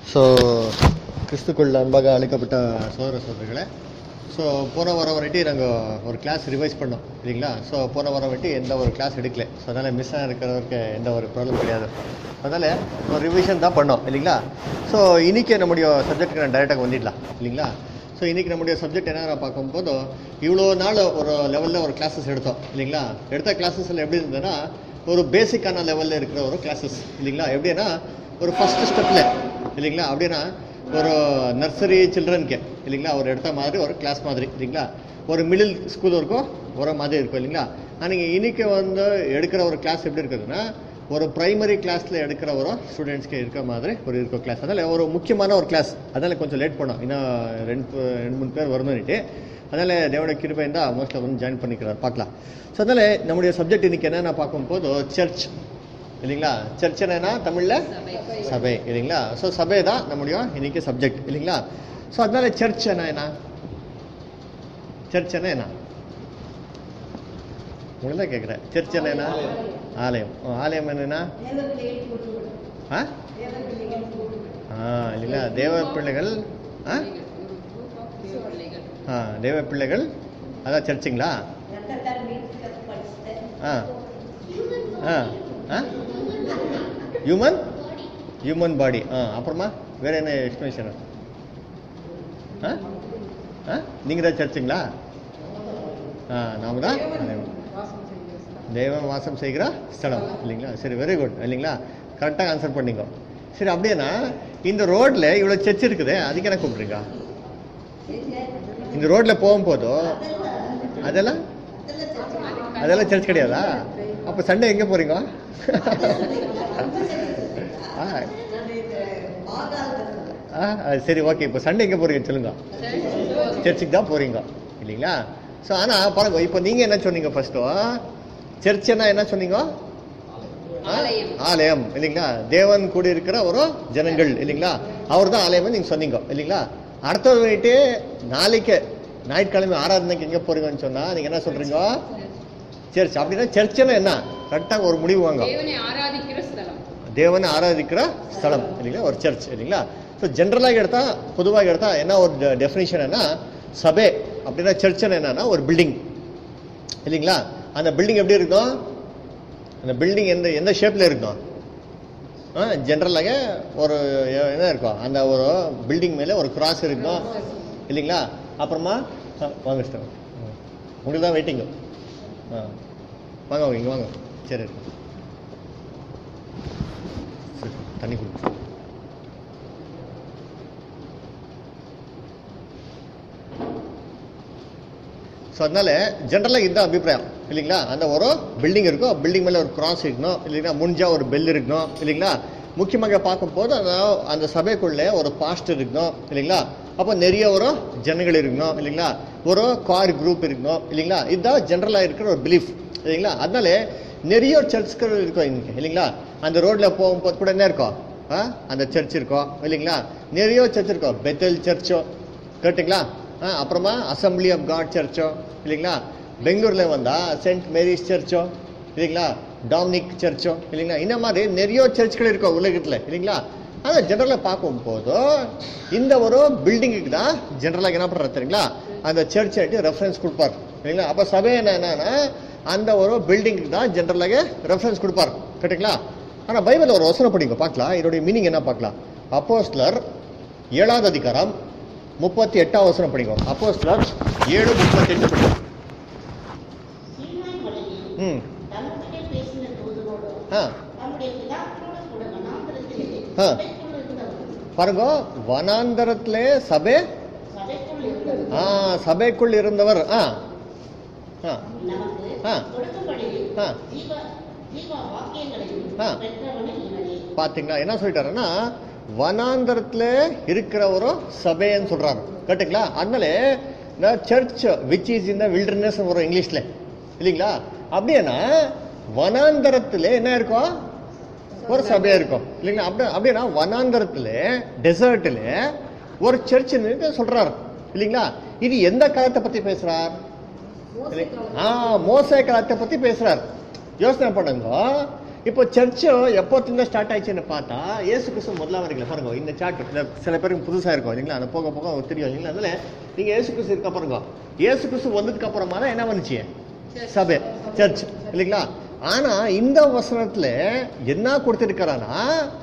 So கிறிஸ்துக்குள் அன்பாக அழைக்கப்பட்ட சோதர சோதரிகளே ஸோ போன வாரம் வரைட்டி நாங்கள் ஒரு கிளாஸ் ரிவைஸ் பண்ணோம் இல்லைங்களா ஸோ போன வாரம் வரைட்டி எந்த ஒரு கிளாஸ் எடுக்கல ஸோ அதனால் மிஸ் ஆகிருக்கிறவருக்கு எந்த ஒரு ப்ராப்ளம் கிடையாது அதனால் ஒரு ரிவிஷன் தான் பண்ணோம் இல்லைங்களா ஸோ இன்னைக்கு நம்முடைய சப்ஜெக்ட்டுக்கு நான் டைரெக்டாக வந்துடலாம் இல்லைங்களா ஸோ இன்றைக்கி நம்முடைய சப்ஜெக்ட் என்ன பார்க்கும்போது இவ்வளோ நாள் ஒரு லெவலில் ஒரு கிளாஸஸ் எடுத்தோம் இல்லைங்களா எடுத்த கிளாஸஸில் எப்படி இருந்ததுன்னா ஒரு பேசிக்கான லெவலில் இருக்கிற ஒரு கிளாஸஸ் இல்லைங்களா எப்படின்னா ஒரு ஃபஸ்ட்டு ஸ்டெப்பில் இல்லைங்களா அப்படின்னா ஒரு நர்சரி சில்ட்ரனுக்கு இல்லைங்களா ஒரு எடுத்த மாதிரி ஒரு கிளாஸ் மாதிரி இல்லைங்களா ஒரு மிடில் ஸ்கூல் இருக்கும் ஒரு மாதிரி இருக்கும் இல்லைங்களா ஆனால் இன்னைக்கு வந்து எடுக்கிற ஒரு கிளாஸ் எப்படி இருக்குதுன்னா ஒரு பிரைமரி கிளாஸில் எடுக்கிற ஒரு ஸ்டூடெண்ட்ஸ்க்கு இருக்க மாதிரி ஒரு இருக்க கிளாஸ் அதனால் ஒரு முக்கியமான ஒரு கிளாஸ் அதனால் கொஞ்சம் லேட் பண்ணோம் இன்னும் ரெண்டு ரெண்டு மூணு பேர் வரணும்னுட்டு அதனால் தேவனுடைய கிருபை இருந்தால் மோஸ்ட்ல வந்து ஜாயின் பண்ணிக்கிறார் பார்க்கலாம் ஸோ அதனால் நம்முடைய சப்ஜெக்ட் இன்னைக்கு என்னென்ன பார்க்கும்போது சர்ச் இல்லைங்களா சர்ச் என்னன்னா தமிழில் சபை இல்லைங்களா ஸோ சபை தான் நம்முடைய இன்னைக்கு சப்ஜெக்ட் இல்லைங்களா ஸோ அதனால சர்ச் என்ன என்ன சர்ச் என்ன என்ன உங்களை தான் கேட்குறேன் சர்ச் என்ன என்ன ஆலயம் ஓ, ஆலயம் என்னன்னா ஆ ஆ இல்லைங்களா தேவ பிள்ளைகள் ஆ ஆ தேவ பிள்ளைகள் அதான் சர்ச்சுங்களா ஆ ஆ ஆ ஹியூமன் ஹியூமன் பாடி ஆ அப்புறமா வேற என்ன எக்ஸ்பிளேஷன் ஆ ஆ நீங்கள் தான் சர்ச்சுங்களா ஆ நாம தான் தெய்வம் வாசம் செய்கிற ஸ்தலம் இல்லைங்களா சரி வெரி குட் இல்லைங்களா கரெக்டாக ஆன்சர் பண்ணீங்க சரி அப்படின்னா இந்த ரோட்ல இவ்வளோ சர்ச் இருக்குது அதுக்கு என்ன கூப்பிட்றீங்க இந்த ரோட்ல போகும்போதோ அதெல்லாம் அதெல்லாம் சர்ச் கிடையாதா அப்போ சண்டே எங்கே போறீங்க ஆ ஆ ஆ, சரி ஓகே இப்போ சண்டே எங்கே போறீங்க சொல்லுங்க சர்ச்சுக்கு தான் போறீங்க இல்லைங்களா ஸோ ஆனால் பாருங்க இப்போ நீங்கள் என்ன சொன்னீங்க ஃபர்ஸ்ட்டோ சர்ச்சுன்னா என்ன சொன்னீங்க ஆ? ஆலயம். ஆலயம் இல்லைங்களா தேவன் கூட இருக்கிற ஒரு ஜனங்கள் இல்லைங்களா அவர் தான் ஆலயம்னு நீங்கள் சொன்னீங்க இல்லைங்களா அடுத்தது வந்துட்டு நாளைக்கு ஞாயிற்றுக்கிழமை ஆராதனைக்கு எங்கே போறீங்கன்னு சொன்னா நீங்கள் என்ன சொல்றீங்க சர்ச் அப்படின்னா சர்ச்சுன்னா என்ன கரெக்டாக ஒரு முடிவு வாங்க தேவனை ஆராதிக்கிற ஸ்தலம் தேவனை ஆராதிக்கிற ஸ்தலம் இல்லைங்களா ஒரு சர்ச் இல்லைங்களா ஸோ ஜென்ரலாக எடுத்தா பொதுவாக எடுத்தா என்ன ஒரு டெஃபினேஷன் என்ன சபை அப்படின்னா சர்ச்னு என்னன்னா ஒரு பில்டிங் இல்லைங்களா அந்த பில்டிங் எப்படி இருக்கும் அந்த பில்டிங் எந்த எந்த ஷேப்பில் இருக்கும் ஜென்ரலாக ஒரு என்ன இருக்கும் அந்த ஒரு பில்டிங் மேலே ஒரு கிராஸ் இருக்கும் இல்லைங்களா அப்புறமா ஆ, வாங்க சிஸ்டர் உங்களுக்கு தான் வெயிட்டிங்கு ஆ வாங்க வாங்க இங்கே வாங்க சரி இருக்கு சரி, தண்ணி குடி ஸோ அதனால ஜென்ரலாக இதுதான் அபிப்பிராயம் இல்லைங்களா அந்த ஒரு பில்டிங் இருக்கும் பில்டிங் மேலே ஒரு கிராஸ் இருக்கணும் இல்லைங்களா முடிஞ்சா ஒரு பெல் இருக்கணும் இல்லைங்களா முக்கியமாக பார்க்கும்போது அந்த அந்த சபைக்குள்ளே ஒரு பாஸ்டர் இருக்கணும் இல்லைங்களா அப்போ நிறைய ஒரு ஜனங்கள் இருக்கணும் இல்லைங்களா ஒரு கார் குரூப் இருக்கணும் இல்லைங்களா இதுதான் ஜென்ரலாக இருக்கிற ஒரு பிலீஃப் இல்லைங்களா அதனால நிறைய சர்ச்கள் இருக்கும் இன்னைக்கு இல்லைங்களா அந்த ரோட்டில் போகும்போது கூட என்ன இருக்கும் ஆ? அந்த சர்ச் இருக்கும் இல்லைங்களா நிறைய சர்ச் இருக்கும் பெத்தல் சர்ச்சோ கேட்டுங்களா ஆ, அப்புறமா அசம்பிளி ஆஃப் காட் சர்ச்சோ இல்லைங்களா பெங்களூர்ல வந்தா சென்ட் மேரிஸ் சர்ச்சோ இல்லைங்களா டாமினிக் சர்ச்சோ இல்லைங்களா இந்த மாதிரி நிறைய சர்ச்கள் இருக்கும் உலகத்தில் இல்லைங்களா ஆனால் ஜென்ரலாக பார்க்கும்போது இந்த ஒரு பில்டிங்குக்கு தான் ஜென்ரலாக என்ன பண்ணுறது தெரியுங்களா அந்த சர்ச் ஆகிட்டு ரெஃபரன்ஸ் கொடுப்பார் இல்லைங்களா அப்போ சபை என்ன என்னன்னா அந்த ஒரு பில்டிங்குக்கு தான் ஜென்ரலாக ரெஃபரன்ஸ் கொடுப்பார் கேட்டுங்களா ஆனால் பைபிளில் ஒரு வசனம் படிங்க பார்க்கலாம் இதோடைய மீனிங் என்ன பார்க்கலாம் அப்போஸ்லர் ஏழாவது அதிகாரம் முப்பத்தி எட்டாம் வசனம் படிக்கும் அப்போஸ்லர் ஏழு முப்பத்தி எட்டு படிக்கும் சீனாய் மலையில் ம் தம்முடைய பேசின தூதரோடு ஆ தம்முடைய பிதாக்களோடு கூட வனாந்தரத்திலே ஆ. சபைக்குள் இருந்தவர் பாருங்க வனாந்தரத்திலே சபை சபைக்குள் இருந்தவர் ஆ சபைக்குள் இருந்தவர் ஆ ஆ நமக்கு ஆ. கொடுக்கும்படி ஆ. ஜீவ ஜீவ வாக்கியங்களையும் ஆ. பெற்றவனே இவனே பாத்தீங்களா என்ன சொல்லிட்டாருன்னா வனாந்தரத்துல இருக்கிற ஒரு சபைன்னு சொல்றாரு கேட்டுங்களா அதனால church which is in the wilderness வரும் இங்கிலீஷ்ல இல்லைங்களா அப்படின்னா வனாந்தரத்துல என்ன இருக்கும் ஒரு சபையா இருக்கும் இல்லைங்களா அப்படி அப்படின்னா வனாந்தரத்துல டெசர்ட்ல ஒரு சர்ச்னு சொல்றாரு இல்லைங்களா இது எந்த காலத்தை பத்தி பேசுறார் இல்லை. ஆ மோசே காலத்தை பத்தி பேசுறார் யோசனை பண்ணுங்க இப்போ சர்ச்சு எப்போத்திலிருந்து ஸ்டார்ட் ஆயிடுச்சுன்னு பார்த்தா ஏசு கிறிஸ்து முதல்ல வரீங்களா பாருங்க இந்த சார்ட் சில பேருக்கு புதுசா இருக்கும் இல்லைங்களா அந்த போக போக உங்களுக்கு தெரியும் இல்லைங்களா அதனால நீங்க ஏசு கிறிஸ்து இருக்க பாருங்க ஏசு கிறிஸ்து வந்ததுக்கு அப்புறமா தான் என்ன பண்ணுச்சு சபை சர்ச் இல்லைங்களா ஆனா இந்த வசனத்துல என்ன கொடுத்திருக்கிறானா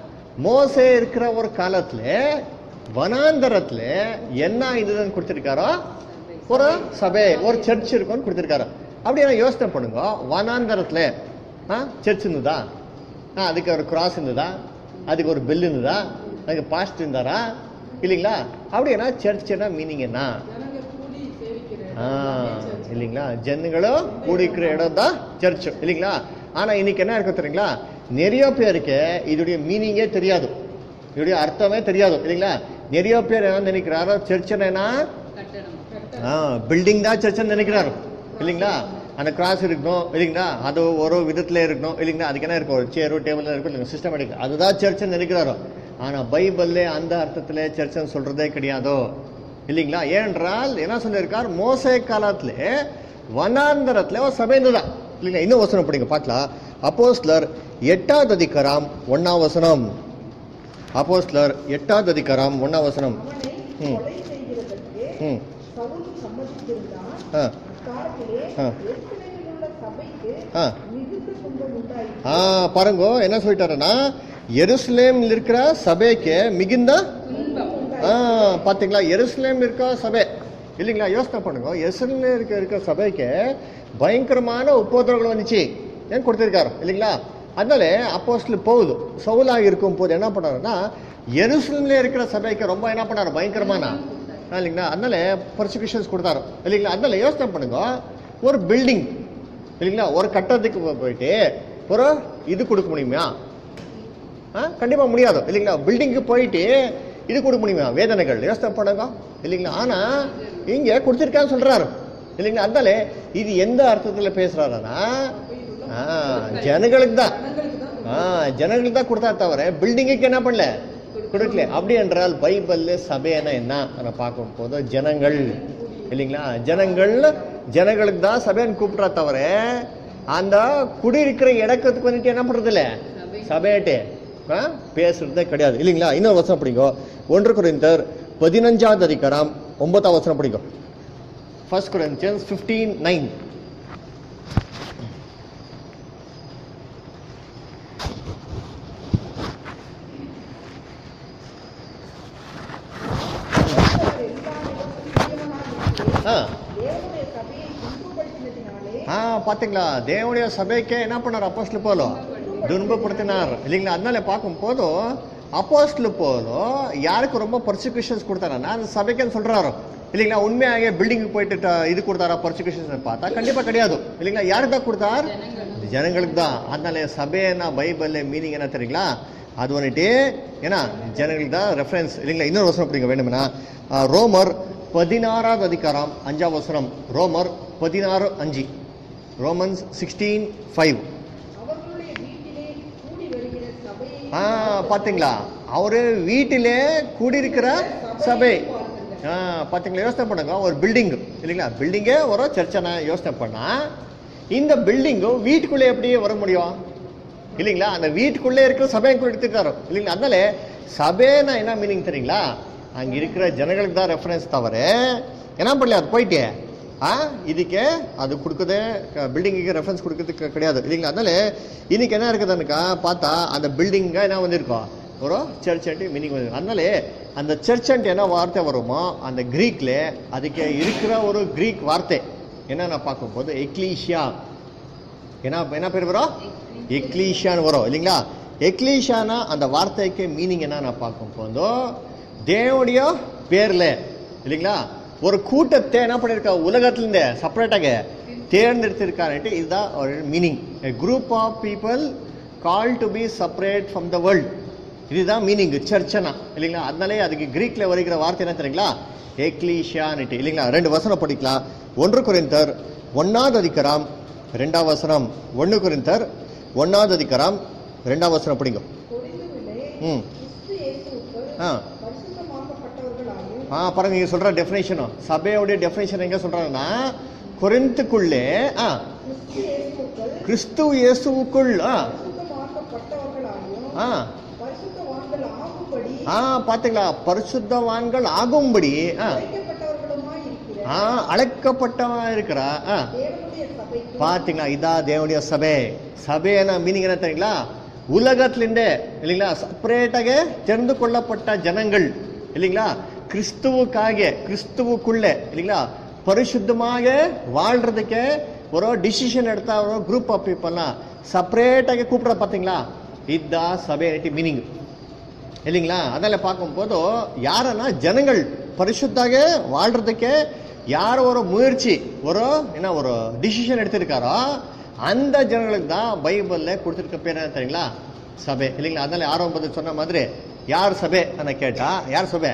மோசே இருக்கிற ஒரு காலத்துல வனாந்தரத்துல என்ன இதுன்னு கொடுத்திருக்காரோ ஒரு சபை ஒரு சர்ச் இருக்கும்னு கொடுத்திருக்காரு அப்படியே யோசனை பண்ணுங்க வனாந்தரத்துல ஆ சர்ச் இருந்ததா ஆ அதுக்கு ஒரு கிராஸ் இருந்ததா அதுக்கு ஒரு பெல் இருந்ததா அதுக்கு பாஸ்ட் இருந்தாரா இல்லைங்களா அப்படின்னா சர்ச்சுனா மீனிங் என்ன ஜனங்க கூடி சேவிக்கிற ஆ, இல்லைங்களா ஜனங்களும் கூடிக்கிற இடம் தான் சர்ச் இல்லைங்களா ஆனா இன்னைக்கு என்ன இருக்கு தெரியுங்களா நிறைய பேருக்கு இதோடைய மீனிங்கே தெரியாது இதோடைய அர்த்தமே தெரியாது இல்லைங்களா நிறைய பேர் என்ன நினைக்கிறாரோ சர்ச்சுன்னா என்ன கட்டடம் பில்டிங் தான் சர்ச்சுன்னு நினைக்கிறாரு இல்லைங்களா அந்த கிராஸ் இருக்கணும் இல்லைங்களா அது ஒரு விதத்துல இருக்கணும் இல்லைங்களா அதுக்கு என்ன இருக்கும் ஒரு சேரு டேபிள் இருக்கும் இல்லைங்க சிஸ்டமேட்டிக் அதுதான் சர்ச்சுன்னு நினைக்கிறாரோ ஆனா பைபிள்ல அந்த அர்த்தத்துல சர்ச்சுன்னு சொல்றதே கிடையாதோ இல்லைங்களா ஏனென்றால் என்ன சொல்லியிருக்கார் மோசே காலத்துல வனாந்தரத்துல ஒரு சபை இருந்ததா இல்லைங்களா இன்னும் வசனம் படிங்க பார்க்கலாம் அப்போஸ்லர் எட்டாவது அதிகாரம் ஒன்னாம் வசனம் அப்போஸ்லர் எட்டாவது அதிகாரம் ஒன்னாம் வசனம் அவனை ம். கொலை செய்கிறதற்கு ம் சவுல் சம்மதித்திருந்தான் ஆ அக்காலத்திலே ஆ. எருசலேமில் உள்ள சபைக்கு ஆ மிகுந்த துன்பம் உண்டாயிற்று ஆ பாருங்க என்ன சொல்லிட்டாருன்னா எருசலேம்ல இருக்கிற சபைக்கு மிகுந்த ஆ பாத்தீங்களா எருசலேம் இருக்க சபை இல்லைங்களா யோசனை பண்ணுங்க எருசலேம்ல இருக்க இருக்க சபைக்கு பயங்கரமான உபோதரங்கள் வந்துச்சு ஏன் கொடுத்திருக்காரு இல்லைங்களா அதனால அப்போஸ்ல போகுது சவுலாக இருக்கும் போது என்ன பண்ணாருன்னா எருசலேம்ல இருக்கிற சபைக்கு ரொம்ப என்ன பண்ணாரு பயங்கரமான ஆ, இல்லைங்களா அதனால பர்சிக்யூஷன்ஸ் கொடுத்தாரு இல்லைங்களா அதனால யோசனை பண்ணுங்க ஒரு பில்டிங் இல்லைங்களா ஒரு கட்டத்துக்கு போ- போயிட்டு ஒரு இது கொடுக்க முடியுமா ஆ கண்டிப்பா முடியாது இல்லைங்களா பில்டிங்க்கு போயிட்டு இது கொடுக்க முடியுமா வேதனைகள் யோசனை பண்ணுங்க இல்லைங்களா ஆனா இங்க கொடுத்துருக்கான்னு சொல்றாரு இல்லைங்களா அதனால இது எந்த அர்த்தத்துல பேசுறாருன்னா ஆ, ஜனங்களுக்கு தான் ஆ ஜனங்களுக்கு தான் கொடுத்தா தவிர பில்டிங்குக்கு என்ன பண்ணல கொடுக்கல அப்படி என்றால் பைபிள்ல சபைனா என்ன அதை பார்க்கும் போது ஜனங்கள் இல்லைங்களா ஜனங்கள் ஜனங்களுக்கு தான் சபைன்னு கூப்பிட்றா தவிர அந்த குடியிருக்கிற இடத்துக்கு வந்துட்டு என்ன பண்றது இல்ல சபையாட்டே ஆ, பேசுறதே கிடையாது இல்லைங்களா இன்னொரு வசனம் படிங்க ஒன்று குறைந்தர் பதினஞ்சாவது அதிகாரம் ஒன்பதாம் வசனம் படிங்க ஃபர்ஸ்ட் குறைஞ்சன்ஸ் ஃபிஃப்டீன் நைன் ஆ தேவனுடைய சபையை துன்பப்படுத்தினதினாலே ஆ பாத்தீங்களா தேவனுடைய சபைக்கே என்ன பண்ணார் அப்போஸ்ல போலோ துன்பப்படுத்தினார் இல்லைங்களா அதனால பார்க்கும் போதும் அப்போஸ்ல போலும் யாருக்கு ரொம்ப பர்சிக்யூஷன்ஸ் கொடுத்தாருன்னா அந்த சபைக்குன்னு சொல்றாரு இல்லைங்களா உண்மையாக பில்டிங்க்கு போயிட்டு ட- இது கொடுத்தாரா பர்சிக்யூஷன்ஸ் பார்த்தா கண்டிப்பா கிடையாது இல்லைங்களா யாருக்கு தான் கொடுத்தார் ஜனங்களுக்கு தான் அதனால சபைன்னா பைபிள்ல மீனிங் என்ன தெரியுங்களா அது வந்துட்டு ஏன்னா ஜனங்களுக்கு தான் ரெஃபரன்ஸ் இல்லைங்களா இன்னொரு வசனம் அப்படிங்க வேணும்னா ஆ, ரோமர் பதினாறாவது அதிகாரம் அஞ்சாம் வசனம் ரோமர் பதினாறு அஞ்சு ரோமன்ஸ் சிக்ஸ்டீன் ஃபைவ் அவர்களுடைய வீட்டிலே கூடி வருகிற சபையை ஆ பாத்தீங்களா அவரு வீட்டிலே கூடியிருக்கிற சபை ஆ பாத்தீங்களா யோசனை பண்ணுங்க ஒரு பில்டிங் இல்லைங்களா பில்டிங்கே ஒரு சர்ச்சனை யோசனை பண்ணா இந்த பில்டிங்கும் வீட்டுக்குள்ளே எப்படியே வர முடியும் இல்லைங்களா அந்த வீட்டுக்குள்ளே இருக்கிற சபையை கொடுத்துருக்காரு இல்லைங்களா அதனால சபைனா என்ன மீனிங் தெரியுங்களா அங்க இருக்கிற ஜனங்களுக்கு தான் ரெஃபரன்ஸ் தவிர என்ன பண்ணல அது போயிட்டே ஆ இதுக்கு அது கொடுக்குது பில்டிங்குக்கு ரெஃபரன்ஸ் கொடுக்கறதுக்கு கிடையாது இல்லைங்களா அதனால இன்னைக்கு என்ன இருக்குதுன்னுக்கா பார்த்தா அந்த பில்டிங்க என்ன வந்திருக்கோம் ஒரு சர்ச் அண்ட் மீனிங் வந்து அதனால அந்த சர்ச் அண்ட் என்ன வார்த்தை வருமோ அந்த கிரீக்ல அதுக்கு இருக்கிற ஒரு கிரீக் வார்த்தை என்னென்ன பார்க்கும்போது எக்லீஷியா என்ன என்ன பேர் வரும் எக்லீஷியான்னு வரும் இல்லைங்களா எக்லீஷியானா அந்த வார்த்தைக்கு மீனிங் என்ன நான் பார்க்கும் போதோ தேவனுடைய பேர்ல இல்லைங்களா ஒரு கூட்டத்தை என்ன பண்ணிருக்கா உலகத்துல இருந்து செப்பரேட்டாக தேர்ந்தெடுத்திருக்காருன்ட்டு இதுதான் ஒரு meaning a group of people called to be separate from the world இதுதான் மீனிங் சர்ச்சனா இல்லைங்களா அதனாலே அதுக்கு கிரீக்ல வருகிற வார்த்தை என்ன தெரியுங்களா எக்லீஷியானிட்டி இல்லைங்களா ரெண்டு வசனம் படிக்கலாம் ஒன்று குறைந்தர் ஒன்னாவது அதிகாரம் ரெண்டாம் வசனம் ஒன்று குறைந்தர் ஒன்னாவது அதிகாரம் ரெண்டாம் வசனம் படிங்க கொரிந்துவிலே ம் கிறிஸ்து இயேசுவுக்குள் ஆ பரிசுத்தமாக்கப்பட்டவர்களாயும் ஆ பாருங்க இங்க சொல்ற டெஃபினேஷனும் சபையோடைய டெஃபினேஷன் எங்க சொல்றாங்கன்னா கொரிந்துக்குள்ளே ஆ கிறிஸ்து இயேசுவுக்குள் கிறிஸ்து இயேசுவுக்குள் ஆ பரிசுத்தமாக்கப்பட்டவர்களாயும் ஆ பரிசுத்தவான்கள் ஆகும்படி ஆ பாத்தீங்களா பரிசுத்தவான்கள் ஆகும்படி ஆ அழைக்கப்பட்டவர்களுமாய் இருக்கிற ஆ அழைக்கப்பட்டவன் இருக்கிறா ஆ தேவனுடைய சபைக்கு பாத்தீங்களா இதா தேவனுடைய சபை சபையன மீனிங் என்ன தெரியுங்களா உலகத்திலிருந்தே இல்லைங்களா செப்பரேட்டாக தெரிந்து கொள்ளப்பட்ட ஜனங்கள் இல்லைங்களா கிறிஸ்துவுக்காக கிறிஸ்துவுக்குள்ளே இல்லைங்களா பரிசுத்தமாக வாழ்றதுக்கு ஒரு டிசிஷன் எடுத்தா ஒரு குரூப் ஆஃப் பீப்புள்லாம் செப்பரேட்டாக கூப்பிடுற பார்த்தீங்களா இதுதான் சபை மீனிங் இல்லைங்களா அதில் பார்க்கும்போது யாருன்னா ஜனங்கள் பரிசுத்தாக வாழ்றதுக்கு யார் ஒரு முயற்சி ஒரு என்ன ஒரு டிசிஷன் எடுத்திருக்காரோ அந்த ஜனங்களுக்கு தான் பைபிளில் கொடுத்துருக்க பேர் என்ன தெரியுங்களா சபை இல்லைங்களா அதனால ஆரம்பத்தில் சொன்ன மாதிரி யார் சபை அன கேட்டா யார் சபை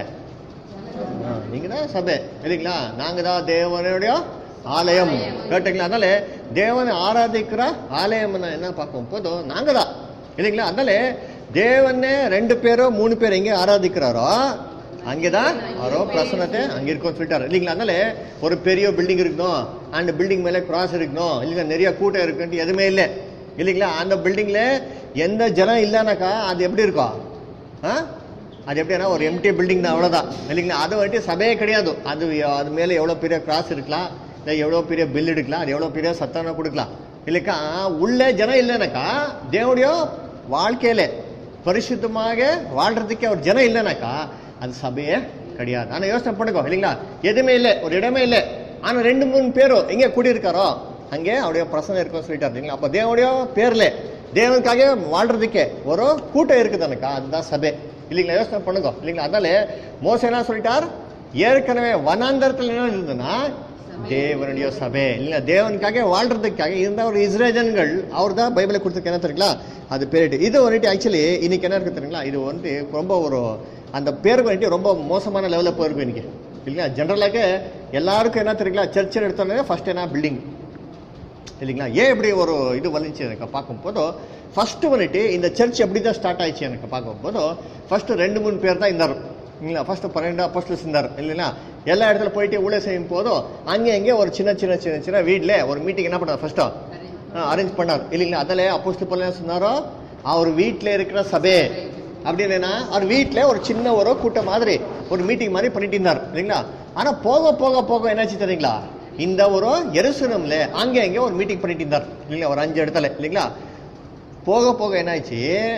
நீங்க தான் சபை இல்லைங்களா நாங்க தான் தேவனுடைய ஆலயம் கேட்டீங்களா அதனால தேவனை ஆராதிக்கிற ஆலயம் என்ன பார்க்கும் போது நாங்க தான் இல்லைங்களா அதனால தேவனே ரெண்டு பேரோ மூணு பேர் எங்க ஆராதிக்கிறாரோ அங்கேதான் அவரோ பிரசனத்தை அங்க இருக்கும் சொல்லிட்டாரு இல்லைங்களா அதனால ஒரு பெரிய பில்டிங் இருக்கணும் அந்த பில்டிங் மேல கிராஸ் இருக்கணும் இல்லைங்களா நிறைய கூட்டம் இருக்குன்ட்டு எதுவுமே இல்லை இல்லைங்களா அந்த பில்டிங்ல எந்த ஜனம் இல்லைனாக்கா அது எப்படி இருக்கும் ஆ அது எப்படின்னா ஒரு எம்டி பில்டிங் தான் அவ்வளோதான் இல்லைங்களா அது வந்துட்டு சபையே கிடையாது அது அது மேலே எவ்வளோ பெரிய கிராஸ் இருக்கலாம் இல்லை எவ்வளோ பெரிய பில் எடுக்கலாம் அது எவ்வளோ பெரிய சத்தான கொடுக்கலாம் இல்லைக்கா உள்ளே ஜனம் இல்லைனாக்கா தேவனுடைய வாழ்க்கையில பரிசுத்தமாக வாழ்றதுக்கு ஒரு ஜனம் இல்லைனாக்கா அது சபையே கிடையாது ஆனால் யோசனை பண்ணுங்க இல்லைங்களா எதுவுமே இல்லை ஒரு இடமே இல்லை ஆனால் ரெண்டு மூணு பேரும் எங்கே கூடியிருக்காரோ அங்கே அவருடைய பிரசனம் இருக்கும் சொல்லிட்டாரு இல்லைங்களா அப்போ தேவனுடைய பேர்ல தேவனுக்காக வாழ்றதுக்கே ஒரு கூட்டம் இருக்குதானக்கா அதுதான் சபை இல்லைங்களா யோசனை பண்ணுங்க இல்லைங்களா அதனால மோசம் என்ன சொல்லிட்டார் ஏற்கனவே வனாந்தரத்தில் என்ன இருந்ததுன்னா தேவனுடைய சபை இல்லைங்களா தேவனுக்காக வாழ்றதுக்காக இருந்த ஒரு இஸ்ரேஜன்கள் அவர் தான் பைபிளை கொடுத்துருக்க என்ன தெரியுங்களா அது பேரிட்டு இது வந்துட்டு ஆக்சுவலி இன்னைக்கு என்ன இருக்கு தெரியுங்களா இது வந்து ரொம்ப ஒரு அந்த பேருக்கு வந்துட்டு ரொம்ப மோசமான லெவலில் போயிருக்கும் இன்னைக்கு இல்லைங்களா ஜென்ரலாக எல்லாருக்கும் என்ன தெரியுங்களா சர்ச்சில் எடுத்தோன்னே ஃபர்ஸ்ட் என்ன பில்டிங் இல்லைங்களா ஏன் இப்படி ஒரு இது வந்துச்சு எனக்கு பார்க்கும்போது ஃபர்ஸ்ட் வந்துட்டு இந்த சர்ச் எப்படி தான் ஸ்டார்ட் ஆயிடுச்சு எனக்கு பார்க்கும்போது ஃபர்ஸ்ட் ரெண்டு மூணு பேர் தான் இருந்தார் இல்லைங்களா ஃபர்ஸ்ட் பன்னெண்டு அப்போஸ்டல்ஸ் இருந்தார் இல்லைங்களா எல்லா இடத்துல போயிட்டு ஊழ செய்யும் போதும் அங்கே அங்கே ஒரு சின்ன சின்ன சின்ன சின்ன வீட்டில் ஒரு மீட்டிங் என்ன பண்ணார் ஃபர்ஸ்ட்டோ அரேஞ்ச் பண்ணார் இல்லைங்களா அதில் அப்போஸ்டல் போல என்ன சொன்னாரோ அவர் வீட்டில் இருக்கிற சபை அப்படின்னா அவர் வீட்டில் ஒரு சின்ன ஒரு கூட்டம் மாதிரி ஒரு மீட்டிங் மாதிரி பண்ணிட்டு இருந்தார் இல்லைங்களா ஆனால் போக போக போக என்னாச்சு தெரியுங்களா இந்த ஒரு எருசலம்ல அங்கே அங்கே ஒரு மீட்டிங் பண்ணிட்டு இருந்தார் இல்லைங்களா ஒரு அஞ்சு இடத்துல இல்லைங்களா போக போக என்னாச்சு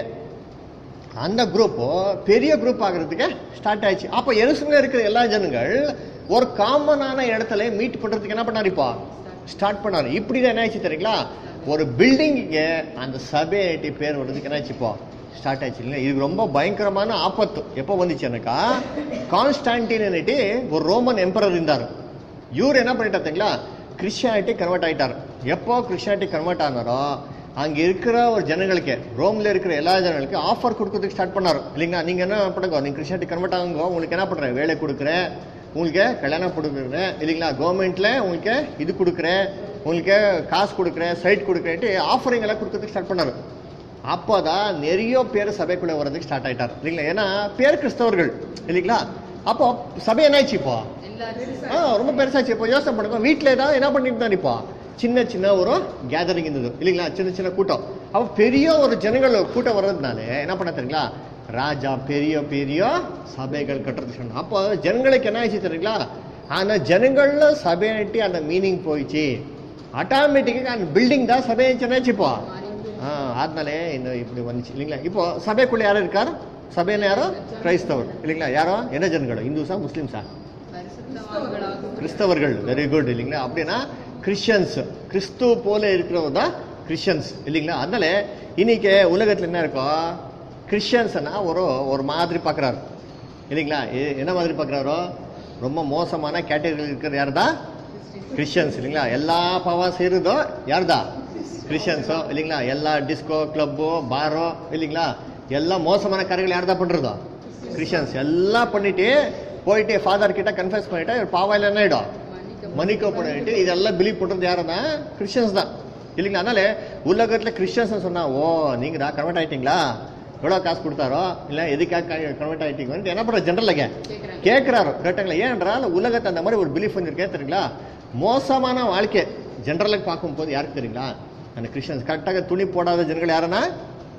அந்த குரூப் பெரிய குரூப் ஆகிறதுக்கு ஸ்டார்ட் ஆயிடுச்சு அப்போ எருசலேம்ல இருக்கிற எல்லா ஜனங்கள் ஒரு காமனான இடத்துல மீட் பண்றதுக்கு என்ன பண்ணாரு இப்போ ஸ்டார்ட் பண்ணாரு இப்படி தான் என்ன ஆயிடுச்சு தெரியுங்களா ஒரு பில்டிங்க்கு அந்த சபையாட்டி பேர் வர்றதுக்கு என்ன ஆச்சு இப்போ ஸ்டார்ட் ஆயிடுச்சு இல்லைங்களா இது ரொம்ப பயங்கரமான ஆபத்து எப்போ வந்துச்சு எனக்கா கான்ஸ்டான்டினிட்டி ஒரு ரோமன் எம்பரர் இருந்தார் இவர் என்ன பண்ணிட்டாருங்களா கிறிஸ்டியானிட்டி கன்வெர்ட் ஆயிட்டார் எப்போ கிறிஸ்டியானிட்டி கன்வெர்ட் ஆனாரோ அங்க இருக்கிற ஒரு ஜனங்களுக்கு ரோம்ல இருக்கிற எல்லா ஜனங்களுக்கு ஆஃபர் கொடுக்கறதுக்கு ஸ்டார்ட் பண்ணாரு இல்லைங்களா நீங்க என்ன பண்ணுங்க நீங்க கிறிஸ்டியானிட்டி கன்வெர்ட் ஆகுங்க உங்களுக்கு என்ன பண்றேன் வேலை கொடுக்குறேன் உங்களுக்கு கல்யாணம் கொடுக்குறேன் இல்லைங்களா கவர்மெண்ட்ல உங்களுக்கு இது கொடுக்குறேன் உங்களுக்கு காசு கொடுக்குறேன் சைட் கொடுக்குறேன்ட்டு ஆஃபரிங் எல்லாம் கொடுக்கறதுக்கு ஸ்டார்ட் பண்ணாரு அப்போதான் நிறைய பேர் சபைக்குள்ள வர்றதுக்கு ஸ்டார்ட் ஆயிட்டார் இல்லைங்களா ஏன்னா பேர் கிறிஸ்தவர்கள் இல்லைங்களா அப்போ சபை என்னாச்சு இப்போ எல்லாரும் ஆ ரொம்ப பெருசாச்சு இப்போ யோசனை பண்ணுங்க வீட்டில் ஏதாவது என்ன பண்ணிட்டு தான் இப்போ சின்ன சின்ன ஒரு கேதரிங் இருந்தது இல்லைங்களா சின்ன சின்ன கூட்டம் அப்போ பெரிய ஒரு ஜனங்கள் கூட்டம் வர்றதுனால என்ன பண்ண தெரியுங்களா ராஜா பெரிய பெரிய சபைகள் கட்டுறது சொன்னா அப்போ ஜனங்களுக்கு என்ன ஆயிடுச்சு தெரியுங்களா அந்த ஜனங்கள்ல சபையாட்டி அந்த மீனிங் போயிடுச்சு ஆட்டோமேட்டிக்காக அந்த பில்டிங் தான் சபை ஆயிடுச்சுன்னு இப்போ ஆ அதனாலே இந்த இப்படி வந்துச்சு இல்லைங்களா இப்போ சபைக்குள்ள யாரும் இருக்கார் சபையில யாரோ கிரைஸ்தவர் இல்லைங்களா யாரோ என்ன ஜனங்கள் இந்துஸா முஸ்லீம்ஸா பரிசுத்தவான்களாகும் கிறிஸ்தவர்கள் வெரி குட் இல்லைங்களா அப்படின்னா கிறிஸ்டியன்ஸ் கிறிஸ்துவ போல இருக்கிறவங்க தான் கிறிஸ்டியன்ஸ் இல்லைங்களா அதனால இன்னைக்கு உலகத்துல என்ன இருக்கும் கிறிஸ்டியன்ஸ்னா ஒரு ஒரு மாதிரி பார்க்குறாரு இல்லைங்களா எ- என்ன மாதிரி பார்க்குறாரோ ரொம்ப மோசமான கேட்டகரியில் இருக்கிற யார் தான் கிறிஸ்டியன்ஸ் இல்லைங்களா எல்லா பாவம் செய்கிறதோ யார் தான் கிறிஸ்டியன்ஸோ இல்லைங்களா எல்லா டிஸ்கோ கிளப்போ பாரோ இல்லைங்களா எல்லா மோசமான காரியங்கள் யார் தான் பண்ணுறதோ கிறிஸ்டியன்ஸ் எல்லாம் பண்ணிட்டு போயிட்டு ஃபாதர் கிட்ட கன்ஃபர்ஸ் பண்ணிட்டு பாவம் இல்லை என்ன ஆயிடும் மன்னிக்க பண்ணிட்டு இதெல்லாம் பிலீவ் பண்றது யாருன்னா கிறிஸ்டியன்ஸ் தான் இல்லைங்களா அதனால உலகத்துல கிறிஸ்டியன்ஸ் சொன்னா ஓ நீங்க தான் கன்வெர்ட் ஆயிட்டீங்களா எவ்வளோ காசு கொடுத்தாரோ இல்லை எதுக்காக கன்வெர்ட் ஆயிட்டீங்கன்னு என்ன பண்ற ஜென்ரலுங்க கேக்குறாங்க. கேட்கிறாரு கேட்டாங்களா ஏனென்றால் உலகத்தை அந்த மாதிரி ஒரு பிலீஃப் வந்துருக்கே தெரியுங்களா மோசமான வாழ்க்கை ஜென்ரலுக்கு பார்க்கும்போது யாருக்கு தெரியுங்களா அந்த கிறிஸ்டியன்ஸ் கரெக்டாக துணி போடாத ஜனங்கள் யாருன்னா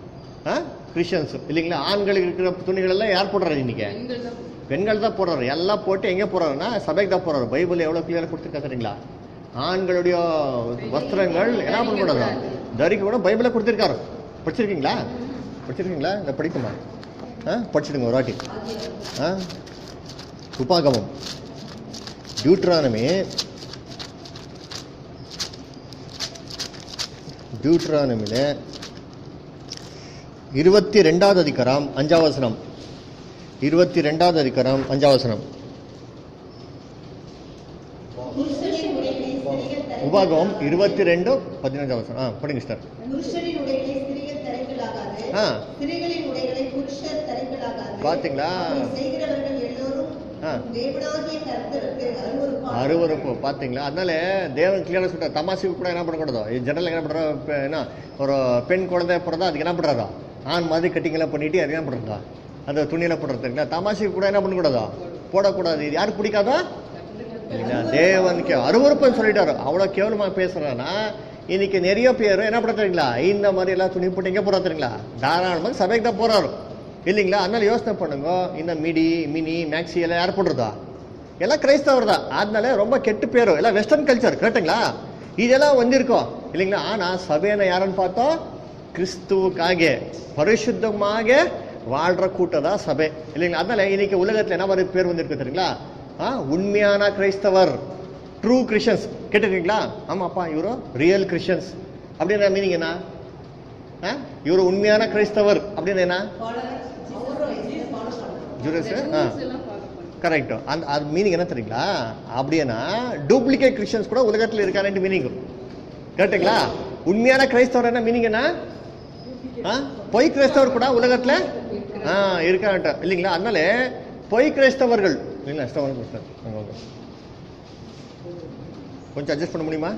கிறிஸ்டியன்ஸ் இல்லைங்களா ஆண்களுக்கு இருக்கிற துணிகள் எல்லாம் யார் போடுறாரு இன்னைக்கு பெண்கள் தான் பெண்கள் தான் போடுறாரு எல்லாம் போட்டு எங்கே போறாருன்னா சபைக்கு தான் போறாரு பைபிள் எவ்வளோ கிளியராக கொடுத்துருக்கா தெரியுங்களா ஆண்களுடைய வஸ்திரங்கள் என்ன பண்ணக்கூடாது தரிக்க கூட பைபிளை கொடுத்துருக்காரு படிச்சிருக்கீங்களா படிச்சிருக்கீங்களா இந்த படிக்குமா ஆ படிச்சிடுங்க ஒரு வாட்டி ஆ உபாகமம் டியூட்ரானமி டியூட்ரானமியில் இருபத்தி ரெண்டாவது அதிகாரம் அஞ்சாவது வசனம் இருபத்தி ரெண்டாவது அதிகாரம் அஞ்சாவது வசனம் புருஷனின் உடைகளை ஸ்திரீகள் தரிக்க- உபாகம் இருபத்தி ரெண்டு பதினஞ்சாவது வசனம் ஆ படிங்க சார் புருஷனின் உடைகளை ஸ்திரீகள் தரிக்கலாகாது ஆ. ஸ்திரீகளின் உடைகளை புருஷர் தரிக்கலாகாது பாத்தீங்களா? அப்படி செய்கிறவர்கள் எல்லோரும் ஆ. தேவனாகிய கர்த்தருக்கு அருவருப்பாக அருவருப்பு பார்த்தீங்களா அதனால தேவன் கிளியராக சொல்லிட்டார் தமாசுக்கு கூட என்ன பண்ணக்கூடாதோ ஜெனரல் என்ன பண்ணுறோம் இப்போ என்ன ஒரு பெண் குழந்தை பிறந்தா அதுக்கு என்ன பண்ணுறாரோ ஆண் மாதிரி கட்டிங்கெல்லாம் பண்ணிட்டு அது என்ன பண்ணுறதா அந்த துணியெல்லாம் போடுறதுங்களா தமாசுக்கு கூட என்ன பண்ணக்கூடாதோ போடக்கூடாது இது யாருக்கு பிடிக்காதோ இல்லைங்களா தேவனுக்கு அருவருப்புன்னு சொல்லிட்டாரு அவ்வளோ கேவலமாக பேசுறானா இன்னைக்கு நிறைய பேர் என்ன பண்ண தெரியுங்களா இந்த மாதிரி எல்லாம் துணி போட்டு எங்கே போறா தெரியுங்களா தாராளமாக சபைக்கு தான் போறாரு இல்லைங்களா அதனால யோசனை பண்ணுங்க இந்த மிடி மினி மேக்ஸி எல்லாம் யார் போடுறதா எல்லாம் கிரைஸ்தவர் தான் அதனால ரொம்ப கெட்டு பேரும் எல்லாம் வெஸ்டர்ன் கல்ச்சர் கரெக்டுங்களா இதெல்லாம் வந்திருக்கோம் இல்லைங்களா ஆனா சபையின யாருன்னு பார்த்தோம் கிறிஸ்துவுக்காக பரிசுத்தமாக வாழ்ற கூட்டம் தான் சபை இல்லைங்களா அதனால இன்னைக்கு உலகத்துல என்ன மாதிரி பேர் வந்திருக்கு தெரியுங்களா ஆ, உண்மையான கிரைஸ்தவர் ட்ரூ கிறிஸ்டியன்ஸ் கேட்டிருக்கீங்களா ஆமாப்பா இவரு ரியல் கிறிஸ்டியன்ஸ் அப்படின்ற மீனிங் என்ன ஆ? இவரு உண்மையான கிறிஸ்தவர் அப்படின்னு என்ன ஜூரஸ் ஆ rules எல்லாம் follow பண்ணணும். கரெக்ட் அந்த அது மீனிங் என்ன தெரியுங்களா அப்படின்னா டூப்ளிகேட் கிறிஸ்டியன்ஸ் கூட உலகத்தில் இருக்காருன்ட்டு மீனிங் கரெக்டுங்களா உண்மையான கிரைஸ்தவர் என்ன மீனிங் என்ன ஆ? பொய் கிறிஸ்தவர் கூட உலகத்துல ஆ இருக்கான்ட்டு இல்லைங்களா அதனால பொய் கிறிஸ்தவர்கள் இல்லைங்களா ஸ்டவ் சார் அங்க வாங்க. கொஞ்சம் அட்ஜஸ்ட் பண்ண முடியுமா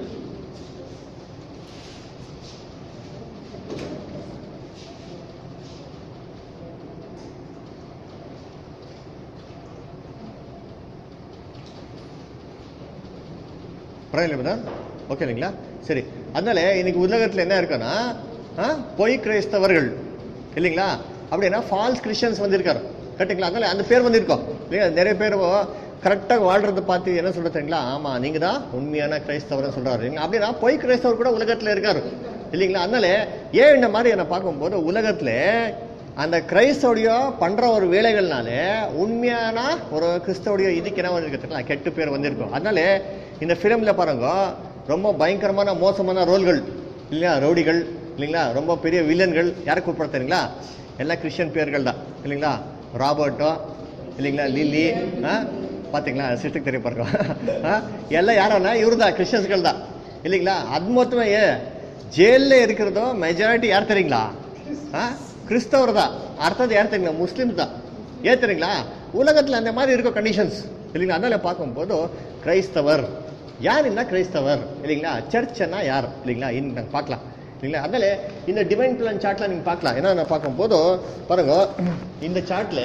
பரவாயில்ல பிரதர் ஓகே இல்லைங்களா சரி அதனால இன்னைக்கு உலகத்தில் என்ன இருக்குன்னா ஆ, பொய் கிறிஸ்தவர்கள் இல்லைங்களா அப்படின்னா ஃபால்ஸ் கிறிஸ்டியன்ஸ் வந்திருக்காரு கரெக்டுங்களா அதனால அந்த பேர் வந்திருக்கோம் இல்லையா நிறைய பேர் கரெக்டாக வாழ்றத பார்த்து என்ன சொல்ற தெரியுங்களா ஆமா நீங்க தான் உண்மையான கிறிஸ்தவர்னு சொல்றாரு இல்லைங்களா? அப்படின்னா பொய் கிறிஸ்தவர் கூட உலகத்தில் இருக்காரு இல்லைங்களா அதனால ஏன் இந்த மாதிரி என்ன பார்க்கும்போது உலகத்துல அந்த கிரைஸ்தவுடைய பண்ற ஒரு வேலைகள்னால உண்மையான ஒரு கிறிஸ்தவுடைய இதுக்கு என்ன வந்திருக்கு கெட்டு பேர் வந்திருக்கும் அதனால இந்த ஃபிலிம்ல பாருங்க ரொம்ப பயங்கரமான மோசமான ரோல்கள் இல்லையா ரவுடிகள் இல்லைங்களா ரொம்ப பெரிய வில்லன்கள் யாரை கூப்பிட தெரியுங்களா எல்லாம் கிறிஸ்டியன் பேர்கள் தான் இல்லைங்களா ராபர்ட்டோ இல்லைங்களா லில்லி ஆ பார்த்தீங்களா சிஸ்டருக்கு தெரிய பாருங்க ஆ? எல்லாம் யாரோன்னா இவரு தான் கிறிஸ்டியன்ஸ்கள் தான் இல்லைங்களா அது மொத்தமே ஜெயிலில் இருக்கிறதோ மெஜாரிட்டி யார் தெரியுங்களா ஆ கிறிஸ்தவர் தான் அடுத்தது யார் தெரியுங்களா முஸ்லீம் தான் ஏன் தெரியுங்களா உலகத்தில் அந்த மாதிரி இருக்க கண்டிஷன்ஸ் இல்லைங்களா அதனால பார்க்கும்போது கிரைஸ்தவர் யார் என்ன கிரைஸ்தவர் இல்லைங்களா சர்ச்னா யார் இல்லைங்களா இன்னும் நாங்கள் பார்க்கலாம் இல்லைங்களா அதனால இந்த டிவைன் பிளான் சார்ட்ல நீங்கள் பார்க்கலாம் ஏன்னா நான் பார்க்கும்போது பாருங்க இந்த சார்ட்ல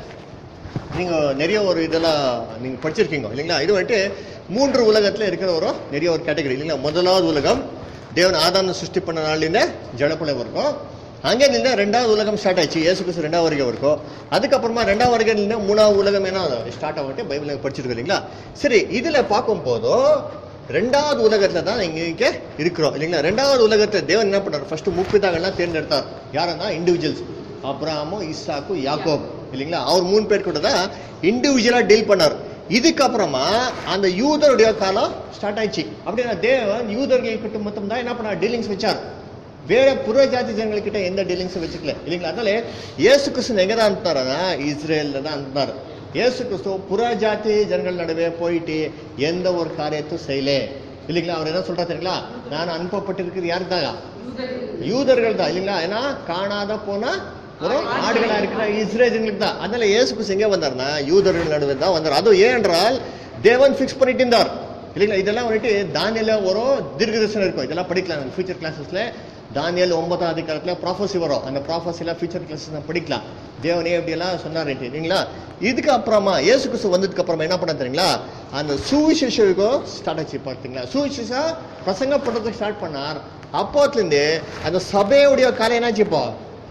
நீங்க நிறைய ஒரு இதெல்லாம் நீங்க படிச்சிருக்கீங்க இல்லைங்களா இது வந்துட்டு மூன்று உலகத்துல இருக்கிற ஒரு நிறைய ஒரு கேட்டகரி இல்லைங்களா முதலாவது உலகம் தேவன் ஆதான சிருஷ்டி பண்ண நாள்லேருந்து ஜலப்புல வரைக்கும் அங்கே நின்று ரெண்டாவது உலகம் ஸ்டார்ட் ஆயிடுச்சு இயேசு கிறிஸ்து ரெண்டாவது வருகை வரைக்கும் அதுக்கப்புறமா ரெண்டாவது வருகை நின்று மூணாவது உலகம் என்ன ஸ்டார்ட் ஆகிட்டு பைபிள் படிச்சிருக்கோம் இல்லைங்களா சரி இதுல பார்க்கும் போதும் ரெண்டாவது உலகத்துல தான் இங்க இங்க இருக்கிறோம் இல்லைங்களா ரெண்டாவது உலகத்துல தேவன் என்ன பண்ணார் ஃபர்ஸ்ட் முப்பிதாகலாம் தேர்ந்தெடுத்தார் யாருன்னா இண்டிவிஜுவல்ஸ் அப்ராமோ இஸ்ஸாக்கு யாக்கோப் இல்லைங்களா அவர் மூணு பேர் கூட தான் இண்டிவிஜுவலா டீல் பண்ணார் இதுக்கப்புறமா அந்த யூதருடைய காலம் ஸ்டார்ட் ஆயிடுச்சு அப்படின்னா தேவன் யூதர்கள் கிட்ட மட்டும் தான் என்ன பண்ணார் டீலிங்ஸ் வச்சார் வேற புற ஜாதி ஜனங்கள்கிட்ட எந்த டீலிங்ஸும் வச்சுக்கல இல்லைங்களா அதனால இயேசு கிறிஸ்து எங்க தான் அனுப்பினாரா இஸ்ரேல்ல தான் அனுப்பினார் இயேசு கிறிஸ்து புற ஜாதி ஜனங்கள் நடுவே போயிட்டு எந்த ஒரு காரியத்தையும் செய்யல இல்லைங்களா அவர் என்ன சொல்றா தெரியுங்களா நான் அனுப்பப்பட்டிருக்கிறது யாருக்கு தான் யூதர்கள் தான் இல்லைங்களா ஏன்னா காணாத போனா ஒரு ஆடுகளா இருக்கிற இஸ்ரேஜன்களுக்கு தான் அதனால இயேசு கிறிஸ்து எங்க வந்தார்னா யூதர்கள் நடுவே தான் வந்தார் அதுவும் ஏன் என்றால் தேவன் ஃபிக்ஸ் பண்ணிட்டு இருந்தார் இல்லைங்களா இதெல்லாம் வந்துட்டு தானியல ஒரு தீர்க்கதர்சனம் இருக்கும் இதெல்லாம் படிக்கலாம் ஃபியூச்சர் கிளாஸஸ்ல தானியல் ஒன்பதாம் அதிகாரத்துல ப்ராஃபஸி வரும் அந்த ப்ராஃபஸிலாம் ஃபியூச்சர் கிளாஸஸ் படிக்கலாம் தேவனே எப்படியெல்லாம் சொன்னார் இல்லைங்களா இதுக்கு அப்புறமா இயேசு கிறிஸ்து வந்ததுக்கு அப்புறமா என்ன பண்ண தெரியுங்களா அந்த சுவிசேஷம் ஸ்டார்ட் ஆச்சு பார்த்தீங்களா சுவிசேஷா பிரசங்க பண்றதுக்கு ஸ்டார்ட் பண்ணார் அப்போத்துலேருந்து அந்த சபையுடைய காலம் என்னாச்சு இப்போ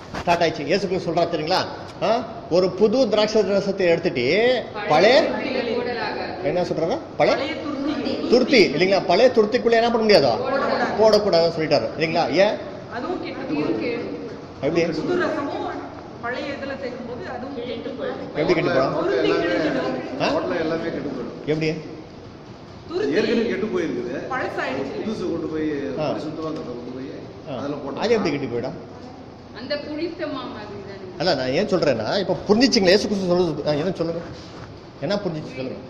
ஸ்டார்ட் ஆயிடுச்சு இயேசுக்கு சொல்றா தெரியுங்களா ஆ? ஒரு புது திராட்சை ரசத்தை எடுத்துட்டு பழைய துருத்திகள் போடலாக என்ன சொல்றாரு பழைய துருத்தி இல்லைங்களா பழைய துருத்திக்குள்ள என்ன பண்ண முடியாதோ போடக்கூடாதுன்னு சொல்லிட்டாரு இல்லைங்களா ஏன் அதுவும் கெட்டு போயிடும். எப்படி புது ரசமும் பழைய இதுல சேர்க்கும்போது அதுவும் கெட்டு போயிடும். எப்படி கெட்டு போடும் துருத்தி கிழிஞ்சிடும். ஆ? ஹோட்டல்ல எல்லாமே கெட்டு போயிடும் எப்படி துருத்தி ஏற்கனவே கெட்டு போயிருக்குது பழசாயிடுச்சு புதுசு கொண்டு போய் ஆ. சுத்தமாக கொண்டு போய் ஆ. அதுல போட்டு அது எப்படி கெட்டு போயிடும் அந்த புளித்த மாமாதிரி தானே அல்ல நான் ஏன் சொல்றேன்னா இப்ப புரிஞ்சிச்சிங்களா ஏசு கிறிஸ்து சொல்றது ஆ, என்ன சொல்லுங்க என்ன புரிஞ்சிச்சு சொல்லுங்க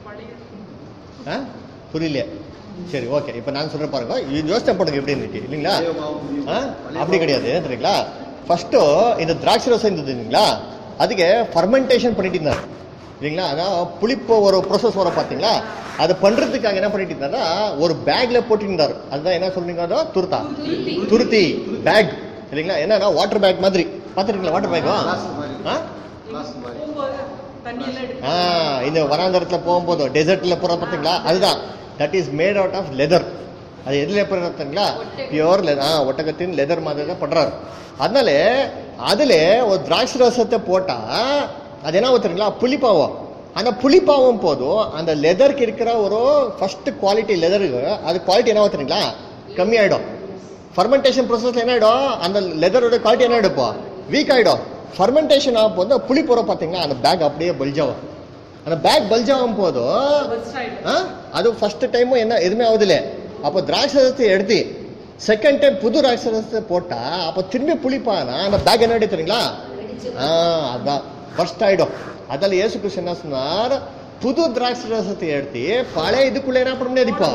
பழைய ஆ புரியலையே சரி ஓகே இப்போ நான் சொல்ற பாருங்க இது யோசனை பண்ணுங்க எப்படி இருந்துச்சு இல்லைங்களா பழைய மாவு புதிய ஆ? மாவு. பழைய அப்படி மாவு. கிடையாது ஏன் தெரியுங்களா ஃபர்ஸ்ட்டு இந்த திராட்சை ரசம் இருந்தது இல்லைங்களா அதுக்கு ஃபர்மெண்டேஷன் பண்ணிட்டு இருந்தார் இல்லைங்களா அதான் புளிப்பு ஒரு ப்ரோசஸ் வர பார்த்தீங்களா அது பண்றதுக்காக என்ன பண்ணிட்டு இருந்தாருன்னா ஒரு பேக்ல போட்டு இருந்தார் அதுதான் என்ன சொல்றீங்க அதோ துருத்தா துருத்தி துருத்தி பேக் இல்லைங்களா என்னன்னா வாட்டர் பேக் மாதிரி பார்த்துருக்கீங்களா வாட்டர் பேக்கா Glass மாதிரி. ஆ Glass மாதிரி. போகும்போது தண்ணி எல்லாம் எடுத்து ஆ இந்த வனாந்தரத்துல போகும்போது டெசர்ட்ல போற பார்த்தீங்களா அதுதான் that is made out of leather அது எதுல பார்த்தீங்களா பியோர் லெதர் ஆ ஒட்டகத்தின் லெதர் மாதிரி தான் பண்றாரு அதனால அதுல ஒரு திராட்சை ரசத்தை போட்டா அது என்ன தெரியுங்களா புளிப்பாவும் அந்த புளிப்பாவும் போதும் அந்த லெதருக்கு இருக்கிற ஒரு ஃபர்ஸ்ட் குவாலிட்டி லெதருக்கு அது குவாலிட்டி என்ன தெரியுங்களா கம்மியாயிடும் ஃபர்மெண்டேஷன் ப்ரோசஸ்ல என்ன ஆயிடும் அந்த லெதரோட குவாலிட்டி என்ன ஆயிடும் இப்போ வீக் ஆயிடும் ஃபர்மெண்டேஷன் ஆகும் போது புளி போற பாத்தீங்களா அந்த பேக் அப்படியே பல்ஜாகும் அந்த பேக் பல்ஜாகும் போதும் burst ஆயிடும். ஆ, அது ஃபர்ஸ்ட் டைமும் என்ன எதுவுமே ஆகுதுல அப்போ திராட்சை ரசத்தை எடுத்து செகண்ட் டைம் புது திராட்சை ரசத்தை போட்டா அப்போ திரும்பி புளிப்பானா அந்த பேக் என்ன ஆயிடும் தெரியுங்களா ஆ அதான் ஃபர்ஸ்ட் ஆயிடும் அதில் இயேசு கிறிஸ்து என்ன சொன்னார் புது திராட்சை ரசத்தை எடுத்து பழைய இதுக்குள்ள என்ன பண்ண முடியாது இப்போ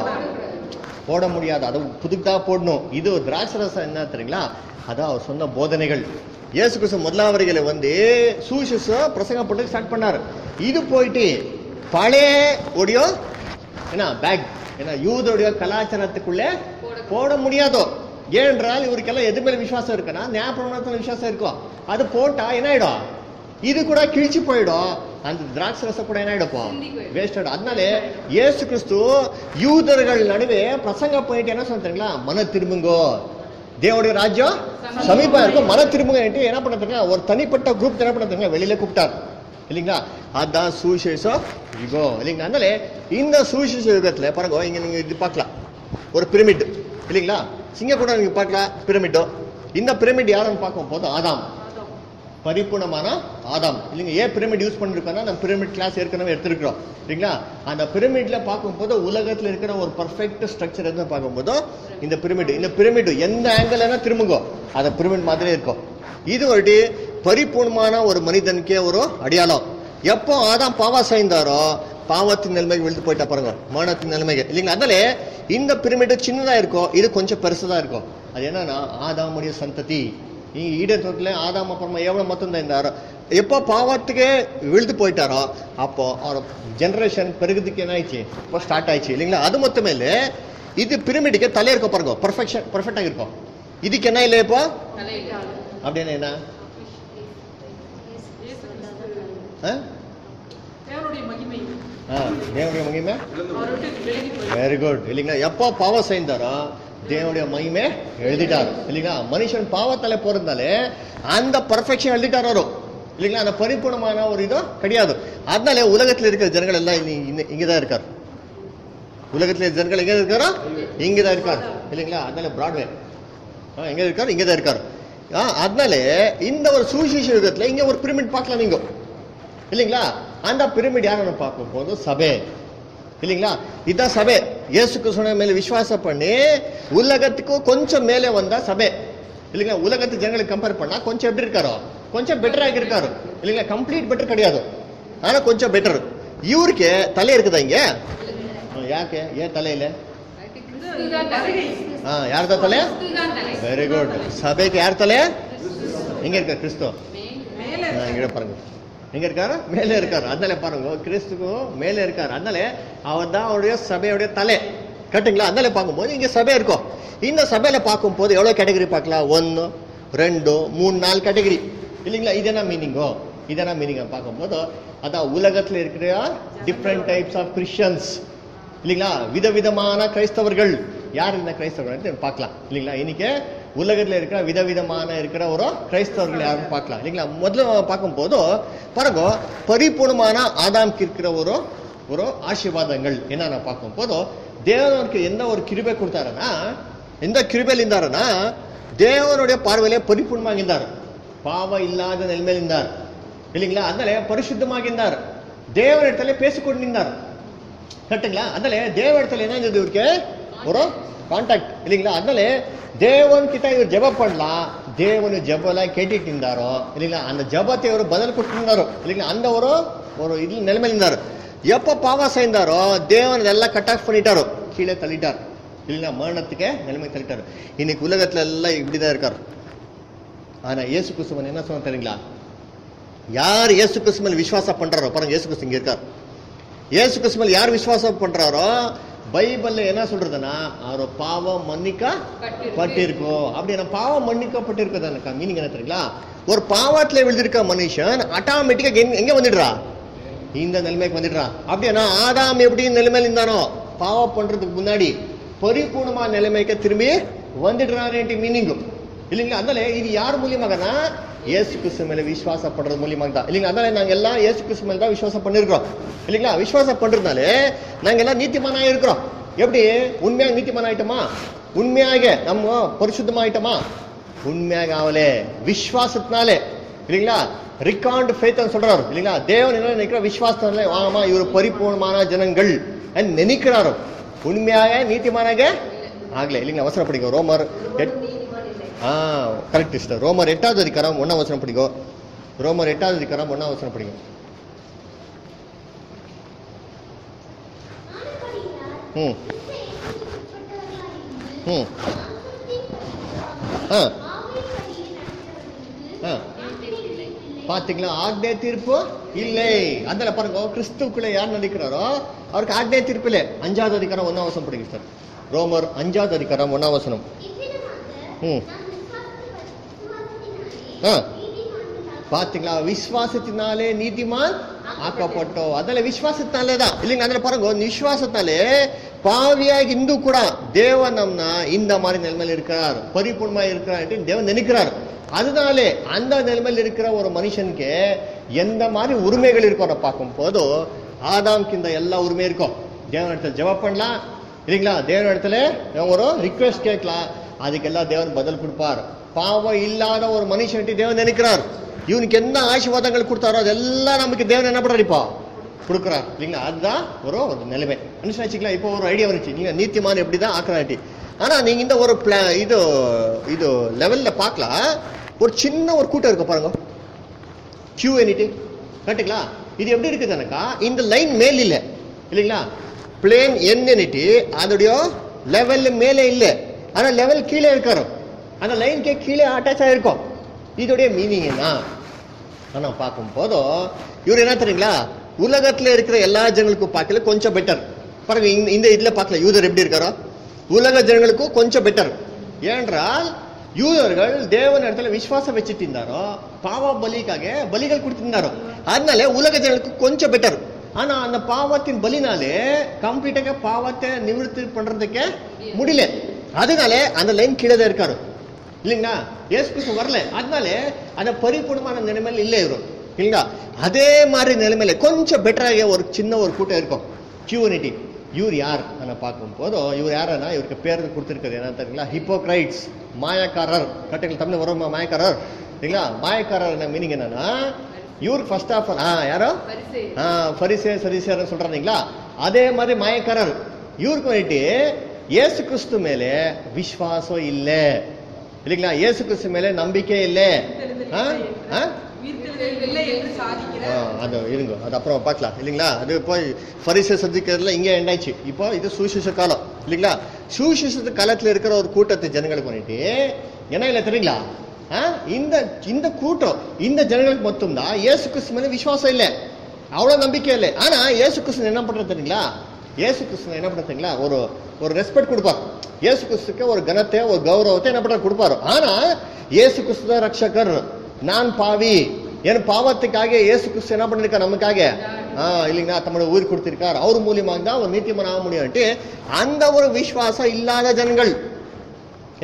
போட முடியாது அது புதுக்கா போடணும் இது திராட்சை ரசம் என்ன தெரியுங்களா அதான் அவர் சொன்ன போதனைகள் இயேசு கிறிஸ்து முதலாவரிகளை வந்து சூசஸ் பிரசங்கம் பண்ணி ஸ்டார்ட் பண்ணார் இது போயிட்டு பழைய ஒடியோ என்ன பேக் ஏன்னா யூதோடைய கலாச்சாரத்துக்குள்ளே போட முடியாதோ ஏனென்றால் இவருக்கெல்லாம் எது மேல விசுவாசம் இருக்குன்னா ஞாபகத்துல விசுவாசம் இருக்கும் அது போட்டா என்ன ஆயிடும் இது கூட கிழிச்சு போயிடும் அந்த திராட்சை ரசம் கூட என்ன ஆயிடும் சிந்தி போயிடும். வேஸ்ட் ஆயிடும் அதனால இயேசு கிறிஸ்து யூதர்கள் நடுவே பிரசங்க போயிட்டு என்ன சொல்றீங்களா மன திரும்புங்கோ தேவனுடைய ராஜ்யம் சமீபம் இருக்கும் மன திரும்புங்க என்ன பண்ணுறதுங்க ஒரு தனிப்பட்ட குரூப் என்ன பண்ணுறதுங்க வெளியில கூப்பிட்டார் இல்லைங்களா அதான் சுவிசேஷம் யுகம் இல்லைங்களா அதனால இந்த சுவிசேஷ யுகத்துல பாருங்க இங்க நீங்க இது பார்க்கலாம் ஒரு பிரமிட் இல்லைங்களா சிங்க கூட நீங்க பார்க்கலாம் பிரமிட்டோ இந்த பிரமிட் யாருன்னு பார்க்கும் போது ஆதாம் பரிபூர்ணமான ஆதாம் இல்லைங்க ஏன் பிரமிட் யூஸ் பண்ணிருக்கோம்னா நம்ம பிரமிட் கிளாஸ் ஏற்கனவே எடுத்திருக்கிறோம் இல்லைங்களா அந்த பிரமிட்ல பார்க்கும்போது உலகத்துல இருக்கிற ஒரு பர்ஃபெக்ட் ஸ்ட்ரக்சர் எதுவும் பார்க்கும்போது இந்த பிரமிட் இந்த பிரமிட் எந்த ஆங்கிள் திரும்புங்கோ அந்த பிரமிட் மாதிரி இருக்கும் இது ஒரு பரிபூர்ணமான ஒரு மனிதனுக்கே ஒரு அடையாளம் எப்போ ஆதாம் பாவா செய்தாரோ பாவத்தின் நிலைமைக்கு விழுந்து போயிட்டா பாருங்க மரணத்தின் நிலைமைக்கு இல்லைங்களா அதனால இந்த பிரமிட் சின்னதா இருக்கும் இது கொஞ்சம் பெருசுதான் இருக்கும் அது என்னன்னா ஆதாமுடைய சந்ததி நீங்க ஈடன் தோட்டத்துல ஆதாம் அப்புறமா எவ்வளவு மொத்தம் தான் இருந்தாரோ எப்போ பாவத்துக்கே விழுந்து போயிட்டாரோ அப்போ அவர் ஜெனரேஷன் பெருகுதுக்கு என்ன ஆயிடுச்சு இப்போ ஸ்டார்ட் ஆயிடுச்சு இல்லைங்களா அது மொத்தமே இல்லை இது பிரமிடுக்கு தலை இருக்கும் பாருங்க பர்ஃபெக்ஷன் பர்ஃபெக்டாக இருக்கும் இதுக்கு என்ன இல்லை இப்போ தலையில அப்படின்னு என்ன ஆ? தேவனுடைய மகிமை ஆ, தேவனுடைய மகிமை அவரை விட்டு விலகி போயிடும் வெரி குட் இல்லைங்களா எப்போ பாவம் செய்தாரோ தேவனுடைய மகிமை எழுதிட்டார் இல்லைங்களா மனுஷன் பாவத்தால போறதாலே அந்த பர்ஃபெக்ஷன் எழுதிட்டார் வரும் இல்லைங்களா அந்த பரிபூர்ணமான ஒரு இதோ கிடையாது அதனால உலகத்துல இருக்கிற ஜனங்கள் எல்லாம் இங்க- இங்க- இங்கதான் இருக்கார் உலகத்துல இருக்கிற ஜனங்கள் எங்க இருக்காரோ இங்கதான் இருக்கார் இல்லைங்களா அதனால பிராட்வே ஆ, எங்க இருக்கார் இங்கதான் இருக்கார் ஆ, அதனால இந்த ஒரு சுவிசேஷ யுகத்துல இங்க ஒரு பிரமிட் பார்க்கலாம் நீங்க இல்லைங்களா அந்த பிரமிட் யாரை பார்க்கும் போது சபை இல்லைங்களா இதான் சபை இயேசு கிறிஸ்துவ மேல விசுவாசம் பண்ணி உலகத்துக்கு கொஞ்சம் மேலே வந்தா சபை இல்லைங்களா உலகத்து ஜனங்களுக்கு கம்பேர் பண்ணா கொஞ்சம் எப்படி இருக்காரோ கொஞ்சம் பெட்டராக இருக்காரு இல்லைங்களா கம்ப்ளீட் பெட்டர் கிடையாது ஆனா கொஞ்சம் பெட்டர் இவருக்கு தலை இருக்குதா இங்க ஆ, யாருக்கு ஏன் தலையில அதுக்கு கிறிஸ்து தான் தலை ஆ யார் தான் தலை கிறிஸ்து தான் தலை வெரி குட் சபைக்கு யார் தலை எங்க இருக்க கிறிஸ்துவ மேல் மேல ஆ, இங்க பாருங்க எங்க இருக்காரு மேலே இருக்காரு அதனால பாருங்க கிறிஸ்துக்கும் மேலே இருக்காரு அதனால அவர் தான் அவருடைய சபையுடைய தலை கரெக்டுங்களா அதனால பார்க்கும்போது இங்க சபை இருக்கும் இந்த சபையில பார்க்கும்போது எவ்வளவு கேட்டகரி பார்க்கலாம் ஒன்னு ரெண்டு மூணு நாலு கேட்டகரி இல்லைங்களா இது என்ன மீனிங்கோ இது என்ன மீனிங் பார்க்கும்போது அதான் உலகத்துல இருக்கிற டிஃப்ரெண்ட் டைப்ஸ் ஆஃப் கிறிஸ்டியன்ஸ் இல்லைங்களா விதவிதமான கிறிஸ்தவர்கள் யார் இந்த கிறிஸ்தவர்கள் பார்க்கலாம் இல்லைங்களா இன்னைக்கு உலகத்துல இருக்கிற விதவிதமான இருக்கிற ஒரு கிரைஸ்தவர்கள் யாரும் பார்க்கலாம் இல்லைங்களா முதல்ல பார்க்கும்போது பாருங்க பரிபூர்ணமான ஆதாம்க்கு இருக்கிற ஒரு ஒரு ஆசீர்வாதங்கள் என்னென்ன பார்க்கும்போது தேவனுக்கு என்ன ஒரு கிருபை கொடுத்தாருன்னா எந்த கிருபையில் இருந்தாருன்னா தேவனுடைய பார்வையிலே பரிபூர்ணமாக இருந்தார் பாவம் இல்லாத நிலைமையில் இருந்தார் இல்லைங்களா அதனால பரிசுத்தமாக இருந்தார் தேவனிடத்துல பேசிக்கொண்டிருந்தார் கரெக்டுங்களா அதனால தேவனிடத்துல என்ன இருந்தது இவருக்கு ஒரு கான்டாக்ட் இல்லைங்களா அதனால தேவன் கிட்ட இவர் ஜெப பண்ணலாம் தேவனு ஜெபலாம் கேட்டுட்டு இருந்தாரோ இல்லைங்களா அந்த ஜெபத்தை இவர் பதில் கொடுத்திருந்தாரோ இல்லைங்களா அந்த ஒரு ஒரு இது நிலைமையில் இருந்தார் எப்போ பாவம் செய்தாரோ தேவன் இதெல்லாம் கட் ஆஃப் பண்ணிட்டாரோ கீழே தள்ளிட்டார் இல்லைங்களா மரணத்துக்கே நிலைமை தள்ளிட்டார் இன்னைக்கு உலகத்துல எல்லாம் இப்படிதான் இருக்கார் ஆனா இயேசு கிறிஸ்துவன் என்ன சொன்ன தெரியுங்களா யார் இயேசு கிறிஸ்து மேல விசுவாசம் பண்றாரோ பாருங்க இயேசு கிறிஸ்து இங்க இருக்கார் இயேசு கிறிஸ்து மேல யார் விசுவாசம் பண்றாரோ பைபிள்ல என்ன சொல்றதுன்னா அவர் பாவம் மன்னிக்க பட்டிருக்கோம் அப்படின்னா பாவம் மன்னிக்கப்பட்டிருக்கா மீனிங் என்ன தெரியுங்களா ஒரு பாவத்துல விழுந்திருக்க மனுஷன் ஆட்டோமேட்டிக்கா எங்க வந்துடுறா இந்த நிலைமைக்கு வந்துடுறா அப்படின்னா ஆதாம் எப்படி நிலைமையில இருந்தானோ பாவம் பண்றதுக்கு முன்னாடி பரிபூர்ணமான நிலைமைக்கு திரும்பி வந்துடுறாருன்ட்டு மீனிங் இல்லைங்களா அதனால இது யார் மூலியமாகனா இயேசு கிறிஸ்து மேல விசுவாசம் பண்றது மூலியமாக தான் இல்லைங்களா அதனால நாங்க எல்லாம் இயேசு கிறிஸ்து மேல தான் விசுவாசம் பண்ணிருக்கிறோம் இல்லைங்களா விசுவாசம் பண்றதுனாலே நாங்க எல்லாம் நீதிமானா இருக்கிறோம் எப்படி உண்மையாக நீதிமான் ஆயிட்டோமா உண்மையாக நம்ம பரிசுத்தமாயிட்டோமா உண்மையாக ஆகலே விசுவாசத்தினாலே இல்லைங்களா ரிகார்டு ஃபேத் சொல்றாரு இல்லைங்களா தேவன் என்ன நினைக்கிற விசுவாசத்தினாலே ஆமா இவர் பரிபூர்ணமான ஜனங்கள் நினைக்கிறாரோ உண்மையாக நீதிமானாக ஆகல இல்லைங்களா அவசரம் படிக்கும் ரோமர் எட் ஆ கரெக்ட் சிஸ்டர் ரோமர் எட்டாவது அதிகாரம் ஒன்றாம் வசனம் படிக்கும் ரோமர் எட்டாவது அதிகாரம் ஒன்றாம் வசனம் படிக்கும் ம் ம் ஆ ஆ பாத்தீங்களா ஆக்னே தீர்ப்பு இல்லை அதனால பாருங்க கிறிஸ்துக்குள்ள யார் நடிக்கிறாரோ அவருக்கு ஆக்னே தீர்ப்பு இல்லை அஞ்சாவது அதிகாரம் ஒன்னாம் வசனம் படிங்க சார் ரோமர் அஞ்சாவது அதிகாரம் ஒன்னாம் வசனம் ம் ஆ பாத்தீங்களா விசுவாசத்தினாலே நீதிமான் ஆக்கப்பட்டோம் ಅದಲ್ಲ ವಿಶ್ವಾಸத்தினாலே தான் இல்லைங்க அதில் பாருங்க ಒಂದು விசுவாசத்தினாலே பாவியாಗಿ இந்து கூட தேவன் நம்ன இந்த மாதிரி நிலைமையில் இருக்கிறார் பரிபூர்ணமா இருக்கிறார் தேவன் நினைக்கிறார் அதனாலே அந்த நிலைமையில் இருக்கிற ஒரு மனுஷனுக்கு எந்த மாதிரி உரிமைகள் இருக்கும் பார்க்கும் போது ஆதாம்க்கு இந்த எல்லா உரிமை இருக்கும் தேவன் இடத்துல ஜெபம் பண்ணலாம் இல்லைங்களா தேவன் இடத்துல ஒரு ரிக்வெஸ்ட் கேட்கலாம் அதுக்கெல்லாம் தேவன் பதில் கொடுப்பார் பாவம் இல்லாத ஒரு மனுஷன்ட்டு தேவன் நினைக்கிறார் இவனுக்கு என்ன ஆசீர்வாதங்கள் கொடுத்தாரோ அதெல்லாம் நமக்கு தேவன் என்ன பண்றாரு இப்போ கொடுக்குறார் இல்லைங்களா அதுதான் ஒரு ஒரு நிலைமை அனுசரிச்சிங்களா இப்போ ஒரு ஐடியா வந்துச்சு நீங்க நீத்தியமான எப்படி தான் ஆக்கிறாட்டி ஆனா நீங்க இந்த ஒரு பிளா இது இது லெவல்ல பார்க்கலாம் ஒரு சின்ன ஒரு கூட்டம் இருக்கு பாருங்க கியூ எனிட்டி கரெக்டுங்களா இது எப்படி இருக்குதுனாக்கா இந்த லைன் மேல் இல்லை இல்லைங்களா பிளேன் என் எனிட்டி அதோடைய லெவல் மேலே இல்லை ஆனா லெவல் கீழே இருக்காரு அந்த லைனுக்கே கீழே அட்டாச் ஆயிருக்கும் இதோடைய மீனிங் என்ன ஆனா பார்க்கும் போதும் இவர் என்ன தெரியுங்களா உலகத்துல இருக்கிற எல்லா ஜனங்களுக்கும் பார்க்கல கொஞ்சம் பெட்டர் பாருங்க இந்த- இந்த இதுல பார்க்கல யூதர் எப்படி இருக்காரோ உலக ஜனங்களுக்கும் கொஞ்சம் பெட்டர் ஏனென்றால் யூதர்கள் தேவன் இடத்துல விசுவாசம் வச்சுட்டு இருந்தாரோ பாவ பலிக்காக பலிகள் கொடுத்திருந்தாரோ அதனால உலக ஜனங்களுக்கு கொஞ்சம் பெட்டர் ஆனா அந்த பாவத்தின் பலினாலே கம்ப்ளீட்டாக பாவத்தை நிவர்த்தி பண்றதுக்கு முடியல அதனால அந்த லைன் கீழே தான் இருக்காரு இல்லைங்களா இயேசு கிறிஸ்து வரல அதனால அந்த பரிபூர்ணமான நிலைமையில் இல்லை இவரும் இல்லைங்களா அதே மாதிரி நிலைமையில கொஞ்சம் பெட்டராக ஒரு சின்ன ஒரு கூட்டம் இருக்கும் கியூனிட்டி இவர் யார் நான் பார்க்கும் போதும் இவர் யாருன்னா இவருக்கு பேர் கொடுத்துருக்குது என்ன தெரியுங்களா ஹிப்போக்ரைட்ஸ் மாயக்காரர் கட்டுங்கள் தமிழ் வருமா மாயக்காரர் இல்லைங்களா மாயக்காரர் என்ன மீனிங் என்னன்னா இவருக்கு ஃபர்ஸ்ட் ஆஃப் ஆல் ஆ யாரோ பரிசேயர். ஆ பரிசே சரிசேரன் சொல்றாங்களா அதே மாதிரி மாயக்காரர் இவருக்கு வந்துட்டு இயேசு கிறிஸ்து மேலே விசுவாசம் இல்லை இல்லைங்களா இயேசு கிறிஸ்து மேலே நம்பிக்கை இல்லை ஆ? ஆ? உயிர்த்தெழுதல் இல்லை என்று சாதிக்கிற ஆ, அது இருங்க அது அப்புறம் பார்க்கலாம் இல்லைங்களா அது போய் பரிசை சந்திக்கிறதுல இங்கே எண்டாச்சு இப்போ இது சுவிசேஷ காலம் இல்லைங்களா சுவிசேஷ காலத்துல இருக்கிற ஒரு கூட்டத்தை ஜனங்களுக்கு பண்ணிட்டு என்ன இல்லை தெரியுங்களா ஆ? இந்த இந்த கூட்டம் இந்த ஜனங்களுக்கு மட்டும்தான் இயேசு கிறிஸ்து மேல விசுவாசம் இல்லை அவ்வளவு நம்பிக்கை இல்லை ஆனா இயேசு கிறிஸ்து என்ன பண்றது தெரியுங்களா இயேசு கிறிஸ்து என்ன பண்றது தெரியுங்களா ஒரு ஒரு ரெஸ்பெக்ட் கொடுப்பார் இயேசு கிறிஸ்துக்கு ஒரு கனத்தை ஒரு கௌரவத்தை என்ன பண்றாரு கொடுப்பாரு ஆனா இயேசு கிறிஸ்து தான் ரட்சகர் நான் பாவி என் பாவத்துக்காக இயேசு கிறிஸ்து என்ன பண்ணிருக்கார் நமக்காக ஆ இல்லைங்களா தம்மோட உயிர் கொடுத்திருக்கார் அவர் மூலியமாக தான் ஒரு நீத்தியமன் ஆக முடியும்ட்டு அந்த ஒரு விசுவாசம் இல்லாத ஜனங்கள்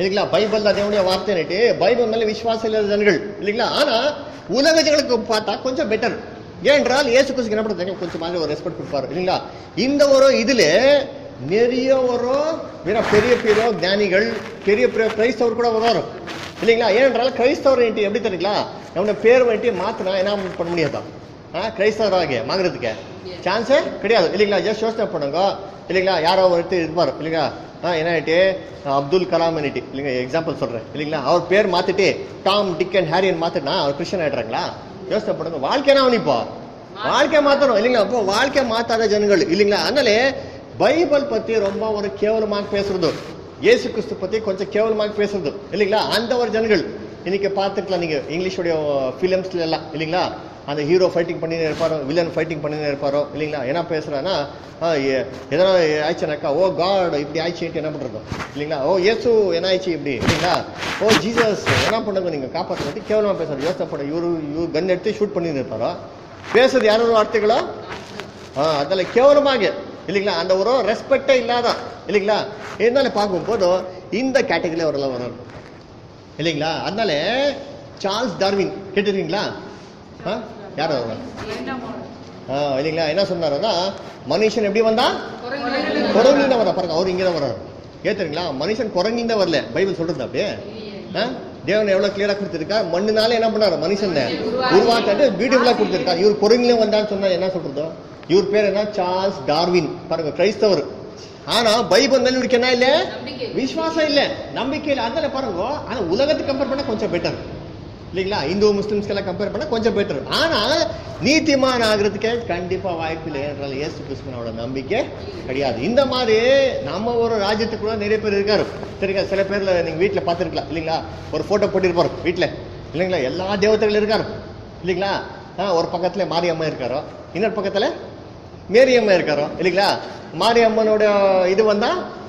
இல்லைங்களா பைபிள் தான் தேவனுடைய வார்த்தை நட்டு பைபிள் மேல விசுவாசம் இல்லாத ஜனங்கள் இல்லைங்களா ஆனா உலக ஜனங்களுக்கு பார்த்தா கொஞ்சம் பெட்டர் ஏனென்றால் இயேசு கிறிஸ்து என்ன பண்ணுறாங்க கொஞ்சம் மாதிரி ஒரு ரெஸ்பெக்ட் கொடுப்பாரு இல்லைங்களா இந்த ஒரு இதுல நிறைய ஒரு வேற பெரிய பெரிய ஞானிகள் பெரிய பெரிய கிரைஸ்தவர் கூட வரும் இல்லைங்களா ஏனென்றால் கிரைஸ்தவர் வந்துட்டு எப்படி தெரியுங்களா நம்மளோட பேர் வந்துட்டு மாத்தினா என்ன பண்ண முடியாதா ஆ கிரைஸ்தவராக மாங்குறதுக்கு சான்ஸே கிடையாது இல்லைங்களா ஜஸ்ட் யோசனை பண்ணுங்க இல்லைங்களா யாரோ ஒருத்தர் இருப்பார் இல்லைங்களா ஆ என்னாயிட்டு அப்துல் கலாம் என்னட்டு இல்லைங்க எக்ஸாம்பிள் சொல்கிறேன் இல்லைங்களா அவர் பேர் மாற்றிட்டு டாம் டிக் அண்ட் ஹேரியன் மாற்றினா அவர் கிறிஸ்டியன் ஆயிடுறாங்களா யோசனை பண்ணுங்க வாழ்க்கை என்ன இப்போ வாழ்க்கை மாத்தணும் இல்லைங்களா அப்போ வாழ்க்கை மாத்தாத ஜனங்கள் இல்லைங்களா அதனாலே பைபிள் பத்தி ரொம்ப ஒரு கேவலமாக பேசுறது இயேசு கிறிஸ்து பத்தி கொஞ்சம் கேவலமாக பேசுறது இல்லைங்களா அந்த ஒரு ஜனங்கள் இன்னைக்கு பார்த்துக்கலாம் நீங்க இங்கிலீஷுடைய ஃபிலிம்ஸ்ல எல்லாம் இல்லைங்களா அந்த ஹீரோ ஃபைட்டிங் பண்ணினே இருப்பாரோ வில்லன் ஃபைட்டிங் பண்ணினே இருப்பாரோ இல்லைங்களா என்ன பேசுறான்னா ஆ, எ- எதனா ஆயிடுச்சுனாக்கா ஓ காட் இப்படி ஆயிடுச்சுட்டு என்ன பண்றது இல்லைங்களா ஓ இயேசு என்ன ஆயிடுச்சு இப்படி இல்லைங்களா ஓ ஜீசஸ் என்ன பண்ணுங்க நீங்க காப்பாற்ற பத்தி கேவலமா பேசுறது யோசனை பண்ண இவரு இவரு கன் எடுத்து ஷூட் பண்ணிட்டு இருப்பாரோ பேசுறது யாரோட வார்த்தைகளோ ஆ அதில் கேவலமாக இல்லைங்களா அந்த ஒரு ரெஸ்பெக்டே இல்லாத இல்லைங்களா இருந்தாலும் பார்க்கும்போது இந்த கேட்டகரியில் அவரெல்லாம் வராரு இல்லைங்களா அதனால சார்ல்ஸ் டார்வின் கேட்டிருக்கீங்களா ஆ யார் அவர் ஆ இல்லைங்களா என்ன சொன்னாருன்னா மனுஷன் எப்படி வந்தா குரங்கிந்த வர பாருங்க அவர் இங்கே தான் வர்றாரு ஏத்துறீங்களா மனுஷன் குரங்கிந்த வரல பைபிள் சொல்றது அப்படியே ஆ? தேவன் எவ்வளவு கிளியரா கொடுத்திருக்கா மண்ணுனால என்ன பண்ணாரு மனுஷன் உருவாக்கிட்டு பியூட்டிஃபுல்லா கொடுத்திருக்காரு இவர் குரங்கில வந்தான்னு சொன்னா என்ன சொல்றது இவர் பேர் என்ன சார்ல்ஸ் டார்வின் பாருங்க கிறிஸ்தவர் ஆனா பைபிள் மேல இவருக்கு என்ன இல்ல நம்பிக்கை. விசுவாசம் இல்ல நம்பிக்கை இல்ல அதனால பாருங்க ஆனா உலகத்துக்கு கம்பேர் பண்ணா கொஞ்சம் பெட்டர் இல்லைங்களா இந்து முஸ்லிம்ஸ்க்கெல்லாம் கம்பேர் பண்ணா கொஞ்சம் பெட்டர் ஆனா நீதிமான் ஆகிறதுக்கே கண்டிப்பா வாய்ப்பு இல்லை என்றால் இயேசு கிறிஸ்துவனோட நம்பிக்கை கிடையாது இந்த மாதிரி நம்ம ஒரு ராஜ்யத்துக்குள்ள நிறைய பேர் இருக்காரு சரிங்களா சில பேர்ல நீங்க வீட்டுல பார்த்திருக்கலாம் இல்லைங்களா ஒரு போட்டோ போட்டிருப்பாரு வீட்டுல இல்லைங்களா எல்லா தேவதைகள் இருக்காரு இல்லைங்களா ஆ, ஒரு பக்கத்துல மாரியம்மா இருக்காரோ இன்னொரு பக்கத்துல மேரியம்மா இருக்காரோ இல்லைங்களா மாரியம்மனோட இது வந்தா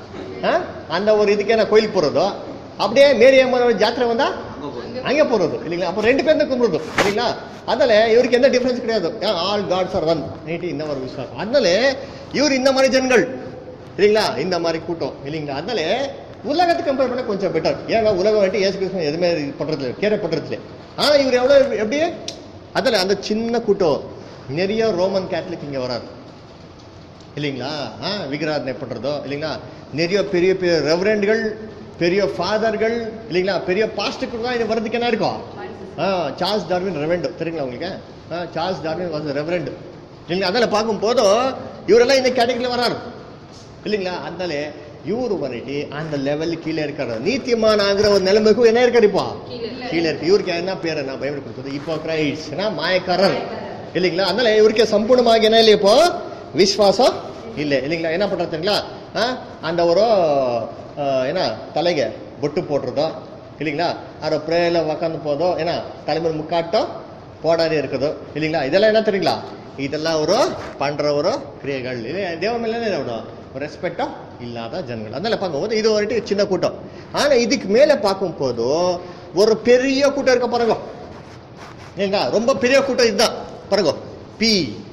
ஆ, அந்த ஒரு இதுக்கு என்ன கோயிலுக்கு போறதோ அப்படியே மேரியம்மனோட ஜாத்திரை வந்தா அங்க போய் அங்கே போறது இல்லைங்களா அப்போ ரெண்டு பேரும் தான் கும்பிடுறது இல்லைங்களா அதனால இவருக்கு எந்த டிஃபரன்ஸ் கிடையாது ஆல் காட்ஸ் ஆர் ஒன் நீட்டு இந்த மாதிரி விசுவாசம் அதனால இவர் இந்த மாதிரி ஜனங்கள் இல்லைங்களா இந்த மாதிரி கூட்டம் இல்லைங்களா அதனால உலகத்துக்கு கம்பேர் பண்ண கொஞ்சம் பெட்டர் ஏன்னா உலகம் வந்துட்டு ஏசு கிறிஸ்துவ எதுவுமே இது பண்றது இல்லை கேர பண்றது இல்லை ஆனா இவர் எவ்வளவு எப்படி அதில் அந்த சின்ன கூட்டம் நிறைய ரோமன் கேத்தலிக் இங்க வராரு இல்லைங்களா ஆ விக்கிராதனை பண்றதோ இல்லைங்களா நிறைய பெரிய பெரிய ரெவரண்ட்கள் பெரிய ஃபாதர்கள் இல்லைங்களா பெரிய பாஸ்டுக்கு தான் இது வரதுக்கு என்ன இருக்கும் ஆ சார்ல்ஸ் டார்வின் ரெவரண்ட் தெரியுங்களா உங்களுக்கு ஆ சார்ல்ஸ் டார்வின் வாஸ் ரெவரண்ட் இல்லைங்களா அதில் பார்க்கும்போது இவரெல்லாம் இந்த கேட்டகரியில் வராரு இல்லைங்களா அதனால இவரு வந்துட்டு அந்த லெவல் கீழே இருக்காரு நீத்தியமான ஆகிற ஒரு நிலைமைக்கும் என்ன இருக்காரு இப்போ கீழே இருக்கு இவருக்கு என்ன பேர் என்ன பைபிள் கொடுத்தது இப்போ கிரைஸ் மாயக்காரர் இல்லைங்களா அதனால இவருக்கு சம்பூர்ணமாக என்ன இல்லை இப்போ விஸ்வாசம் இல்லை இல்லைங்களா என்ன பண்றது தெரியுங்களா ஆ, அந்த ஒரு ஆ, என்ன தலைங்க பொட்டு போடுறதோ இல்லைங்களா அதை ப்ரேயர்ல உக்காந்து போதோ ஏன்னா தலைமையில் முக்காட்டோ போடாதே இருக்குதோ இல்லைங்களா இதெல்லாம் என்ன தெரியுங்களா இதெல்லாம் ஒரு பண்ற ஒரு கிரியைகள் இல்லை தேவ மேல என்ன இருக்கணும்? ஒரு ரெஸ்பெக்டோ இல்லாத ஜனங்கள் அதனால பார்க்கும்போது இது ஒரு சின்ன கூட்டம் ஆனா இதுக்கு மேல பார்க்கும் போது ஒரு பெரிய கூட்டம் இருக்க பாருங்க ஏங்க ரொம்ப பெரிய கூட்டம் இதுதான் பாருங்க பி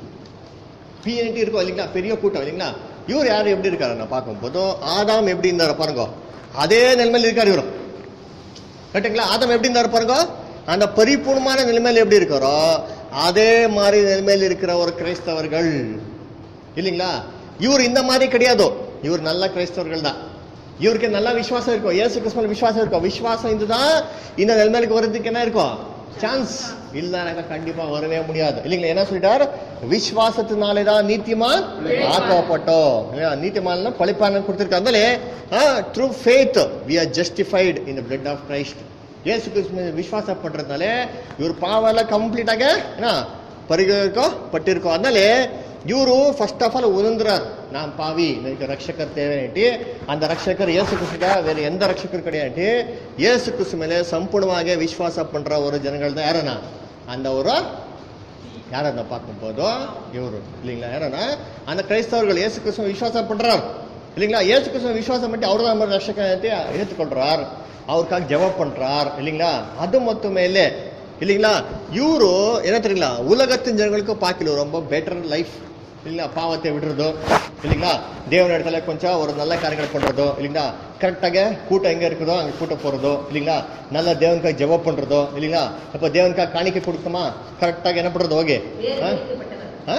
பிஎன்டி இருக்கும் இல்லைங்களா பெரிய கூட்டம் இல்லைங்களா இவர் யார் எப்படி இருக்காரு நான் பார்க்கும்போது ஆதாம் எப்படி இருந்தாரு பாருங்க அதே நிலைமையில் இருக்காரு இவரும் கரெக்டுங்களா ஆதாம் எப்படி இருந்தாரு பாருங்க அந்த பரிபூர்ணமான நிலைமையில் எப்படி இருக்காரோ அதே மாதிரி நிலைமையில் இருக்கிற ஒரு கிறிஸ்தவர்கள் இல்லைங்களா இவர் இந்த மாதிரி கிடையாது இவர் நல்ல கிறிஸ்தவர்கள் தான் இவருக்கு நல்ல விசுவாசம் இருக்கும் இயேசு கிறிஸ்துவ விசுவாசம் இருக்கும் விசுவாசம் இதுதான் இந்த நிலைமைக்கு வர்றதுக்கு என்ன இருக்கும் சான்ஸ் இல்லைனாக்கா கண்டிப்பா வரவே முடியாது இல்லைங்களா என்ன சொல்லிட்டார் விசுவாசத்தினாலே தான் நீத்திமான் ஆக்கப்பட்டோம் இல்லையா நீத்திமான் பழிப்பான கொடுத்துருக்காங்க அதனால through faith we are justified in the blood of Christ Yesu Kristhu விசுவாசம் பண்றதுனால இவர் பாவம் எல்லாம் கம்ப்ளீட்டாக என்ன பரிகரிக்கப்பட்டிருக்கோம் அதனால இವರು ಫಸ್ಟ್ ಆಫ್ ಆಲ್ ಉಣಂದ್ರಾರ್ நான் பாவி எனக்கு ரட்சகர் தேவையாட்டி அந்த ரட்சகர் இயேசு கிறிஸ்துக்கா வேற எந்த ரட்சகர் கிடையாது இயேசு கிறிஸ்து மேலே சம்பூர்ணமாக விசுவாசம் பண்ற ஒரு ஜனங்கள் தான் யாரனா அந்த ஒரு யாரನ್ನ பார்க்கும்போதோ இவரு இல்லைங்களா யாரன்னா அந்த கிரைஸ்தவர்கள் இயேசு கிறிஸ்துவ விசுவாசம் பண்றார் இல்லைங்களா இயேசு கிறிஸ்துவ விசுவாசம் பண்ணி அவர் நம்ம ரட்சகத்தை ஏற்றுக்கொள்றார் அவருக்காக ஜெபம் பண்றார் இல்லைங்களா அது மட்டுமே இல்லை இல்லைங்களா இவரு என்ன தெரியுங்களா உலகத்தின் ஜனங்களுக்கு பார்க்கல ரொம்ப பெட்டர் லைஃப் இல்லைங்களா பாவத்தை விடுறதோ இல்லைங்களா தேவன இடத்துல கொஞ்சம் ஒரு நல்ல காரியங்கள் பண்றதோ இல்லைங்களா கரெக்டாக கூட்டம் எங்க இருக்குதோ அங்க கூட்டம் போறதோ இல்லைங்களா நல்ல தேவனுக்காக ஜெபம் பண்றதோ இல்லைங்களா அப்ப தேவனுக்காக காணிக்கை கொடுக்குமா கரெக்டாக என்ன பண்றது ஓகே ஆ?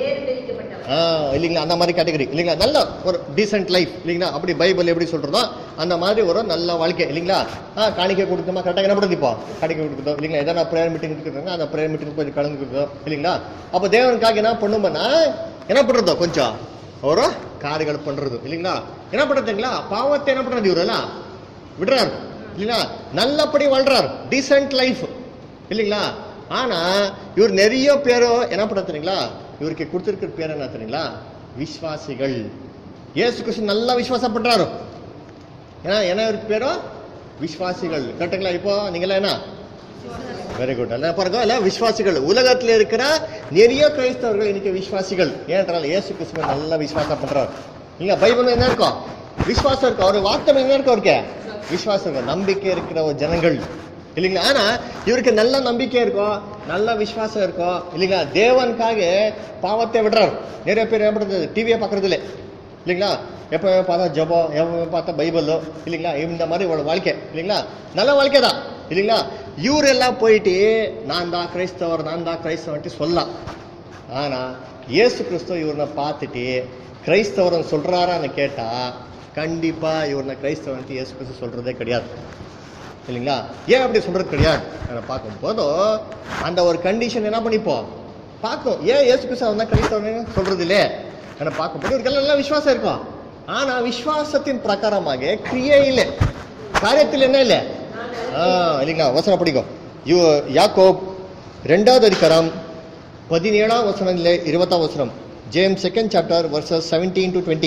ஆ இல்லைங்களா அந்த மாதிரி கேட்டகரி இல்லைங்களா நல்ல ஒரு டீசென்ட் லைஃப் இல்லைங்களா அப்படி பைபிள் எப்படி சொல்றதோ அந்த மாதிரி ஒரு நல்ல வாழ்க்கை இல்லைங்களா ஆ காணிக்கை கொடுக்குமா கரெக்டாக என்ன பண்ணுறது இப்போ காணிக்கை கொடுக்குதோ இல்லைங்களா எதனா ப்ரேயர் மீட்டிங் இருக்கிறாங்க அந்த ப்ரேயர் மீட்டிங் போய் கலந்துக்கிறதோ இல்லைங்களா அப்போ தேவனுக்காக என்ன பண்ணும்போனா என்ன பண்ணுறதோ கொஞ்சம் ஒரு காரியங்கள் பண்றது இல்லைங்களா என்ன பண்ணுறதுங்களா பாவத்தை என்ன பண்ணுறது இவரெல்லாம் விடுறாரு இல்லைங்களா நல்லபடி வாழ்றாரு டீசென்ட் லைஃப் இல்லைங்களா ஆனா இவர் நிறைய பேரோ என்ன பண்ண தெரியுங்களா இவருக்கு கொடுத்திருக்கிற பேர் என்ன தெரியுங்களா விஸ்வாசிகள் இயேசு கிறிஸ்து நல்லா விசுவாசம் பண்றாரு ஏன்னா என்ன இவருக்கு பேரோ விஸ்வாசிகள் கரெக்டுங்களா இப்போ நீங்களாம் என்ன வெரி குட் அல்ல பாருங்க இல்ல விசுவாசிகள் உலகத்துல இருக்கிற நிறைய கிறிஸ்தவர்கள் இன்னைக்கு விசுவாசிகள் ஏனென்றால் இயேசு கிறிஸ்துவ நல்லா விசுவாசம் பண்றாரு நீங்க பைபிள் என்ன இருக்கும் விசுவாசம் இருக்கும் அவர் வார்த்தை என்ன இருக்கும் அவருக்கு விசுவாசம் இருக்கும் நம்பிக்கை இருக்கிற ஒரு ஜனங்கள் இல்லைங்களா ஆனா இவருக்கு நல்ல நம்பிக்கை இருக்கும் நல்ல விசுவாசம் இருக்கும் இல்லைங்களா தேவனுக்காக பாவத்தை விடுறாரு நிறைய பேர் என்ன பண்றது டிவியை பார்க்கறது இல்லை இல்லைங்களா எப்போ பார்த்தா ஜபம் எப்போ பார்த்தா பைபிளோ இல்லைங்களா இந்த மாதிரி ஒரு வாழ்க்கை இல்லைங்களா நல்ல வாழ்க்கை தான் இல்லைங்களா இவரெல்லாம் போயிட்டு நான் தான் கிறிஸ்தவர் நான் தான் கிறிஸ்தவன்ட்டு சொல்லலாம் ஆனா இயேசு கிறிஸ்துவ இவரை பார்த்துட்டு கிறிஸ்தவரன் சொல்றாரான்னு கேட்டா கண்டிப்பா இவரை கிறிஸ்தவன்ட்டு இயேசு கிறிஸ்து சொல்றதே கிடையாது இல்லைங்களா ஏன் அப்படி சொல்றது கிடையாது நான் பார்க்கும் போதும் அந்த ஒரு கண்டிஷன் என்ன பண்ணிப்போம் பார்க்கும் ஏன் இயேசு கிறிஸ்து வந்தா கிறிஸ்தவன் சொல்றது இல்லையே நான் பார்க்கும்போது இவருக்கு எல்லாம் விசுவாசம் இருக்கும் ஆனா விசுவாசத்தின் பிரகாரமாக கிரியே இல்லை காரியத்தில் என்ன இல்லை ஆ இல்லைங்களா வசனம் படிக்கும் யோ யாக்கோப் ரெண்டாவது அதிகாரம் பதினேழாம் வசனம் இல்லை இருபத்தாம் வசனம் James second chapter verses seventeen to twenty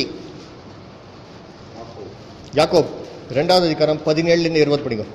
Yakob ரெண்டாவது அதிகாரம் பதினேழுலேருந்து இருபது படிக்கும்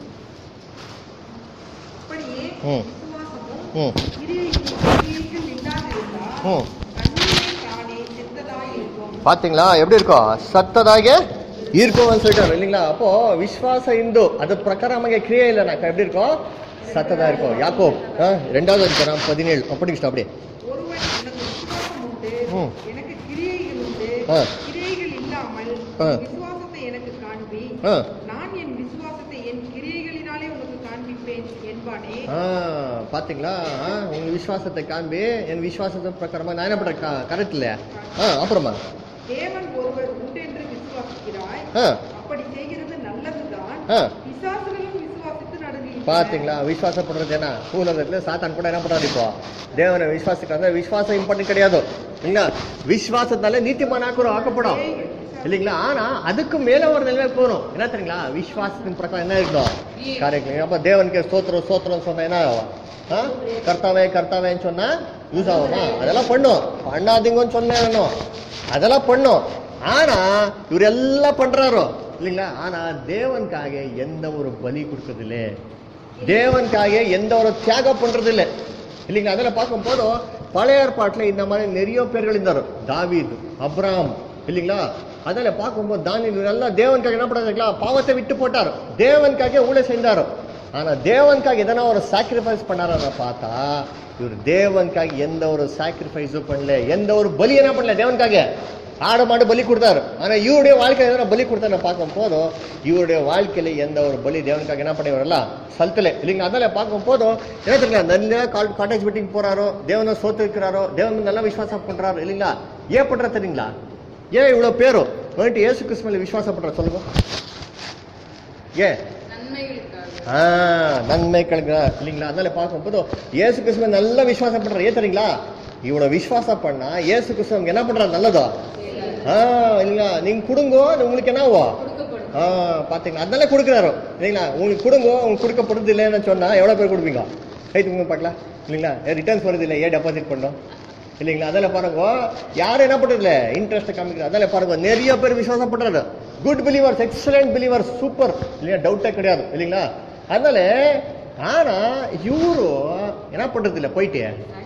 அப்படியே ம். விசுவாசமும் ம் கிரியைகள் கிரியைகள் இல்லாதிருந்தால் ம் தன்னிலே தானே செத்ததாய் இருக்கும் பாத்தீங்களா எப்படி இருக்கும் சத்ததாக இருக்கும்னு சொல்லிட்டாரு இல்லைங்களா அப்போ விஸ்வாச இந்து அது பிரகாரமாக கிரியே இல்லைனாக்கா எப்படி இருக்கும் சத்ததா இருக்கும் யாக்கோ ஆ, ரெண்டாவது அதிகாரம் பதினேழு அப்படி இஷ்டம் அப்படியே ஒருவன் எனக்கு விசுவாசம் உண்டு ம். எனக்கு கிரியைகள் உண்டு ஆ. கிரியைகள் இல்லாமல் ஆ. விசுவாசத்தை எனக்கு காண்பி ஆ. நான் என் விசுவாசத்தை என் கிரியைகளினாலே உனக்கு காண்பிப்பேன் என்பானே ஆ பாத்தீங்களா ஆ, உங்க விசுவாசத்தை காண்பி என் விசுவாசத்தை பிரகாரமா நான் என்ன பண்றேன் கரெக்ட் இல்லையா ஆ அப்புறமா தேவன் ஒருவர் உண்டென்று விசுவாசிக்கிறாய் ஆ அப்படி செய்கிறது நல்லதுதான் ஆ. பிசாசுகளும் விசுவாசித்து நடுங்குகின்றன. பாத்தீங்களா விசுவாசப்படுறது என்ன பூலகத்துல சாத்தான் கூட என்ன பண்றாரு இப்போ தேவனை விசுவாசிக்கிறாங்க விசுவாசம் இம்பார்ட்டன் கிடையாது இல்லைங்களா விசுவாசத்தால நீதிமான் ஆக்குறோம் ஆக்கப்படும் இல்லைங்களா ஆனா அதுக்கு மேல ஒரு நிலைமை போகணும் என்ன தெரியுங்களா விசுவாசத்தின் பிரகாரம் என்ன இருக்கணும் காரியங்கள் அப்ப தேவனுக்கு ஸ்தோத்திரம் ஸ்தோத்திரம் சொன்னா என்ன ஆகும் ஆ? கர்த்தாவே கர்த்தாவேன்னு சொன்னா யூஸ் ஆகுமா அதெல்லாம் பண்ணும் பண்ணாதீங்கன்னு சொன்னேன் அதெல்லாம் பண்ணும் ஆனா இவர் எல்லாம் பண்றாரோ இல்லைங்களா ஆனா தேவனுக்காக எந்த ஒரு பலி கொடுக்கறதில்ல தேவனுக்காக எந்த ஒரு தியாகம் பண்றது இல்ல இல்லைங்களா அதில் பார்க்கும் போதும் பழைய ஏற்பாட்டில் இந்த மாதிரி நிறைய பேர்கள் இருந்தார் தாவீது அப்ராம் இல்லைங்களா அதில் பார்க்கும்போது தானியல் எல்லாம் தேவனுக்காக என்ன பண்ணாருங்களா பாவத்தை விட்டு போட்டார் தேவனுக்காக ஊழல் செஞ்சார் ஆனா தேவனுக்காக எதனா ஒரு சாக்ரிஃபைஸ் பண்ணாரா பார்த்தா இவர் தேவனுக்காக எந்த ஒரு சாக்ரிஃபைஸும் பண்ணல எந்த ஒரு பலி என்ன பண்ணல தேவனுக்காக ஆடு மாடு பலி கொடுத்தாரு ஆனா இவருடைய வாழ்க்கையில எதனா பலி கொடுத்தாரு பார்க்கும் போதும் இவருடைய வாழ்க்கையில எந்த ஒரு பலி தேவனுக்காக என்ன பண்ணி வரல சல்த்தல இல்லைங்க அதனால பார்க்கும் போதும் என்ன தெரியல நல்ல காட்டேஜ் மீட்டிங் போறாரோ தேவனை சோத்து இருக்கிறாரோ தேவன் நல்லா விசுவாசம் பண்றாரு இல்லைங்களா ஏன் பண்ற தெரியுங்களா ஏன் இவ்வளவு பேரும் வந்துட்டு ஏசு கிறிஸ்துவில விசுவாசம் பண்ற சொல்லுங்க ஏன் நன்மைகளுக்காக ஆ, நன்மைகளுக்கு இல்லைங்களா அதனால பார்க்கும்போது இயேசு கிறிஸ்துவ நல்ல விசுவாசம் பண்றாரு ஏன் தெரியுங்களா இவ்வளவு விசுவாசம் பண்ணா இயேசு கிறிஸ்துவ என்ன பண்றாரு நல்லதோ ஆ இல்லைங்களா நீங்க கொடுங்கோ உங்களுக்கு என்ன ஆகும் கொடுக்கப்படும் ஆ பாத்தீங்களா அதனால கொடுக்குறாரு இல்லைங்களா உங்களுக்கு கொடுங்க உங்களுக்கு கொடுக்கப்படுறது இல்லைன்னு சொன்னா எவ்வளவு பேர் கொடுப்பீங்க கை தூங்க பார்க்கலாம் இல்லைங்களா ரிட்டர்ன்ஸ் வருது இல்லை ஏன் டெபாசிட் பண்ணோம் இல்லைங்களா அதில் பாருங்க யாரும் என்ன பண்றது இல்லை இன்ட்ரெஸ்ட் காமிக்கிறது அதில் பாருங்க நிறைய பேர் விசுவாசம் பண்றாரு good believers excellent believers super இல்லையா டவுட்டே கிடையாது இல்லைங்களா அதனால ஆனா இவரு என்ன பண்றது இல்லை போயிட்டு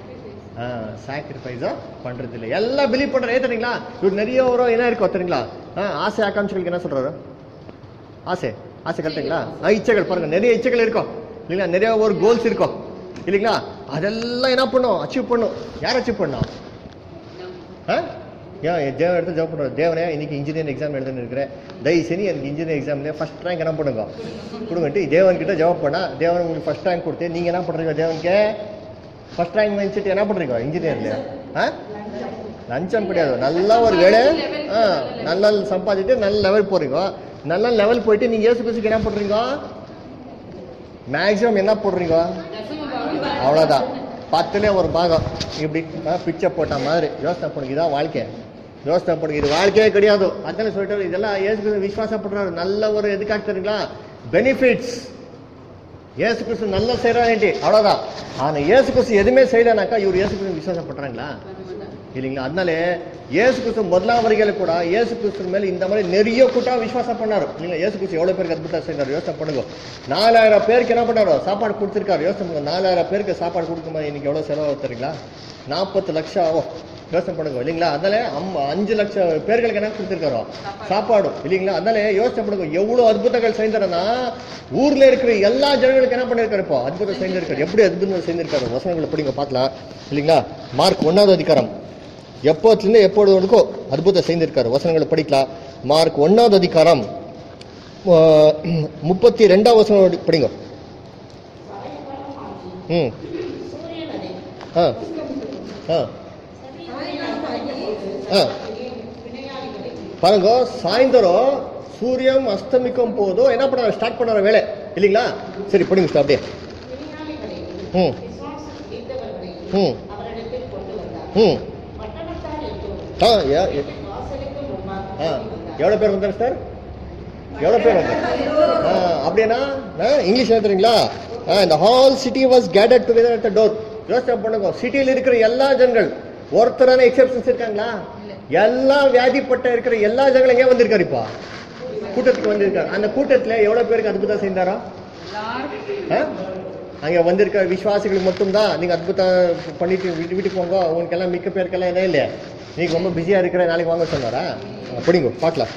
சாக்ரிஃபைஸா பண்றது இல்லை எல்லாம் பிலீவ் பண்ற ஏன் தெரியுங்களா இவர் நிறைய ஒரு என்ன இருக்கும் தெரியுங்களா ஆ, ஆசை ஆகாம்ட்சிகளுக்கு என்ன சொல்றாரு ஆசை ஆசை கரெக்டுங்களா ஆ, இச்சைகள் பாருங்க நிறைய இச்சைகள் இருக்கும் இல்லைங்களா நிறைய ஒரு கோல்ஸ் இருக்கும் இல்லைங்களா அதெல்லாம் என்ன பண்ணும் அச்சீவ் பண்ணும் யார் அச்சீவ் பண்ணோம் ஆ ஏன் தேவன் எடுத்து ஜாப் பண்ணுறாரு தேவனே இன்னைக்கு இன்ஜினியரிங் எக்ஸாம் எழுதுன்னு இருக்கிறேன் தயவு சரி எனக்கு இன்ஜினியரிங் எக்ஸாம்ல ஃபர்ஸ்ட் ரேங்க் என்ன பண்ணுங்க கொடுங்கட்டு தேவன் கிட்ட ஜவாப் பண்ணா தேவன் உங்களுக்கு ஃபர்ஸ்ட் ரேங்க் கொடுத்து நீங்க என்ன பண்றீங்க தேவனுக்கு ஃபர்ஸ்ட் ரேங்க் வாங்கிட்டு என்ன பண்றீங்க இன்ஜினியர்ல ஆ லஞ்சம் கிடையாது நல்ல ஒரு வேலை ஆ நல்ல சம்பாதிட்டு நல்ல லெவல் போறீங்க நல்ல லெவல் போயிட்டு நீங்க ஏசு கிறிஸ்துக்கு என்ன பண்றீங்க மேக்ஸிமம் என்ன போடுறீங்க தசம பாகம் அவ்வளோதான் பத்துல ஒரு பாகம் இப்படி பிக்சர் போட்ட மாதிரி யோசனை பண்ணுங்க இதான் வாழ்க்கை யோசனை பண்ணுங்க இது வாழ்க்கையே கிடையாது அதனால சொல்லிட்டு இதெல்லாம் ஏசு கிறிஸ்து விசுவாசப்படுறாரு நல்ல ஒரு எதுக்காக தெரியுங்களா பெனிஃபிட்ஸ் ஏசு கிறிஸ்து நல்ல செய்யறான்ட்டு அவ்வளோதான் ஆனா ஏசு கிறிஸ்து எதுவுமே செய்யலனாக்கா இவர் ஏசு கிறிஸ்து விசுவாசப்படுறாங்களா இல்லைங்களா அதனால ஏசு கிறிஸ்து முதலாம் வரிகளை கூட ஏசு கிறிஸ்து மேல இந்த மாதிரி நிறைய கூட்டம் விசுவாசம் பண்ணாரு இல்லைங்களா ஏசு கிறிஸ்து எவ்வளவு பேருக்கு அற்புதம் செய்தார் யோசனை பண்ணுங்க நாலாயிரம் பேருக்கு என்ன பண்ணாரு சாப்பாடு கொடுத்துருக்காரு யோசனை பண்ணுங்க நாலாயிரம் பேருக்கு சாப்பாடு கொடுக்கும்போது இன்னைக்கு எவ்வளவு செலவு தெரியுங்களா நாற்பது லட்சம் ஆகும் யோசனை பண்ணுங்க இல்லைங்களா அதனால அம் அஞ்சு லட்சம் பேர்களுக்கு என்ன கொடுத்துருக்காரோ சாப்பாடு இல்லைங்களா அதனால யோசனை பண்ணுங்க எவ்வளவு அற்புதங்கள் செய்தாருன்னா ஊர்ல இருக்கிற எல்லா ஜனங்களுக்கு என்ன பண்ணிருக்காரு இப்போ அற்புதம் செய்திருக்காரு எப்படி அற்புதம் செய்திருக்காரு வசனங்களை படிங்க பார்க்கலாம் இல்லைங்களா மார்க் ஒன்னாவது அதிகாரம் எப்போத்துலேருந்து எப்போது வரைக்கும் அற்புதம் செய்திருக்காரு வசனங்களை படிக்கலாம் மார்க் ஒன்னாவது அதிகாரம் ஆஹ், முப்பத்தி ரெண்டாவது வசனம் படிங்க ம் ஆ ஆ ஆ பாருங்க சாயந்தரம் சூரியன் அஸ்தமிக்கும் போதும் என்ன பண்ணாரு ஸ்டார்ட் பண்ணாரு வேலை இல்லைங்களா சரி படிங்க சார் அப்படியே ம் ம் ம் ஆ ஏ- ஏ- ஆ எவ்வளோ பேர் வந்தார் சார் எவ்வளோ பேர் வந்தார் ஆ அப்படின்னா ஆ, இங்கிலீஷ் எழுதுறீங்களா ஆ இந்த whole city was gathered together at the door யோசனை பண்ணுங்க சிட்டியில் இருக்கிற எல்லா ஜனங்கள் ஒருத்தரான எக்ஸெப்ஷன்ஸ் இருக்காங்களா எல்லா வியாதிப்பட்ட இருக்கிற எல்லா ஜனங்களும் எங்கே வந்திருக்காரு இப்போ கூட்டத்துக்கு வந்திருக்காரு அந்த கூட்டத்தில் எவ்வளோ பேருக்கு அற்புதம் செய்தாரா எல்லாரும் ஆ? அங்க வந்திருக்க விசுவாசிகள் மட்டும்தான் நீங்க அற்புதம் பண்ணிட்டு வீட்டு வீட்டுக்கு போங்க உங்களுக்கு எல்லாம் மிக்க பேருக்கெல்லாம் என்ன இல்லையா நீங்க ரொம்ப பிஸியா இருக்கிற நாளைக்கு வாங்க சொன்னாரா அப்படிங்க பார்க்கலாம்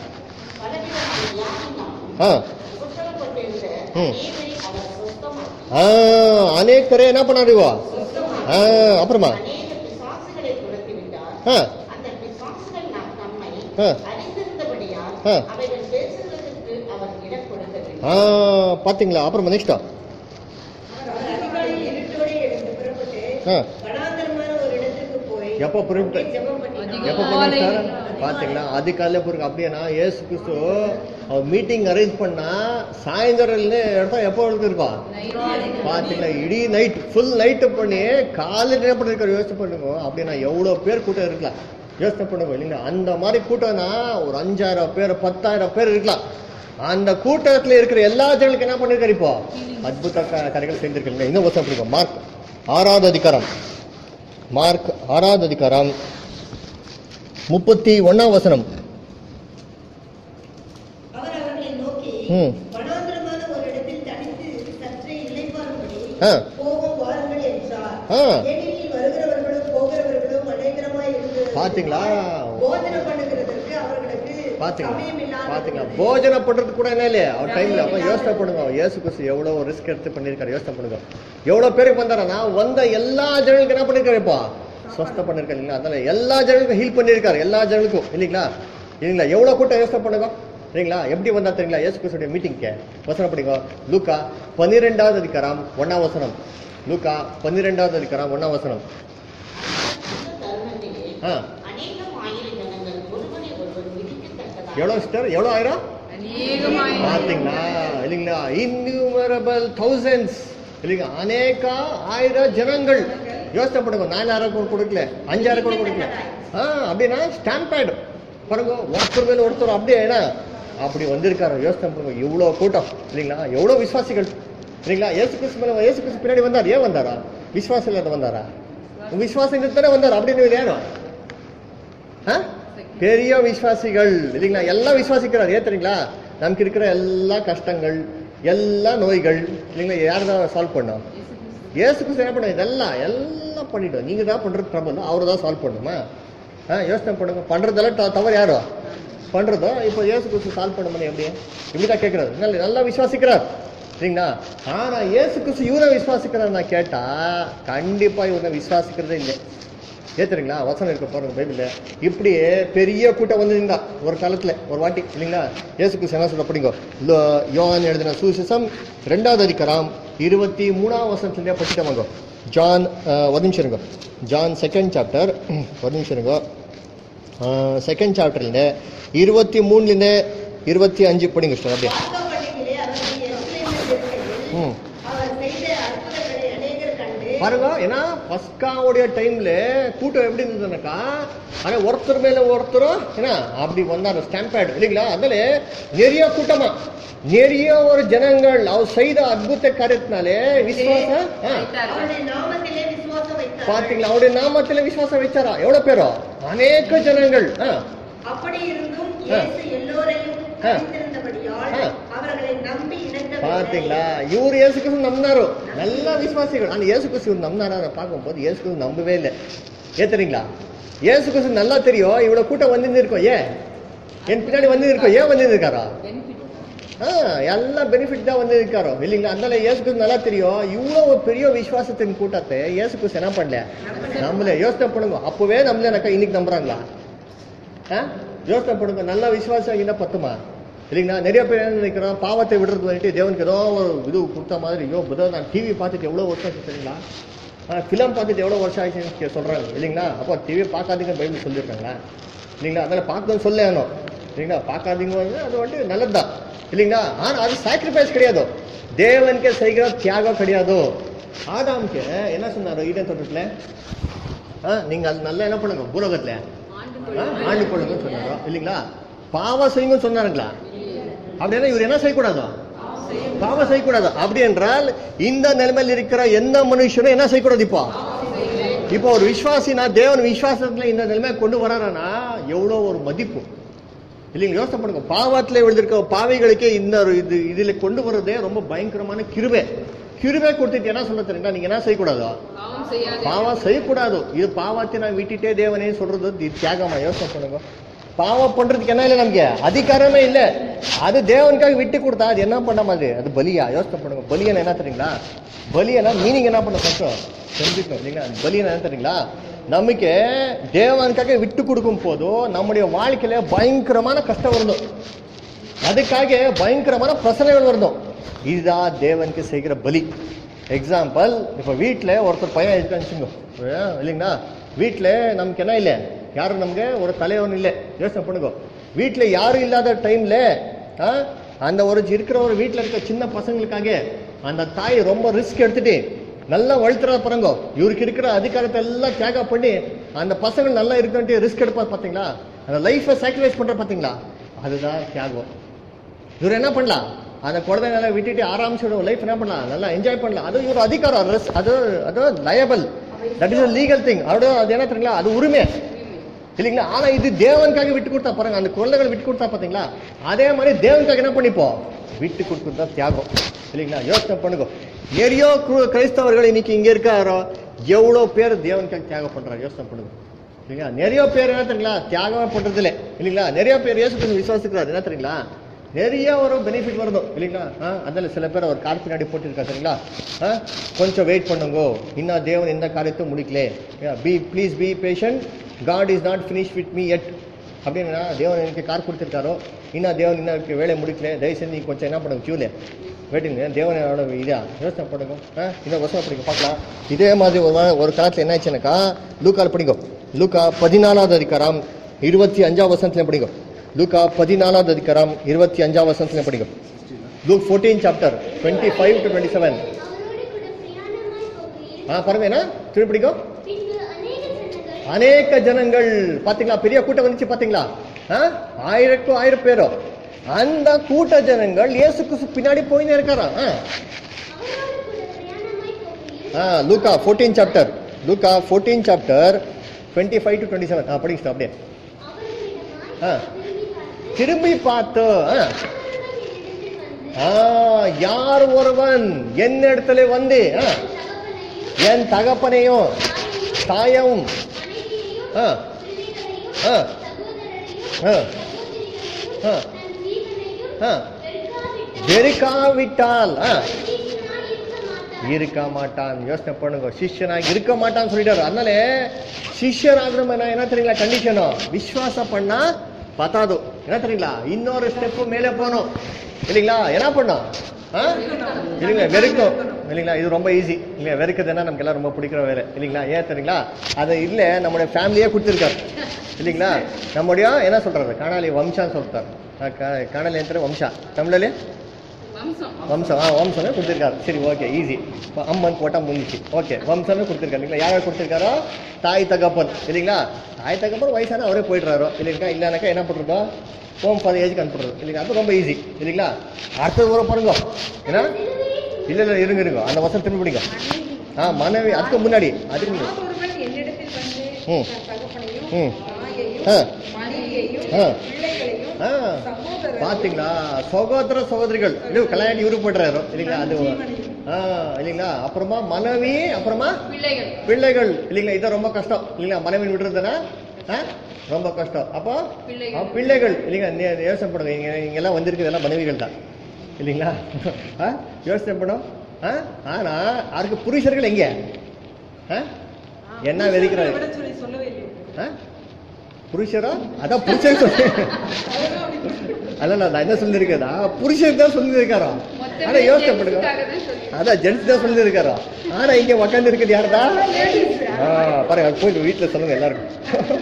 ஆ ம் ஆ அநேகரே என்ன பண்ணாரு இவோ? ஆ அப்புறமா பிசாசுகளை துரத்தி விட்டார் ஆ அந்த பிசாசுகள் நம் நம்மை ஆ. அறிந்திருந்தபடியால் ஆ. அவைகள் பேசுவதற்கு அவர் இடம் கொடுக்கவில்லை ஆ பாத்தீங்களா அப்புறமா நெக்ஸ்டா அவர் அதிகாலையில் இருட்டோடே எழுந்து புறப்பட்டு ஆ வனாந்தரமான ஒரு இடத்துக்கு போய் எப்போ புரியுது ஜெபம் பண்ணினார். எப்போ பண்ணி சார் பாத்தீங்களா அதிகாலையில பொறுக்கு அப்படின்னா ஏசு கிறிஸ்து அவர் மீட்டிங் அரேஞ்ச் பண்ணா சாயந்தரம் இடத்த எப்போ இருக்கும் பாத்தீங்களா இடி நைட் ஃபுல் நைட்டு பண்ணி காலையில் என்ன பண்ணிருக்காரு யோசனை பண்ணுங்க அப்படின்னா எவ்வளோ பேர் கூட்டம் இருக்கலாம் யோசனை பண்ணுங்க இல்லைங்களா அந்த மாதிரி கூட்டம்னா ஒரு அஞ்சாயிரம் பேர் பத்தாயிரம் பேர் இருக்கலாம் அந்த கூட்டத்தில் இருக்கிற எல்லா ஜனங்களுக்கு என்ன பண்ணிருக்காரு இப்போ அற்புத க- கரைகள் செஞ்சிருக்கீங்க இன்னும் வருஷம் பிடிக்கும் மார்க் ஆறாவது அதிகாரம் மார்க் ஆறாவது அதிகாரம் முப்பத்தி ஒன்னாம் வசனம் அவர் அவர்களை நோக்கி ம். வனாந்தரமான ஒரு இடத்தில் தனித்து சற்றே இளைப்பாறும்படி ஆ. போவோம் வாருங்கள் என்றார் ஆ. ஏனெனில் வருகிறவர்களும் போகிறவர்களும் அநேகரமாய் இருந்து பாத்தீங்களா போதனை பண்ணுகிறதற்கு அவர்களுக்கு பாத்தீங்களா சமயம் இல்லாத பாத்தீங்களா போஜனம் பண்றது கூட என்ன இல்லையா அவர் டைம்ல அப்ப யோசனை பண்ணுங்க இயேசு கிறிஸ்து எவ்வளவு ரிஸ்க் எடுத்து பண்ணிருக்காரு யோசனை பண்ணுங்க எவ்வளவு பேருக்கு வந்தாரா வந்த எல்லா ஜனங்களுக்கு என்ன பண்ணிருக்காரு இப்போ ஸ்வஸ்த பண்ணிருக்காரு இல்லைங்களா அதனால எல்லா ஜனங்களுக்கும் ஹீல் பண்ணிருக்காரு எல்லா ஜனங்களுக்கும் இல்லைங்களா இல்லைங்களா எவ்வளவு கூட்டம் யோசனை பண்ணுங்க சரிங்களா எப்படி வந்தா தெரியுங்களா இயேசு கிறிஸ்துடைய மீட்டிங்க்கு வசனம் படிங்க லூக்கா பன்னிரெண்டாவது அதிகாரம் ஒன்னாம் வசனம் லூக்கா பன்னிரெண்டாவது அதிகாரம் ஒன்னாம் வசனம் அந்த தருணத்திலே ஆ அநேகம் ஆயிரம் ஜனங்கள் ஒருவரை ஒருவர் விதிக்கத்தக்கதாக எவ்வளவு சிஸ்டர் எவ்வளவு ஆயிரம் அநேகமாய் பாத்தீங்களா இல்லைங்களா இன்யூமரபிள் தௌசண்ட்ஸ் இல்லைங்க அநேக ஆயிரம் ஜனங்கள் யோசனை பண்ணுங்க நாலாயிரம் கூட கொடுக்கல அஞ்சாயிரம் கூட கொடுக்கல ஆ அப்படின்னா ஸ்டாம்ப் பேட் பாருங்க ஒருத்தர் மேல ஒருத்தர் அப்படியே என்ன அப்படி வந்திருக்காரு யோசனை பண்ணுங்க இவ்வளோ கூட்டம் இல்லைங்களா எவ்வளோ விசுவாசிகள் இல்லைங்களா ஏசு கிறிஸ்து மேல ஏசு கிறிஸ்து பின்னாடி வந்தார் ஏன் வந்தாரா விசுவாசம் இல்லாத வந்தாரா விசுவாசம் தானே வந்தார் அப்படின்னு யாரும் ஆ? பெரிய விசுவாசிகள் இல்லைங்களா எல்லாம் விசுவாசிக்கிறார் ஏன் தெரியுங்களா நமக்கு இருக்கிற எல்லா கஷ்டங்கள் எல்லா நோய்கள் இல்லைங்களா யார் தான் சால்வ் பண்ணோம் ஏசு கிறிஸ்து என்ன பண்ண இதெல்லாம் எல்லாம் பண்ணிட்டோம் நீங்க தான் பண்றது ப்ராப்ளம் அவர் தான் சால்வ் பண்ணுமா ஆ யோசனை பண்ணுங்க பண்றதெல்லாம் த- தவறு யாரோ பண்றதோ இப்போ ஏசு கிறிஸ்து சால்வ் பண்ண முடியும் எப்படி இப்படிதான் கேட்கிறாரு நல்ல நல்லா விசுவாசிக்கிறார் சரிங்களா ஆனா ஏசு கிறிஸ்து இவரை விசுவாசிக்கிறார் நான் கேட்டா கண்டிப்பா இவரை விசுவாசிக்கிறதே இல்லை ஏத்துறீங்களா வசனம் இருக்க பாருங்க பைபிள்ல இப்படியே பெரிய கூட்டம் வந்திருந்தா ஒரு காலத்துல ஒரு வாட்டி இல்லைங்களா இயேசு கிறிஸ்து என்ன சொல்ல படிங்க லோ- யோவான் எழுதின சுவிசேஷம் ரெண்டாவது அதிகாரம் இருபத்தி மூணாம் வசனத்துலேயே படிச்சுட்டாங்க ஜான் அஹ், ஒரு நிமிஷம் இருங்க ஜான் செகண்ட் சாப்டர் ஒரு நிமிஷம் இருங்க செகண்ட் சாப்டர்லேருந்து இருபத்தி மூணுலேருந்து இருபத்தி அஞ்சு படிங்க சார் அப்படியே பாஸ்கா பண்டிகையிலே அவர்கள் எருசலேமில் இருக்கையில் ம் அவர் செய்த அற்புதங்களை அநேகர் கண்டு பாருங்க ஏன்னா பஸ்காவுடைய டைம்ல கூட்டம் எப்படி இருந்ததுனாக்கா ஆனா ஒருத்தர் மேல ஒருத்தரும் என்ன அப்படி வந்தாரு ஸ்டாம்பேட் இல்லைங்களா அதுல நிறைய கூட்டமா நிறைய ஒரு ஜனங்கள் அவர் செய்த அற்புத காரியத்தினாலே விசுவாசம் ஆ, அவருடைய நாமத்திலே விசுவாசம் வைத்தார் பாத்தீங்களா அவருடைய நாமத்துல விசுவாசம் வச்சாரா எவ்வளவு பேரோ அநேக ஜனங்கள் ஆ, அப்படி இருந்தும் இயேசு எல்லோரையும் ஆ. அறிந்திருந்தபடியால் ஆ. அவர்களை நம்பி இணக்கவில்லை. பாத்தீங்களா இவர் இயேசு கிறிஸ்து நம்பினாரோ நல்ல விசுவாசிகள் ஆனா இயேசு கிறிஸ்து இவர் நம்பினாரா பார்க்கும்போது இயேசு கிறிஸ்து நம்பவே இல்லை ஏத்துறீங்களா இயேசு கிறிஸ்து நல்லா தெரியும் இவ்வளவு கூட்டம் வந்து இருக்கோம் ஏன் என் பின்னாடி வந்து இருக்கோம் ஏன் வந்து இருக்காரா ஆ எல்லாம் பெனிஃபிட் தான் வந்து இருக்காரோ இல்லைங்களா அதனால இயேசு கிறிஸ்து நல்லா தெரியும் இவ்வளோ ஒரு பெரிய விசுவாசத்தின் கூட்டத்தை இயேசு கிறிஸ்து என்ன பண்ணல நம்மள யோசனை பண்ணுங்க அப்பவே நம்மள இன்னைக்கு நம்புறாங்களா ஆ யோசனை பண்ணுங்க நல்ல விசுவாசம் என்ன பத்துமா இல்லைங்களா நிறைய பேர் என்ன நினைக்கிறோம் பாவத்தை விடுறது வந்துட்டு தேவனுக்கு ஏதோ ஒரு இது கொடுத்த மாதிரி ஐயோ புதன் நான் டிவி பார்த்துட்டு எவ்வளோ வருஷம் ஆச்சு தெரியுங்களா ஃபிலம் பார்த்துட்டு எவ்வளோ வருஷம் ஆச்சுன்னு சொல்கிறாங்க இல்லைங்களா அப்போ டிவி பார்க்காதீங்க பைபிள் சொல்லியிருக்காங்களா இல்லைங்களா அதனால் பார்க்கணும்னு சொல்லணும் இல்லைங்களா பார்க்காதீங்க வந்து அது வந்துட்டு நல்லது தான் இல்லைங்களா ஆனால் அது சாக்ரிஃபைஸ் கிடையாது தேவனுக்கே செய்கிற தியாகம் கிடையாது ஆதாமுக்கு என்ன சொன்னார் ஈடன் தோட்டத்தில் ஆ நீங்கள் அது நல்லா என்ன பண்ணுங்க பூலோகத்தில் ஆ, ஆண்டு கொள்ளுங்கன்னு சொன்னாரோ இல்லைங்களா பாவம் செய்யுங்கன்னு சொன்னாருங்களா அப்படின்னா இவர் என்ன செய்யக்கூடாதோ பாவம் செய்யக்கூடாது அப்படி என்றால் இந்த நிலைமையில் இருக்கிற எந்த மனுஷனும் என்ன செய்யக்கூடாது இப்போ இப்போ ஒரு விசுவாசினா தேவன் விசுவாசத்துல இந்த நிலைமை கொண்டு வரானா எவ்வளோ ஒரு மதிப்பு இல்லைங்க யோசனை பண்ணுங்க பாவத்தில் விழுந்திருக்க பாவிகளுக்கே இந்த ஒரு இது இதுல கொண்டு வர்றதே ரொம்ப பயங்கரமான கிருபை கிருபை கொடுத்துட்டு என்ன சொல்ல தெரியுங்களா நீங்க என்ன செய்யக்கூடாதோ பாவம் செய்யாதே பாவம் செய்யக்கூடாது இது பாவத்தை நான் விட்டுட்டே தேவனே சொல்றது இது தியாகமா யோசனை பண்ணுங்க பாவம் பண்றதுக்கு என்ன இல்லை நமக்கு அதிகாரமே இல்லை அது தேவனுக்காக விட்டு கொடுத்தா அது என்ன பண்ண மாதிரி அது பலியா யோசனை பண்ணுங்க பலியன என்ன தெரியுங்களா பலியனா மீனிங் என்ன பண்ண ஃபர்ஸ்ட் தெரிஞ்சுக்கணும் இல்லைங்களா பலியன என்ன தெரியுங்களா நமக்கு தேவனுக்காக விட்டு கொடுக்கும் போதும் நம்முடைய வாழ்க்கையில பயங்கரமான கஷ்டம் வரணும் அதுக்காக பயங்கரமான பிரச்சனைகள் வரணும் இதுதான் தேவனுக்கு செய்கிற பலி எக்ஸாம்பிள் இப்போ வீட்டில் ஒருத்தர் பையன் இருக்கான்னு வச்சுக்கோ. ஏன் இல்லைங்களா வீட்டில் நமக்கு என்ன இல்லை யாரும் நமக்கு ஒரு தலைவன் இல்லை யோசனை பண்ணுங்க வீட்டில் யாரும் இல்லாத டைமில் அந்த ஒரு இருக்கிற ஒரு வீட்டில் இருக்க சின்ன பசங்களுக்காக அந்த தாய் ரொம்ப ரிஸ்க் எடுத்துட்டு நல்லா வளர்த்துறா பாருங்க இவருக்கு இருக்கிற அதிகாரத்தை எல்லாம் தியாகம் பண்ணி அந்த பசங்க நல்லா இருக்குன்ட்டு ரிஸ்க் எடுப்பார் பார்த்தீங்களா அந்த லைஃப்பை சாக்ரிஃபைஸ் பண்ணுற பார்த்தீங்களா அதுதான் தியாகம் இவர் என்ன பண்ணலாம் அந்த குழந்தைங்களை விட்டுட்டு ஆராமிச்சோட லைஃப் என்ன பண்ணலாம் நல்லா என்ஜாய் பண்ணலாம் அது இவர் அதிகாரம் res- அது அது liable that is legal thing அதோட அது என்ன தெரியுங்களா அது உரிமை இல்லைங்களா ஆனா இது தேவனுக்காக விட்டு கொடுத்தா பாருங்க அந்த குழந்தைகள் விட்டு கொடுத்தா பாத்தீங்களா அதே மாதிரி தேவனுக்காக என்ன பண்ணிப்போம் விட்டு கொடுக்குறது தான் தியாகம் இல்லைங்களா யோசனை பண்ணுங்க நிறைய கு- கிறிஸ்தவர்கள் இன்னைக்கு இங்க இருக்காரோ எவ்வளோ பேர் தேவனுக்காக தியாகம் பண்றாங்க யோசனை பண்ணுங்க இல்லைங்களா நிறைய பேர் என்ன தெரியுங்களா தியாகம் பண்றது இல்லை இல்லைங்களா நிறைய பேர் இயேசு கிறிஸ்து விசுவாசிக்கிறார் என்ன தெரியுங்களா நிறைய ஒரு பெனிஃபிட் வருதோ இல்லைங்களா ஆ, அதில் சில பேர் அவர் கார் பின்னாடி போட்டிருக்கா சரிங்களா ஆ, கொஞ்சம் வெயிட் பண்ணுங்க இன்னும் தேவன் எந்த காரியத்தையும் முடிக்கல be please be patient God is not finish with me yet அப்படின்னா தேவன் எனக்கு கார் கொடுத்துருக்காரோ இன்னும் தேவன் இன்னும் எனக்கு வேலை முடிக்கல தயவு செஞ்சு நீ கொஞ்சம் என்ன பண்ணுங்க கியூல வெயிட்டிங் தேவனோட இதா யோசனை பண்ணுங்க ஆ, இந்த வருஷம் படிங்க பார்க்கலாம் இதே மாதிரி ஒரு வா- ஒரு காலத்தில் என்ன ஆச்சுனாக்கா லூக்கால் படிங்க லூக்கா பதினாலாவது அதிகாரம் இருபத்தி அஞ்சாம் வருஷத்துல படிங்க லூக்கா பதினாலாவது அதிகாரம் இருபத்தி அஞ்சாம் வருஷத்துல படிங்க Luke fourteen chapter twenty five to twenty seven அவரோடு கூட பிரயாணமாய் போகையில் ஆ பாருங்க என்ன திருப்பி படிங்க பின்பு அநேக ஜனங்கள் அநேக ஜனங்கள் பாத்தீங்களா பெரிய கூட்டம் வந்துச்சு பாத்தீங்களா ஆ? ஆயிரக்கும் ஆயிரம் பேரோ அந்த கூட்ட ஜனங்கள் இயேசு கிறிஸ்து பின்னாடி போயின்னு இருக்காரா ஆ. அவரோடு கூட பிரயாணமாய் போகையில் ஆ Luka fourteen chapter Luka fourteen chapter twenty five to twenty seven ஆ படிங்க அப்படியே அவர்களிடமாய் ஆ. திரும்பி பார்த்து திரும்பி பார்த்து ஆ. ஒருவன் என்னிடத்தில் வந்து ஆ, யார் ஒருவன் என் இடத்துல வந்து ஆ, என் தகப்பனையும் என் தகப்பனையும் தாயும் மனைவியையும் ஆ, பிள்ளைகளையும் ஆ, சகோதரரையும் ஆ, சகோதரிகளையும் ஆ. தன் ஜீவனையும் ஆ. வெறுக்காவிட்டால் வெறுக்காவிட்டால் ஆ, மனுஷனாய் இருக்க மாட்டான் இருக்க மாட்டான் யோசனை பண்ணுங்க சிஷ்யனாக இருக்க மாட்டான்னு சொல்லிட்டாரு அதனால சிஷ்யர் ஆகணும் என்ன தெரியுங்களா கண்டிஷனும் விஸ்வாசம் பண்ணா பத்தாது என்ன தெரியுங்களா இன்னொரு ஸ்டெப் மேலே போகணும் இல்லைங்களா என்ன பண்ணும் ஆ? இல்லைங்களா வெறுக்கும் இல்லைங்களா இது ரொம்ப ஈஸி இல்லையா வெறுக்கிறதுனா நமக்கு எல்லாம் ரொம்ப பிடிக்கிற வேலை இல்லைங்களா ஏன் தெரியுங்களா அது இல்லை நம்முடைய ஃபேமிலியே கொடுத்துருக்காரு இல்லைங்களா நம்முடைய என்ன சொல்றாரு காணாலி வம்சான்னு சொல்றாரு காணாலி என்ற வம்சா தமிழ்லே வம்சம் வம்சம் ஆ வம்சமே கொடுத்துருக்காரு சரி ஓகே ஈஸி அம்மன் போட்டா முடிஞ்சிச்சு ஓகே வம்சமே கொடுத்துருக்காரு இல்லைங்களா யாரை கொடுத்துருக்காரோ தாய் தகப்பன் இல்லைங்களா தாய் தகப்பன் வயசான அவரே போயிடுறாரோ இல்லைங்களா இல்லைனாக்கா என்ன பண்ணுறோம் ஹோம் ஃபார் ஏஜ்க்கு அனுப்புறது இல்லைங்களா அது ரொம்ப ஈஸி இல்லைங்களா அடுத்தது வர பாருங்க ஏன்னா இல்லை இல்லை இருங்க இருங்க அந்த வருஷம் திரும்பி பிடிங்க ஆ மனைவி அதுக்கு முன்னாடி அதுக்கு முன்னாடி ஒருவன் என்னிடத்தில் வந்து ம். தன் தகப்பனையும் ம். தாயையும் ஆ. மனைவியையும் ஆ. பிள்ளைகளையும் ஆ சகோதரரையும் பாத்தீங்களா சகோதர சகோதரிகள் இது கல்யாணம் இவரு போடுறாரு இல்லைங்களா அது ஆ இல்லைங்களா அப்புறமா மனைவி அப்புறமா பிள்ளைகள் பிள்ளைகள் இல்லைங்களா இது ரொம்ப கஷ்டம் இல்லைங்களா மனைவி விடுறதுனா ஆ? ரொம்ப கஷ்டம் அப்போ பிள்ளைகள். ஆ, பிள்ளைகள் இல்லைங்களா நீ யோசனை பண்ணுங்க இங்க இங்கெல்லாம் வந்திருக்கிறதெல்லாம் மனைவிகள் தான் இல்லைங்களா ஆ? யோசனை பண்ணும் ஆ? ஆனா அதுக்கு புருஷர்கள் எங்க ஆ? என்ன வெறிக்கிறாரு விட சொல்லி சொல்லவே இல்லை ஆ? புருஷரா அதான் புருஷன் சொல்லி அல்ல நான் என்ன சொல்லியிருக்கேன்னா புருஷன் தான் சொல்லியிருக்காரோ மொத்த ஆனா யோசனை பண்ணுங்க ஜென்ஸுக்காக தான் சொல்லி அதான் ஜென்ஸ் தான் சொல்லியிருக்காரோ ஆனா இங்க உக்காந்து இருக்கிறது யாருதா ஆ, பாருங்க அது போய் வீட்டுல சொல்லுங்க எல்லாருக்கும்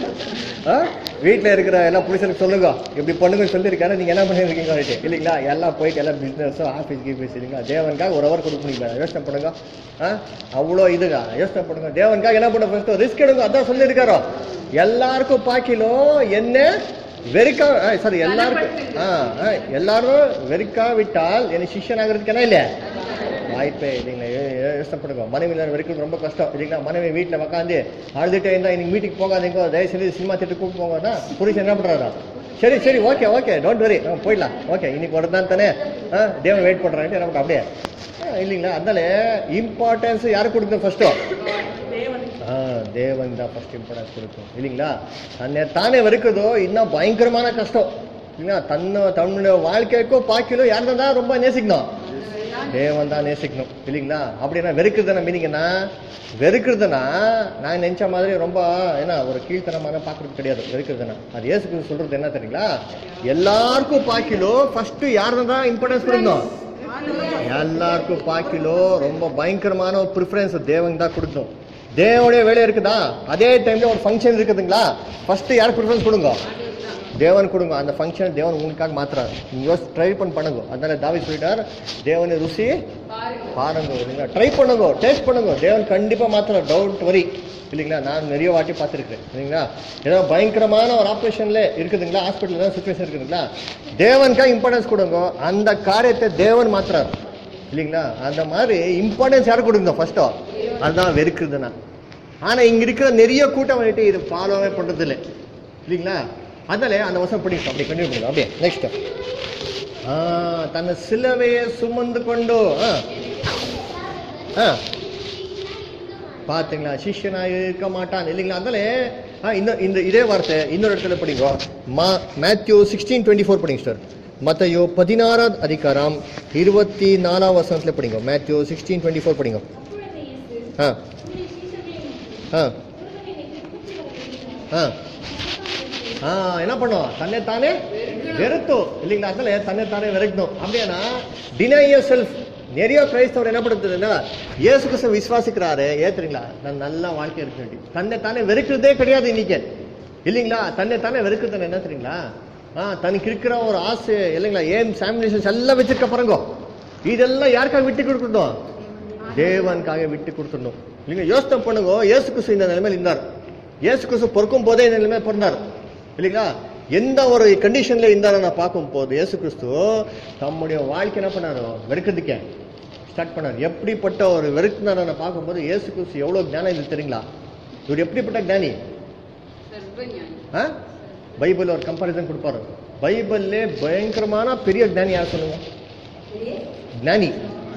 ஆ? வீட்டுல இருக்கிற எல்லா புருஷனுக்கு சொல்லுங்க இப்படி பண்ணுங்கன்னு சொல்லியிருக்காரு நீங்க என்ன பண்ணிருக்கீங்க ரைட்டு இல்லைங்களா எல்லாம் போயிட்டு எல்லாம் பிசினஸ் ஆஃபீஸ் கீஃபீஸ் இல்லைங்களா தேவனுக்காக ஒரு ஹவர் கொடுக்க முடியல யோசனை பண்ணுங்க ஆ? அவ்வளோ இதுங்க யோசனை பண்ணுங்க தேவனுக்காக என்ன பண்ண ஃபர்ஸ்ட் ரிஸ்க் எடுங்க அதான் சொல்லியிருக்காரோ எல்லாருக்கும் பாக்கிலோ என்ன வெறுக்கா சாரி எல்லாருக்கும் ஆ, ஆ, எல்லாரும் வெறுக்கா விட்டால் என்ன சிஷ்யன் ஆகிறதுக்கு என்ன இல்லை வாய்ப்பே இல்லைங்களா யோ- யோ- யோசனை பண்ணுங்க மனைவி இல்லாத வரைக்கும் ரொம்ப கஷ்டம் இல்லைங்களா மனைவி வீட்டில் உட்காந்து அழுதுட்டே இருந்தா இன்னைக்கு மீட்டிங் போகாதீங்க தயவு செஞ்சு சினிமா தேட்டர் கூப்பிட்டு போங்கன்னா புருஷன் என்ன பண்றாரா சரி சரி ஓகே ஓகே டோன்ட் வரி போயிடலாம் ஓகே இன்னைக்கு ஒரு தான் தானே ஆ, தேவன் வெயிட் பண்றாங்க என்ன பண்ற அப்படியே ஆ, இல்லைங்களா அதனால இம்பார்ட்டன்ஸ் யாருக்கு கொடுக்கணும் ஃபர்ஸ்ட்டோ ஆ, தேவன் தான் ஃபர்ஸ்ட் இம்பார்ட்டன்ஸ் கொடுக்கும் இல்லைங்களா தன்னை தானே வெறுக்குதோ இன்னும் பயங்கரமான கஷ்டம் இல்லைங்களா தன்னை தன்னுடைய வாழ்க்கைக்கோ பாக்கிலோ யார் தான் ரொம்ப நேசிக்கணும் தேவன் தான் நேசிக்கணும் இல்லைங்களா அப்படின்னா வெறுக்கிறதுனா மீனிங்கன்னா வெறுக்கிறதுனா நான் நினைச்ச மாதிரி ரொம்ப என்ன ஒரு கீழ்த்தனமான பார்க்கறது கிடையாது வெறுக்கிறதுனா அது ஏசுக்கு சொல்றது என்ன தெரியுங்களா எல்லாருக்கும் பாக்கிலோ ஃபர்ஸ்ட் யார் தான் இம்பார்ட்டன்ஸ் கொடுக்கணும் எல்லாருக்கும் பாக்கிலோ ரொம்ப பயங்கரமான ஒரு ப்ரிஃபரன்ஸ் தேவன் தான் கொடுக்கணும் தேவனுடைய வேலை இருக்குதா அதே டைம்ல ஒரு ஃபங்க்ஷன் இருக்குதுங்களா ஃபர்ஸ்ட் யார் ப்ரிஃபரன்ஸ் கொடுங்க தேவன் கொடுங்க அந்த ஃபங்க்ஷன் தேவன் உங்களுக்காக மாத்துறாரு நீங்க யோசிச்சு ட்ரை பண்ணி பண்ணுங்க அதனால தாவி சொல்லிட்டார் தேவனை ருசி பாருங்க பாருங்க இல்லைங்களா ட்ரை பண்ணுங்க டேஸ்ட் பண்ணுங்க தேவன் கண்டிப்பா மாத்திரம் டவுட் வரி இல்லைங்களா நான் நிறைய வாட்டி பார்த்துருக்கேன் இல்லைங்களா ஏதோ பயங்கரமான ஒரு ஆப்ரேஷன்ல இருக்குதுங்களா ஹாஸ்பிட்டல் ஏதாவது சுச்சுவேஷன் இருக்குதுங்களா தேவனுக்காக இம்பார்ட்டன்ஸ் கொடுங்க அந்த காரியத்தை தேவன் மாத்துறாரு இல்லைங்களா அந்த மாதிரி இம்பார்ட்டன்ஸ் யாருக்கு கொடுங்க ஃபர்ஸ்டோ அதுதான் வெறுக்குதுன்னா ஆனா இங்க இருக்கிற நிறைய கூட்டம் வந்துட்டு இது ஃபாலோவே பண்றது இல்லை இல்லைங்களா அதனால அந்த வருஷம் பிடிக்கும் அப்படி கண்டினியூ பண்ணுங்க அப்படியே நெக்ஸ்ட் ஆ தன்னை சிலுவையை சுமந்து கொண்டு ஆ ஆ பாத்தீங்களா சிஷ்யனாக இருக்க மாட்டான் இல்லைங்களா அதனால ஆ இந்த இந்த இதே வார்த்தை இன்னொரு இடத்துல படிங்க மா மேத்யூ சிக்ஸ்டீன் டுவெண்ட்டி ஃபோர் படிங்க சார் மத்தையோ பதினாறாவது அதிகாரம் இருபத்தி நாலாம் வசனத்துல படிங்க மேத்யூ சிக்ஸ்டீன் டுவெண்ட்டி ஃபோர் படிங்க அப்பொழுது இயேசு ஆ தம்முடைய சீஷர்களை நோக்கி, ஆ ஒருவன் என்னை பின்பற்றுகிறவன் ஆ ஆ என்ன பண்ணும் தன்னை தானே வெறுத்தோம் இல்லைங்களா அதனால தன்னை தானே வெறுக்கணும் அப்படின்னா டினை செல்ஃப் நிறைய கிரைஸ்தவர் என்ன படுத்துதுன்னா இயேசு கிறிஸ்து விசுவாசிக்கிறாரு ஏத்துறீங்களா நான் நல்ல வாழ்க்கை இருக்க வேண்டி தன்னை தானே வெறுக்கிறதே கிடையாது இன்னைக்கு இல்லைங்களா தன்னை தானே வெறுக்கிறது என்ன தெரியுங்களா ஆ தனக்கு இருக்கிற ஒரு ஆசை இல்லைங்களா ஏம் சாமினேஷன்ஸ் எல்லாம் வச்சிருக்க பாருங்க இதெல்லாம் யாருக்காக விட்டு கொடுக்கணும் தேவனுக்காக விட்டு கொடுத்துடணும் இல்லைங்க யோசனை பண்ணுங்க இயேசு கிறிஸ்து இந்த நிலைமையில் இருந்தார் இயேசு கிறிஸ்து பொறுக்கும் போதே இந்த நிலைமையில் பிறந்தார் இல்லைங்களா எந்த ஒரு கண்டிஷன்ல இருந்தாலும் நான் பார்க்கும் போது இயேசு கிறிஸ்து தம்முடைய வாழ்க்கை என்ன பண்ணாரு வெறுக்கிறதுக்கே ஸ்டார்ட் பண்ணார் எப்படிப்பட்ட ஒரு வெறுக்குனார நான் பார்க்கும்போது இயேசு கிறிஸ்து எவ்வளவு ஞானம் இது தெரியுங்களா இவர் எப்படிப்பட்ட ஞானி சர்வஞானி ஆ பைபிள் ஒரு கம்பாரிசன் கொடுப்பாரு பைபிள்லே பயங்கரமான பெரிய ஞானி யார் சொல்லுங்க ஞானி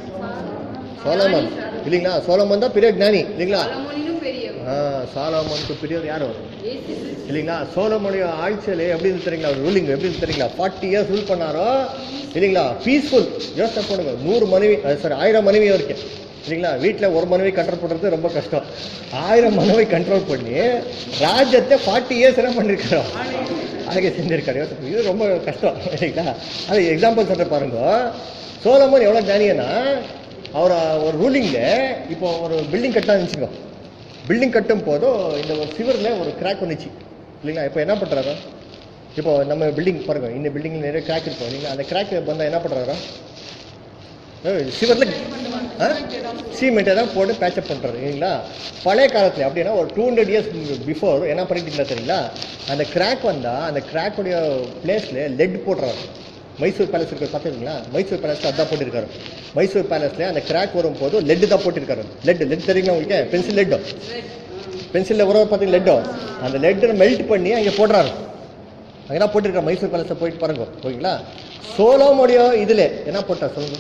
சோலமன் இல்லைங்களா சோலமன் தான் பெரிய ஞானி இல்லைங்களா பலமொழினும் பெரியவர் ஆ சாலமனுக்கு பெரியவர் யார் அவர் இயேசு கிறிஸ்து. இல்லைங்களா சோலமுடைய ஆட்சியில எப்படி இருந்து தெரியுங்களா ரூலிங் எப்படி இருந்து தெரியுங்களா ஃபார்ட்டி இயர்ஸ் ரூல் பண்ணாரோ இல்லைங்களா பீஸ்ஃபுல் யோசனை பண்ணுங்க நூறு மனைவி சாரி ஆயிரம் மனைவி அவருக்கு இல்லைங்களா வீட்டில் ஒரு மனைவி கண்ட்ரோல் பண்ணுறது ரொம்ப கஷ்டம் ஆயிரம் மனைவி கண்ட்ரோல் பண்ணி ராஜ்யத்தை ஃபார்ட்டி இயர்ஸ் என்ன பண்ணியிருக்காரோ அழகே செஞ்சிருக்காரு யோசிச்சு இது ரொம்ப கஷ்டம் இல்லைங்களா அது எக்ஸாம்பிள் சொல்ற பாருங்க சோலமன் எவ்வளோ ஞானியனா அவர் ஒரு ரூலிங்கில் இப்போ ஒரு பில்டிங் கட்டா இருந்துச்சுங்க பில்டிங் கட்டும் போதும் இந்த ஒரு சிவரில் ஒரு கிராக் வந்துச்சு இல்லைங்களா இப்போ என்ன பண்ணுறாரு இப்போ நம்ம பில்டிங் பாருங்க இந்த பில்டிங்கில் நிறைய கிராக் இருக்கும் இல்லைங்களா அந்த கிராக் வந்தால் என்ன பண்ணுறாரு சிவரில் சீமெண்ட்டை தான் போட்டு பேச்சப் பண்ணுறாரு இல்லைங்களா பழைய காலத்தில் அப்படின்னா ஒரு டூ ஹண்ட்ரட் இயர்ஸ் பிஃபோர் என்ன பண்ணிட்டு இருந்தா தெரியுங்களா அந்த கிராக் வந்தால் அந்த கிராக்குடைய பிளேஸில் லெட் போடுறாரு மைசூர் பேலஸ் இருக்கிற பார்த்துருக்கீங்களா மைசூர் பேலஸில் அதான் போட்டிருக்காரு மைசூர் பேலஸில் அந்த கிராக் வரும்போது லெட்டு தான் போட்டிருக்காரு லெட் லெட் தெரியுங்களா உங்களுக்கு பென்சில் லெட்டு பென்சிலில் உறவு பார்த்தீங்க லெட்டோ அந்த லெட்டை மெல்ட் பண்ணி அங்கே போடுறாரு அங்கே தான் போட்டிருக்காரு மைசூர் பேலஸில் போயிட்டு பாருங்க ஓகேங்களா சோலோமோடைய இதில் என்ன போட்டார் சொல்லுங்க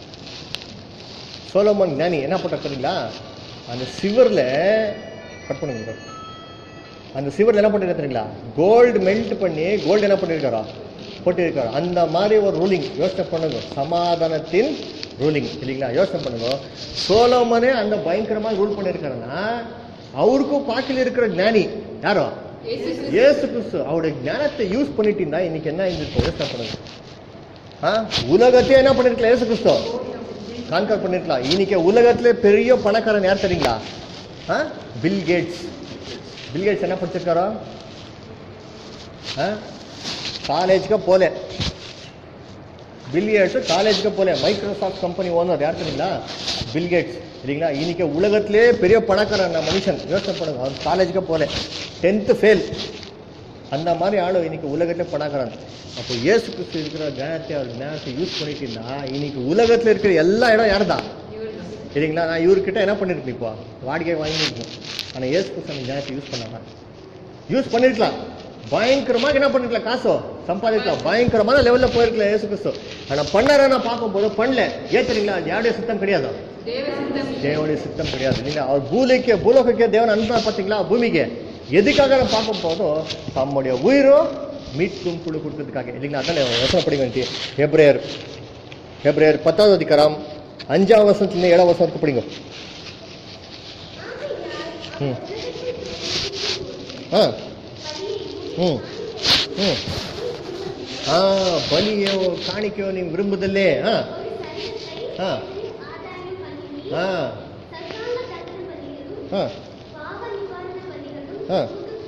சோலோமன் ஞானி என்ன போட்டார் தெரியுங்களா அந்த சிவரில் கட் பண்ணுங்க bro. அந்த சிவரில் என்ன பண்ணிருக்கா தெரியுங்களா கோல்டு மெல்ட் பண்ணி கோல்டு என்ன பண்ணியிருக்காரா போட்டிருக்காரு அந்த மாதிரி ஒரு ரூலிங் யோசனை பண்ணுங்க சமாதானத்தின் ரூலிங் இல்லைங்களா யோசனை பண்ணுங்க சோலோமனே அந்த பயங்கரமாக ரூல் பண்ணியிருக்காருன்னா அவருக்கும் பாக்கில் இருக்கிற ஞானி யாரோ இயேசு கிறிஸ்து. இயேசு கிறிஸ்து அவருடைய ஞானத்தை யூஸ் பண்ணிட்டு இருந்தா இன்னைக்கு என்ன இருந்திருக்கும் யோசனை பண்ணுங்க ஆ உலகத்தையே என்ன பண்ணிருக்கலாம் இயேசு கிறிஸ்து கான்கர் பண்ணிருக்கலாம் இன்னைக்கு உலகத்திலே பெரிய பணக்காரன் யார் தெரியுங்களா ஆ பில் கேட்ஸ் பில் கேட்ஸ் என்ன படிச்சிருக்காரோ ஆ காலேஜ்க்கு போல பில் கேட்ஸ் காலேஜ்க்கு போல மைக்ரோசாஃப்ட் கம்பெனி ஓனர் யார் தெரியுங்களா பில் கேட்ஸ் இல்லைங்களா இன்னைக்கு உலகத்திலே பெரிய பணக்காரன் நான் மனுஷன் யோசனை பண்ணுங்க அவர் காலேஜ்க்கு போல டென்த்து ஃபெயில் அந்த மாதிரி ஆளு இன்னைக்கு உலகத்துல பணக்காரன் அப்போ இயேசு கிறிஸ்து இருக்கிற ஞானத்தை அவர் ஞானத்தை யூஸ் பண்ணிட்டு இருந்தா இன்னைக்கு உலகத்துல இருக்கிற எல்லா இடம் யாருதான் இவர்தான். சரிங்களா நான் இவர்கிட்ட என்ன பண்ணிருக்கேன் இப்போ வாடகை வாங்கியிருக்கேன் ஆனா இயேசு கிறிஸ்து அந்த ஞானத்தை யூஸ் பண்ணாங்க யூஸ் பண்ணிருக்கலாம் பயங்கரமாக என்ன பண்ணிருக்கலாம் காசோ சம்பாதிக்கலாம் பயங்கரமான லெவல்ல போயிருக்கலாம் இயேசு கிறிஸ்து ஆனா பண்ணாரா நான் பார்க்கும்போது பண்ணல ஏன் தெரியுங்களா அது யாருடைய சுத்தம் கிடையாது தேவ சித்தம் தேவனுடைய சித்தம் கிடையாது இல்லைங்களா அவர் பூலைக்கு பூலோகಕ್ಕೆ தேவன் அனுப்பா பார்த்தீங்களா பூமிக்கு எதுக்காக நம்ம பார்க்கும் போதும் தம்முடைய உயிரும் மீட்கும் குழு கொடுத்ததுக்காக இல்லைங்களா அதான் யோசனை படிக்க வேண்டிய எப்ரேயர் எப்ரேயர் பத்தாவது அதிகாரம் அஞ்சாம் வருஷத்துல ஏழாம் வருஷம் வரைக்கும் படிங்க ம் ஆ ம் ம் ஆ பலியோ காணிக்கையோ ನೀವು விரும்புதல்லே ஆ ஆ ஆ ஆ ஆ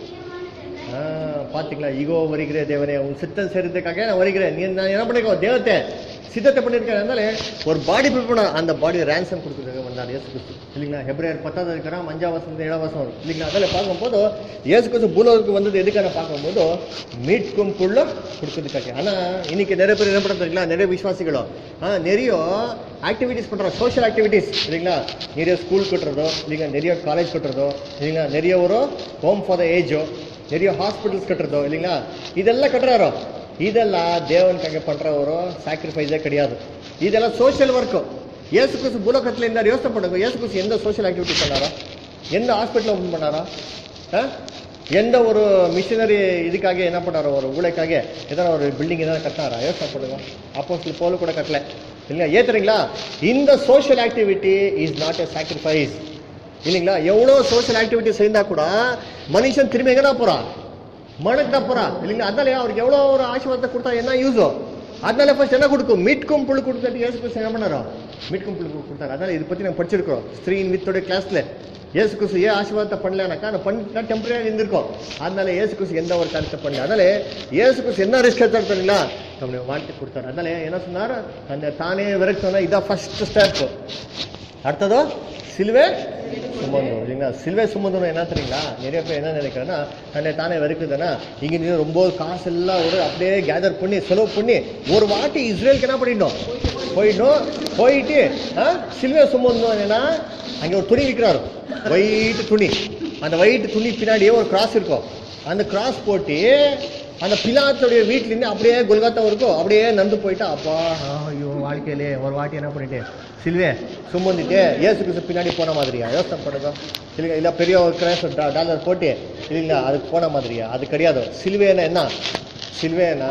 ஆ, பாத்தீங்களா ஈகோ வருகிற தேவனே உன் சித்தம் சேருறதுக்காக நான் வருகிறேன் நீ நான் என்ன பண்ணிக்கோ தேவத்தை சித்தத்தை பண்ணியிருக்கேன் அதனால ஒரு பாடி ப்ரிப்பேர் அந்த பாடி ரேன்சம் கொடுக்குறதுக்காக வந்தார் இயேசு கிறிஸ்து இல்லைங்களா ஹெப்ரேயர் பத்தாவது இருக்கிறான் அஞ்சாம் வருஷம் ஏழாம் வருஷம் வரும் இல்லைங்களா அதில் பார்க்கும்போது இயேசு கிறிஸ்து பூலோகத்துக்கு வந்தது எதுக்காக பார்க்கும்போது மீட்கும் குள்ள கொடுக்கறதுக்காக ஆனா இன்னைக்கு நிறைய பேர் என்ன பண்ணுறது தெரியுங்களா நிறைய விசுவாசிகளோ ஆ நிறைய ஆக்டிவிட்டிஸ் பண்றோம் சோஷியல் ஆக்டிவிட்டிஸ் இல்லைங்களா நிறைய ஸ்கூல் கட்டுறதோ இல்லைங்களா நிறைய காலேஜ் கட்டுறதோ இல்லைங்களா நிறைய ஒரு ஹோம் ஃபார் த ஏஜோ நிறைய ஹாஸ்பிட்டல்ஸ் கட்டுறதோ இல்லைங்களா இதெல்லாம் கட்டுறாரோ இதெல்லாம் தேவனுக்காக பண்ற ஒரு சாக்ரிஃபைஸே கிடையாது இதெல்லாம் சோஷியல் ஒர்க்கு இயேசு கிறிஸ்து பூலோகத்தில் இருந்தார் யோசனை பண்ணுங்க இயேசு கிறிஸ்து எந்த சோஷியல் ஆக்டிவிட்டி பண்ணாரா எந்த ஹாஸ்பிட்டல் ஓப்பன் பண்ணாரா ஆ? எந்த ஒரு மிஷினரி இதுக்காக என்ன பண்ணாரோ ஒரு ஊழைக்காக எதனா ஒரு பில்டிங் எதாவது கட்டினாரா யோசனை பண்ணுங்க அப்போ சில போல கூட கட்டல இல்லைங்களா ஏத்துறீங்களா இந்த social activity is not a sacrifice இல்லைங்களா எவ்வளோ சோஷியல் ஆக்டிவிட்டி செய்தா கூட மனுஷன் திரும்பி எங்கே தான் போறான் மனக்கு தான் போறான் இல்லைங்களா அதனால அவருக்கு எவ்வளோ ஒரு ஆசீர்வாதத்தை கொடுத்தா என்ன யூஸோ அதனால ஃபர்ஸ்ட் என்ன கொடுக்கும் மீட்கும் புழு கொடுத்துட்டு இயேசு கிறிஸ்து என்ன பண்ணாரோ மீட்கும் புழு கொடுத்தாரு அதனால இதை பத்தி நம்ம படிச்சிருக்கிறோம் ஸ்திரீன் வித்தோட கிளாஸ்ல இயேசு கிறிஸ்து ஏன் ஆசீர்வாதத்தை பண்ணலனாக்கா நான் பண்ணிட்டா டெம்பரரி இருந்திருக்கோம் அதனால இயேசு கிறிஸ்து எந்த ஒரு காரியத்தை பண்ணல அதனால இயேசு கிறிஸ்து என்ன ரிஸ்க் எடுத்தாரு தெரியுங்களா நம்மளுடைய வாழ்க்கை கொடுத்தாரு அதனால என்ன சொன்னார் அந்த தானே விரட்டு சொன்னா இதான் ஃபர்ஸ்ட் ஸ்டெப் அடுத்ததோ சிலுவை சுமந்தோம் இல்லைங்களா சிலுவை சுமந்தோம் என்ன தெரியுங்களா நிறைய பேர் என்ன நினைக்கிறேன்னா தன்னை தானே வெறுக்குதுன்னா இங்க நீ ரொம்ப காசு எல்லாம் ஒரு அப்படியே கேதர் பண்ணி செலவு பண்ணி ஒரு வாட்டி இஸ்ரேலுக்கு என்ன பண்ணிடணும் போயிடணும் போயிட்டு ஆ, சிலுவை சுமந்தோம் என்னன்னா அங்கே ஒரு துணி விற்கிறாரு ஒயிட் துணி அந்த ஒயிட் துணி பின்னாடியே ஒரு கிராஸ் இருக்கும் அந்த கிராஸ் போட்டு அந்த பிலாத்துடைய வீட்லேருந்து அப்படியே கொல்கத்தா வரைக்கும் அப்படியே நந்து போயிட்டா அப்பா ஆ, ஐயோ வாழ்க்கையிலே ஒரு வாட்டி என்ன பண்ணிட்டு சிலுவே சுமந்துட்டு ஏசு கிறிஸ்து பின்னாடி போன மாதிரியா யோசனை பண்ணுங்க இல்லைங்க இல்லை பெரிய ஒரு கிராஸ் டாலர் போட்டு இல்லைங்களா அதுக்கு போன மாதிரியா அது கிடையாது சிலுவேனா என்ன சிலுவேனா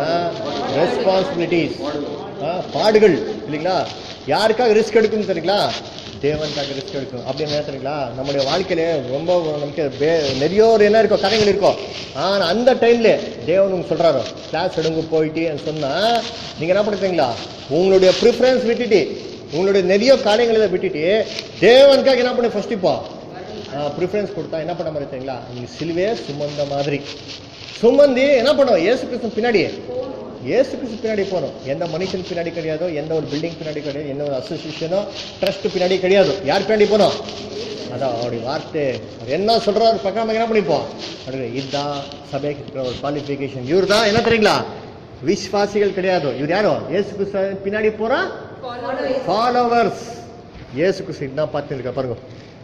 ரெஸ்பான்சிபிலிட்டிஸ் பாடுகள் இல்லைங்களா யாருக்காக ரிஸ்க் எடுக்கணும் தெரியுங்களா தேவனுக்காக ரிஸ்க் எடுக்கணும் அப்படின்னு நினைக்கிறீங்களா நம்முடைய வாழ்க்கையில ரொம்ப நமக்கு பே- நிறைய ஒரு என்ன இருக்கோ கதைகள் இருக்கும் ஆனா அந்த டைம்ல தேவன் உங்களுக்கு சொல்றாரு கிளாஸ் எடுங்க போயிட்டு சொன்னா நீங்க என்ன பண்ணுறீங்களா உங்களுடைய ப்ரிஃபரன்ஸ் விட்டுட்டு உங்களுடைய நிறைய காரியங்களை விட்டுட்டு தேவனுக்காக என்ன பண்ணி ஃபர்ஸ்ட் இப்போ ப்ரிஃபரன்ஸ் கொடுத்தா என்ன பண்ண மாதிரி தெரியுங்களா நீங்க சிலுவே சுமந்த மாதிரி சுமந்தி என்ன பண்ணுவோம் ஏசு கிறிஸ்து பின்னாடி ஏசு கிறிஸ்து பின்னாடி போகணும் எந்த மனுஷன் பின்னாடி கிடையாதோ எந்த ஒரு பில்டிங் பின்னாடி கிடையாது எந்த ஒரு அசோசியேஷனோ ட்ரஸ்ட் பின்னாடி கிடையாது யார் பின்னாடி போனோம் அதான் அவருடைய வார்த்தை அவர் என்ன சொல்றாரு பக்கம் என்ன பண்ணிப்போம் அப்படி இதுதான் சபைக்கு இருக்கிற ஒரு குவாலிஃபிகேஷன் இவர் தான் என்ன தெரியுங்களா விஸ்வாசிகள் கிடையாது இவர் யாரோ ஏசு கிறிஸ்து பின்னாடி போறா ஃபாலோவர்ஸ் ஏசு கிறிஸ்து இதுதான் பார்த்துருக்கா பாருங்க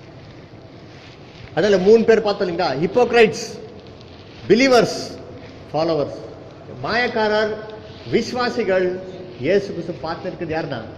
அதில் மூணு பேர் பார்த்தோம் இல்லைங்களா ஹிப்போக்ரைட்ஸ் பிலீவர்ஸ் ஃபாலோவர்ஸ் மாயக்காரர் விஸ்வாசிகள் இயேசு கிறிஸ்து பார்த்து இருக்குது யார் தான்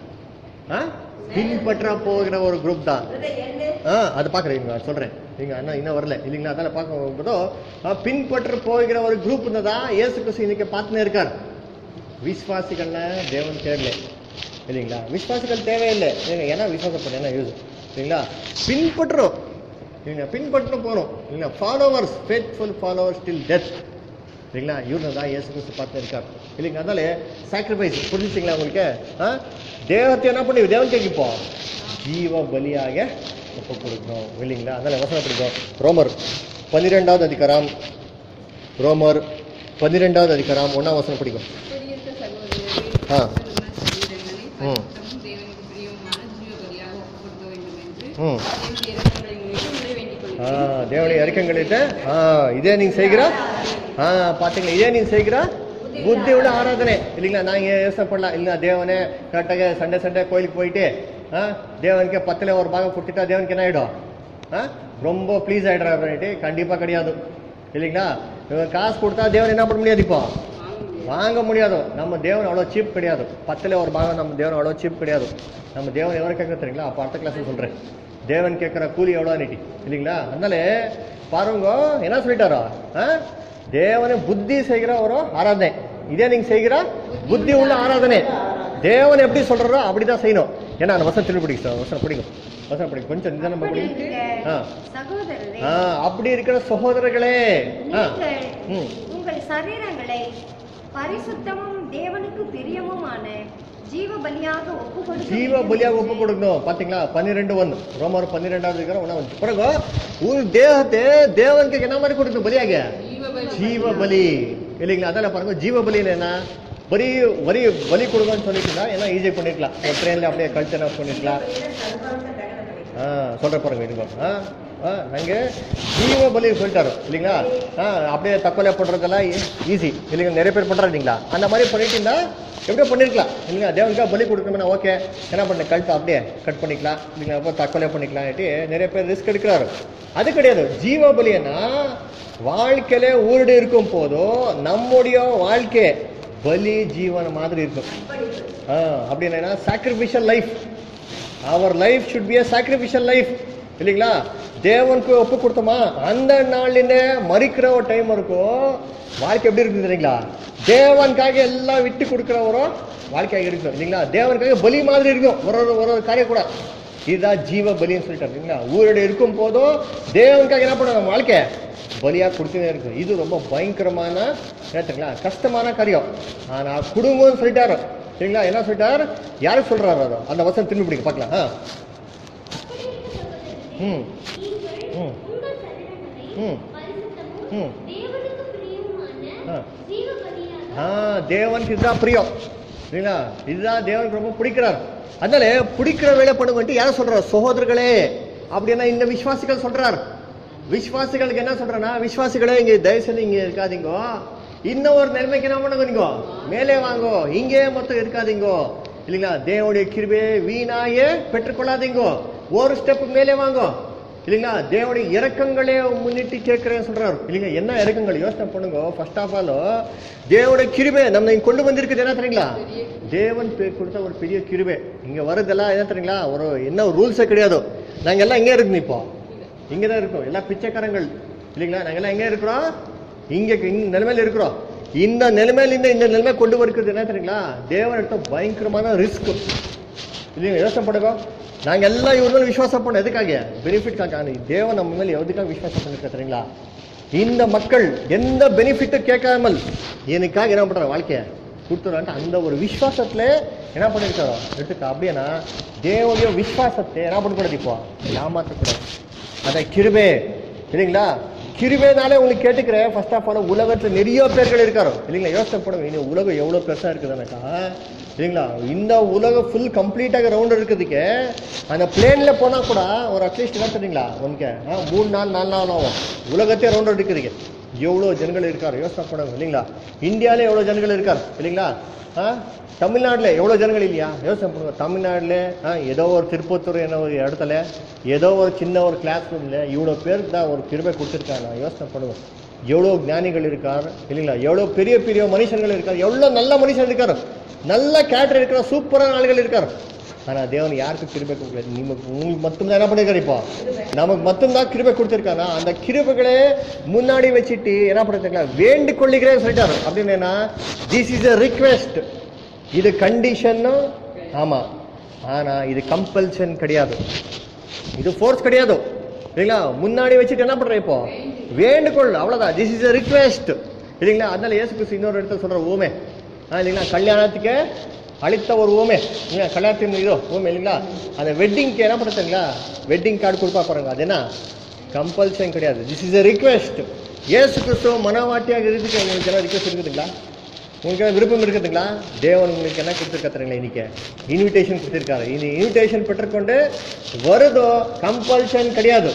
பின்பற்ற போகிற ஒரு குரூப் தான் ஆ அது பார்க்குறீங்க சொல்கிறேன் நீங்க அண்ணா இன்னும் வரல இல்லைங்களா அதில் பார்க்கும்போதோ ஆ, பின்பற்ற போகிற ஒரு குரூப் தான் இயேசு கிறிஸ்து இன்னைக்கு பார்த்துன்னு இருக்கார் விஸ்வாசிகள்னா தேவன் தேடல இல்லைங்களா விஸ்வாசிகள் தேவையில்லை ஏங்க, ஏன்னா விசுவாசம் பண்ண என்ன யூஸ் இல்லைங்களா பின்பற்றுறோம் இல்லைங்களா பின்பற்ற போகிறோம் இல்லைங்களா followers faithful followers till death இல்லைங்களா இவரு தான் இயேசு கிறிஸ்து பார்த்து இருக்கார் இல்லைங்க அதனால சாக்ரிஃபைஸ் புரிஞ்சுச்சிங்களா உங்களுக்கு ஆ தேவத்தை என்ன பண்ணி தேவன் கேட்கிப்போம் ஜீவ பலியாக ஒப்பு கொடுக்கணும் இல்லைங்களா அதனால வசனம் பிடிக்கும் ரோமர் பன்னிரெண்டாவது அதிகாரம் ரோமர் பன்னிரெண்டாவது அதிகாரம் ஒன்றாம் வசனம் பிடிக்கும் பெரியத்த சகோதரரே, ஆ. சகோதரர்களே, ம். பரிசுத்தமும் தேவனுக்கு பிரியமுமான ஜீவ பலியாக ஒப்புக் கொடுக்க வேண்டும் என்று ம் தேவனுடைய இரக்கங்களை முன்னிட்டு உங்களை வேண்டிக் ஆ கொள்கிறேன். தேவனுடைய அறிக்கங்களிட்டு ஆ இதே நீங்க செய்கிறா ஆ பாத்தீங்களா இதே நீங்க செய்கிறா புத்தி உள்ள ஆராதனை இல்லைங்களா நான் இங்கே யோசனை பண்ணலாம் இல்லை தேவனே கரெக்டாக சண்டே சண்டே கோயிலுக்கு போயிட்டு ஆ தேவனுக்கு பத்தில் ஒரு பாகம் கொடுத்துட்டா தேவனுக்கு என்ன ஆகிடும் ஆ ரொம்ப ப்ளீஸ் ஆகிடுறாரு கண்டிப்பாக கிடையாது இல்லைங்களா இவன் காசு கொடுத்தா தேவன் என்ன பண்ண முடியாது இப்போ வாங்க முடியாது நம்ம தேவன் அவ்வளோ சீப் கிடையாது பத்தில் ஒரு பாகம் நம்ம தேவன் அவ்வளோ சீப் கிடையாது நம்ம தேவன் எவ்வளோ கேட்க தெரியுங்களா அப்போ அடுத்த கிளாஸ் சொல்கிறேன் தேவன் கேட்குற கூலி எவ்வளோ நீட்டி இல்லைங்களா அதனால பாருங்க என்ன சொல்லிட்டாரோ ஆ தேவனை புத்தி செய்கிற ஒரு ஆராதனை இதே நீங்க செய்கிற புத்தி உள்ள ஆராதனை தேவன் எப்படி சொல்றாரோ அப்படிதான் செய்யணும் ஏன்னா அந்த வசனம் திருப்பி பிடிக்கும் சார் வசனம் பிடிக்கும் வசனம் பிடிக்கும் கொஞ்சம் நிதானம் பிடிக்கும் ஆ சகோதரரே ஆ அப்படி இருக்கிற சகோதரர்களே ஆ நீங்கள் ம் உங்கள் சரீரங்களை பரிசுத்தமும் தேவனுக்கு பிரியமுமான ஜீவ பலியாக ஒப்பு கொடுக்க ஜீவ வேண்டும் பலியாக என்று ஒப்பு கொடுக்கணும் பாத்தீங்களா பன்னிரெண்டு ஒன்று ரோமர் பன்னிரெண்டாவது இருக்கிற ஒன்றா வந்து பிறகு உன் தேகத்தை தேவனுக்கு என்ன மாதிரி கொடுக்கணும் பலியாக ஜீவ பலி ஜீவ பலி இல்லைங்களா அதான பாருங்க ஜீவ பலின்னு என்ன பலி பலி பலி கொடுங்கன்னு சொல்லிட்டுனா ஏன்னா ஈஸி பண்ணிருக்கலாம் ஒரு ட்ரெயினில் அப்படியே கல்ச்சர் ஆஃப் பண்ணிருக்கலாம் ஆ சொல்ற பாருங்க இதுங்க ஆ ஆ நாங்கள் ஜீவ பலி சொல்லிட்டாரு இல்லைங்களா ஆ அப்படியே தற்கொலை பண்ணுறதெல்லாம் ஈஸி இல்லைங்க நிறைய பேர் பண்ணுறாரு இல்லைங்களா அந்த மாதிரி பண்ணிட்டு இருந்தா எப்படியோ பண்ணிருக்கலாம் இல்லைங்களா தேவனுக்கா பலி கொடுக்கணும்னா ஓகே என்ன பண்ண கழுத்தை அப்படியே கட் பண்ணிக்கலாம் இல்லைங்களா அப்போ தற்கொலை பண்ணிக்கலாம்ட்டு நிறைய பேர் ரிஸ்க் எடுக்கிறாரு அது கிடையாது ஜீவ பலின்னா வாழ்க்கையில ஊருடு இருக்கும் போதும் நம்முடைய வாழ்க்கை பலி ஜீவன மாதிரி இருக்கும் ஆ அப்படின்னா சாக்ரிஃபிஷியல் லைஃப் அவர் life should be a sacrificial life இல்லைங்களா தேவனுக்கு ஒப்பு கொடுத்தோமா அந்த நாளில மறிக்கிற ஒரு டைம் இருக்கும் வாழ்க்கை எப்படி இருக்குது தெரியுங்களா தேவனுக்காக எல்லாம் விட்டு கொடுக்குறவரோ வாழ்க்கையாக இருக்கும் இல்லைங்களா தேவனுக்காக பலி மாதிரி இருக்கும் ஒரு ஒரு ஒரு ஒரு காரியம் கூட இதுதான் ஜீவ பலின்னு சொல்லிட்டாரு இல்லைங்களா ஊரோட இருக்கும் போதும் தேவனுக்காக என்ன பண்ண நம்ம வாழ்க்கை பலியாக கொடுத்துனே இருக்கும் இது ரொம்ப பயங்கரமான என்ன தெரியுங்களா கஷ்டமான காரியம் ஆனா குடும்பம்னு சொல்லிட்டாரு சரிங்களா என்ன சொல்லிட்டார் யாரு சொல்றாரு அது அந்த வசனம் திரும்பி பிடிக்க பார்க்கலாம் ஆ ம் ம் உங்கள் சரீரங்களை ம் பரிசுத்தமும் ம் தேவனுக்கு பிரியமுமான ஆ. ஜீவ பலியாக ஆ தேவனுக்கு இதுதான் பிரியம் சரிங்களா இதுதான் தேவனுக்கு ரொம்ப பிடிக்கிறார் அதனால பிடிக்கிற வேலை பண்ணுங்கன்ட்டு யாரை சொல்றாரு சகோதரர்களே அப்படின்னா இந்த விசுவாசிகள் சொல்றார் விசுவாசிகளுக்கு என்ன சொல்றேன்னா விசுவாசிகளே இங்க தயவு செஞ்சு இங்க இருக்காதீங்க இன்னும் ஒரு நிலைமைக்கு என்ன பண்ணுங்க நீங்க மேலே வாங்கோ இங்கே மொத்தம் இருக்காதீங்கோ இல்லைங்களா தேவனுடைய கிருபே வீணாயே பெற்றுக்கொள்ளாதீங்கோ ஒரு ஸ்டெப் மேலே வாங்கோ இல்லைங்களா தேவனுடைய இறக்கங்களே முன்னிட்டு கேட்கிறேன்னு சொல்றாரு இல்லைங்க என்ன இறக்கங்கள் யோசனை பண்ணுங்க ஃபர்ஸ்ட் ஆஃப் ஆல் தேவனுடைய கிருபை நம்ம இங்க கொண்டு வந்திருக்குது என்ன தெரியுங்களா தேவன் பே- கொடுத்த ஒரு பெரிய கிருபை இங்க வரதெல்லாம் என்ன தெரியுங்களா ஒரு என்ன ரூல்ஸே கிடையாது நாங்க எல்லாம் இங்கே இருக்கணும் இப்போ இங்கே தான் இருக்கோம் எல்லாம் பிச்சைக்காரங்கள் இல்லைங்களா நாங்க எல்லாம் எங்கே இருக்கிறோம் இங்க இந்த நிலைமையில இருக்கிறோம் இந்த நிலைமையிலிருந்து இந்த நிலைமை கொண்டு வருகிறது என்ன தெரியுங்களா தேவன் எடுத்த பயங்கரமான ரிஸ்க் இல்லைங்க யோசனை பண்ணுங்க நாங்கெல்லாம் இவர் மேல விசுவாசம் பண்ணோம் எதுக்காக பெனிஃபிட்காக ஆனா தேவன் நம்ம மேல எதுக்காக விசுவாசம் பண்ணிருக்க தெரியுங்களா இந்த மக்கள் எந்த பெனிஃபிட்டும் கேட்காமல் எனக்காக என்ன பண்றாங்க வாழ்க்கைய கொடுத்துறான்ட்டு அந்த ஒரு விசுவாசத்துல என்ன பண்ணிருக்காரோ எடுத்துக்க அப்படின்னா தேவனுடைய விசுவாசத்தை என்ன பண்ணக்கூடாது இப்போ ஏமாற்றக்கூடாது அதை கிருபே இல்லைங்களா கிருபேனாலே உங்களுக்கு கேட்டுக்கிறேன் ஃபர்ஸ்ட் ஆஃப் ஆல் உலகத்துல நிறைய பேர்கள் இருக்காரோ இல்லைங்களா யோசனை பண்ணுங்க இந்த உலகம் எவ்வளவு பெருசா இருக்குதுனாக்கா இல்லைங்களா இந்த உலகம் ஃபுல் கம்ப்ளீட்டாக ரவுண்ட் இருக்கிறதுக்கு அந்த பிளேன்ல போனா கூட ஒரு அட்லீஸ்ட் என்ன தெரியுங்களா உனக்கு ஆ, மூணு நாள் நாலு நாள் ஆகும் உலகத்தையே ரவுண்ட் இருக்கிறதுக்கு எவ்வளோ ஜனங்கள் இருக்காரு யோசனை பண்ணுங்க இல்லைங்களா இந்தியாவிலே எவ்வளோ ஜனங்கள் இருக்காரு இல்லைங்களா ஆ தமிழ்நாட்டில் எவ்வளோ ஜனங்கள் இல்லையா யோசனை பண்ணுங்க தமிழ்நாட்டில் ஆ ஏதோ ஒரு திருப்பத்தூர் என்ன ஒரு இடத்துல ஏதோ ஒரு சின்ன ஒரு கிளாஸ் ரூமில் இவ்வளோ பேருக்கு தான் ஒரு கிருபை கொடுத்துருக்காங்க யோசனை பண்ணுங்க எவ்வளோ ஞானிகள் இருக்கார் இல்லைங்களா எவ்வளோ பெரிய பெரிய மனுஷங்கள் இருக்கார் எவ்வளோ நல்ல மனுஷன் இருக்காரு நல்ல கேரக்டர் இருக்கிற சூப்பரான ஆளுகள் இருக்காரு ஆனா தேவன் யாருக்கும் கிருபை கொடுக்கல நமக்கு உங்களுக்கு மட்டும்தான் என்ன பண்ணிருக்காரு இப்போ நமக்கு மட்டும்தான் கிருபை கொடுத்திருக்கானா அந்த கிருபைகளே முன்னாடி வச்சுட்டு என்ன பண்ணிருக்காங்க வேண்டிக் கொள்ளுகிறேன் சொல்லிட்டாரு அப்படின்னு திஸ் இஸ் a ரிக்வெஸ்ட் இது கண்டிஷன் ஆமா ஆனா இது கம்பல்ஷன் கிடையாது இது ஃபோர்ஸ் கிடையாது இல்லைங்களா முன்னாடி வச்சுட்டு என்ன பண்ற இப்போ வேண்டுகோள் அவ்வளவுதான் திஸ் இஸ் a ரிக்வெஸ்ட் இல்லைங்களா அதனால இயேசு கிறிஸ்து இன்னொரு இடத்துல சொல்ற ஊமே ஆ, இல்லைங்களா கல்யாணத்துக்கு அளித்த ஒரு ஊமே இல்லைங்களா கல்யாணத்தின் இதோ ஊமே இல்லைங்களா அந்த வெட்டிங்க்கு என்ன பண்ணுறதுங்களா வெட்டிங் கார்டு கொடுப்பா பாருங்க அது என்ன கம்பல்ஷன் கிடையாது திஸ் இஸ் a ரிக்வெஸ்ட் இயேசு கிறிஸ்துவ மனவாட்டியாக இருக்கிறதுக்கு உங்களுக்கு என்ன ரிக்வெஸ்ட் இருக்குதுங்களா உங்களுக்கு என்ன விருப்பம் இருக்குதுங்களா தேவன் உங்களுக்கு என்ன கொடுத்துருக்காருங்களா இன்னைக்கு இன்விடேஷன் கொடுத்துருக்காரு இந்த இன்விடேஷன் பெற்றுக்கொண்டு வருதோ கம்பல்ஷன் கிடையாது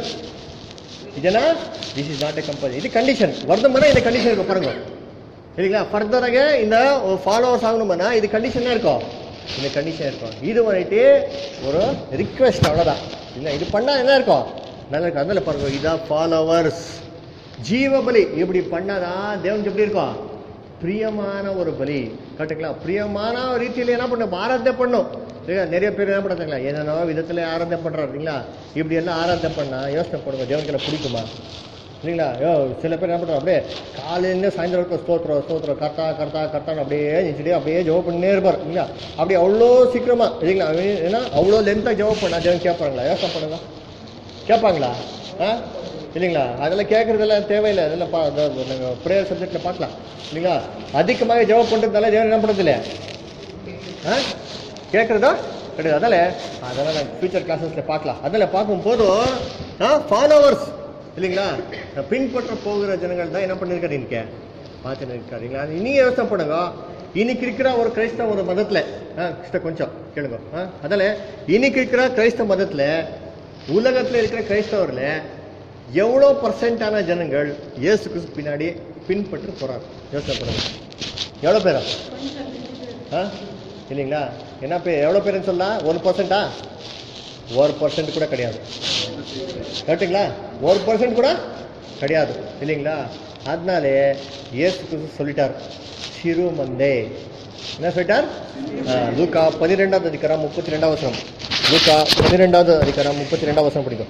ಇದನ್ನ this is not a compulsory ಇದು ಕಂಡೀಷನ್ வருதமான இந்த கண்டிஷன் இருக்கும் பாருங்க இல்லைங்களா ஃபர்தராக இந்த ஃபாலோவர்ஸ் ஆகணுமானா இது கண்டிஷனாக இருக்கும் இந்த கண்டிஷன் இருக்கும் இது வந்துட்டு ஒரு ரிக்வெஸ்ட் அவ்வளோதான் இல்லை இது பண்ணால் என்ன இருக்கும் நல்லா இருக்கும் அதில் பாருங்க இதான் ஃபாலோவர்ஸ் ஜீவ பலி இப்படி பண்ணாதான் தேவனுக்கு எப்படி இருக்கும் பிரியமான ஒரு பலி கரெக்டுங்களா பிரியமான ரீதியில் என்ன பண்ணும் ஆராதனை பண்ணும் இல்லையா நிறைய பேர் என்ன பண்ணுறாங்களா என்னென்னோ விதத்தில் ஆராதனை பண்ணுறாரு இல்லைங்களா இப்படி எல்லாம் ஆராதனை பண்ணா யோசனை பண்ணுங்க தேவனுக்கு பிடிக்குமா இல்லைங்களா ஐயோ சில பேர் என்ன பண்ணுறோம் அப்படியே காலையிலேருந்து சாயந்தரம் வரைக்கும் ஸ்தோத்திரம் ஸ்தோத்திரம் கர்த்தா கர்த்தா கர்த்தான்னு அப்படியே நினச்சிட்டு அப்படியே ஜெபம் பண்ணினே இருப்பார் இல்லைங்களா அப்படியே அவ்வளோ சீக்கிரமா இல்லைங்களா அவன் ஏன்னா அவ்வளோ லென்த்தாக ஜெபம் பண்ணா தேவன் கேட்பாங்களா யோசனை பண்ணுங்க கேட்பாங்களா ஆ இல்லைங்களா அதெல்லாம் கேட்குறதெல்லாம் தேவையில்லை அதெல்லாம் பா நாங்கள் ப்ரேயர் சப்ஜெக்டில் பார்க்கலாம் இல்லைங்களா அதிகமாக ஜெபம் பண்ணுறதுனால தேவன் என்ன பண்ணுறதில்ல ஆ கேட்குறதா கிடையாது அதனால அதெல்லாம் நாங்கள் ஃபியூச்சர் கிளாஸஸில் பார்க்கலாம் அதில் பார்க்கும்போது ஆ ஃபாலோவர்ஸ் இல்லைங்களா பின்பற்ற போகிற ஜனங்கள் தான் என்ன பண்ணியிருக்காரு இன்னைக்கு பார்த்துன்னு இருக்காருங்களா நீங்கள் யோசனை பண்ணுங்க இன்னைக்கு இருக்கிற ஒரு கிறிஸ்தவ ஒரு மதத்தில் ஆ கிறிஸ்த கொஞ்சம் கேளுங்க ஆ அதில் இன்னைக்கு இருக்கிற கிறிஸ்தவ மதத்தில் உலகத்தில் இருக்கிற கிறிஸ்தவரில் எவ்வளோ பர்சன்டான ஜனங்கள் இயேசு கிறிஸ்து பின்னாடி பின்பற்றி போகிறாங்க யோசனை பண்ணுங்க எவ்வளோ பேரா ஆ இல்லைங்களா என்ன பேர் எவ்வளோ பேருன்னு சொல்லலாம் ஒன் பர்சன்டா ஒரு பர்சன்ட் கூட கிடையாது கரெக்டுங்களா ஒரு பர்சன்ட் கூட கிடையாது இல்லைங்களா அதனாலே இயேசு கிறிஸ்து சொல்லிட்டார் சிறு மந்தே என்ன சொல்லிட்டார் ஆ, லூக்கா பன்னிரெண்டாவது அதிகாரம் முப்பத்தி ரெண்டாவது வசனம் லூக்கா பன்னிரெண்டாவது அதிகாரம் முப்பத்தி ரெண்டாவது வசனம் பிடிக்கும்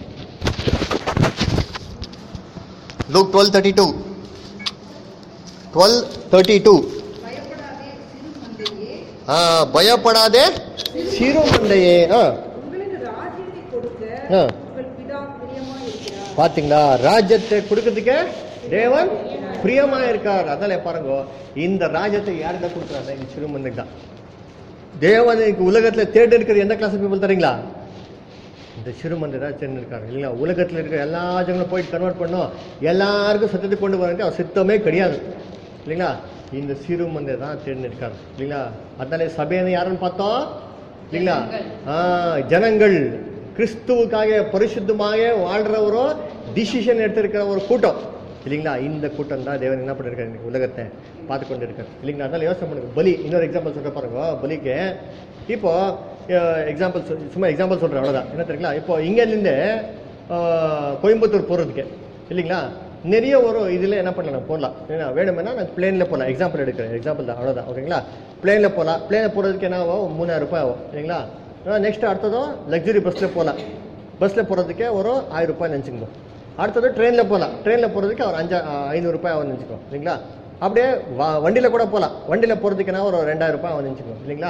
Luke twelve thirty two twelve thirty two பயப்படாதே சிறு மந்தையே ஆ பயப்படாதே சிறு மந்தையே ஆ உங்களுக்கு ராஜ்யத்தை கொடுக்க ஆ. உங்கள் பிதா பிரியமா இருக்கிறார் பாத்தீங்களா ராஜ்யத்தை கொடுக்கறதுக்கு தேவன் பிரியமா இருக்கார் அதனால பாருங்க இந்த ராஜ்யத்தை யார்கிட்ட கொடுக்குறாங்க இந்த சிறுமந்தைக்கு தான் தேவனுக்கு உலகத்துல தேடி இருக்கிற எந்த கிளாஸ் பீப்புள் தரீங்களா இந்த சிறுமந்தை தான் சென்று இருக்காரு இல்லைங்களா உலகத்துல இருக்கிற எல்லா ஜனங்களும் போயிட்டு கன்வெர்ட் பண்ணோம் எல்லாருக்கும் சத்தத்தை கொண்டு வரட்டு அவர் சித்தமே கிடையாது இல்லைங்களா இந்த சிறுமந்தை தான் தேர்ந்து இருக்காரு இல்லைங்களா அதனால சபையை யாருன்னு பார்த்தோம் இல்லைங்களா ஆ ஜனங்கள் கிறிஸ்துவுக்காக பரிசுத்தமாக வாழ்றவரோ டிசிஷன் எடுத்திருக்கிற ஒரு கூட்டம் இல்லைங்களா இந்த கூட்டம் தான் தேவன் என்ன பண்ணிருக்காரு இன்னைக்கு உலகத்தை பார்த்து கொண்டு இருக்காரு இல்லைங்களா அதனால யோசனை பண்ணுங்க பலி இன்னொரு எக்ஸாம்பிள் சொல்ற பாருங்க பலிக்கு இப்போ எக்ஸாம்பிள் சும்மா எக்ஸாம்பிள் சொல்றேன் அவ்வளவுதான் என்ன தெரியுங்களா இப்போ இங்கேருந்து கோயம்புத்தூர் போறதுக்கு இல்லைங்களா நிறைய ஒரு இதில் என்ன பண்ணலாம் போடலாம் ஏன்னா வேணுமென்னா நான் பிளேனில் போகலாம் எக்ஸாம்பிள் எடுக்கிறேன் எக்ஸாம்பிள் தான் அவ்வளோதான் ஓகேங்களா பிளேனில் போகலாம் பிளேனில் போகிறதுக்கு என்ன ஆகும் மூணாயிரம் ரூபாய் ஆகும் சரிங்களா நெக்ஸ்ட் அடுத்ததும் லக்ஸுரி பஸ்ஸில் போகலாம் பஸ்ஸில் போகிறதுக்கே ஒரு ஆயிரம் ரூபாய் நினச்சிக்கணும் அடுத்தது ட்ரெயினில் போகலாம் ட்ரெயினில் போகிறதுக்கு ஒரு அஞ்சா ஐநூறு ரூபாய் ஆகும் நினச்சிக்கோ இல்லைங்களா அப்படியே வா வண்டியில் கூட போகலாம் வண்டியில் போகிறதுக்குனா ஒரு ரெண்டாயிரம் ரூபாய் ஆகும் நினச்சிக்கோ இல்லைங்களா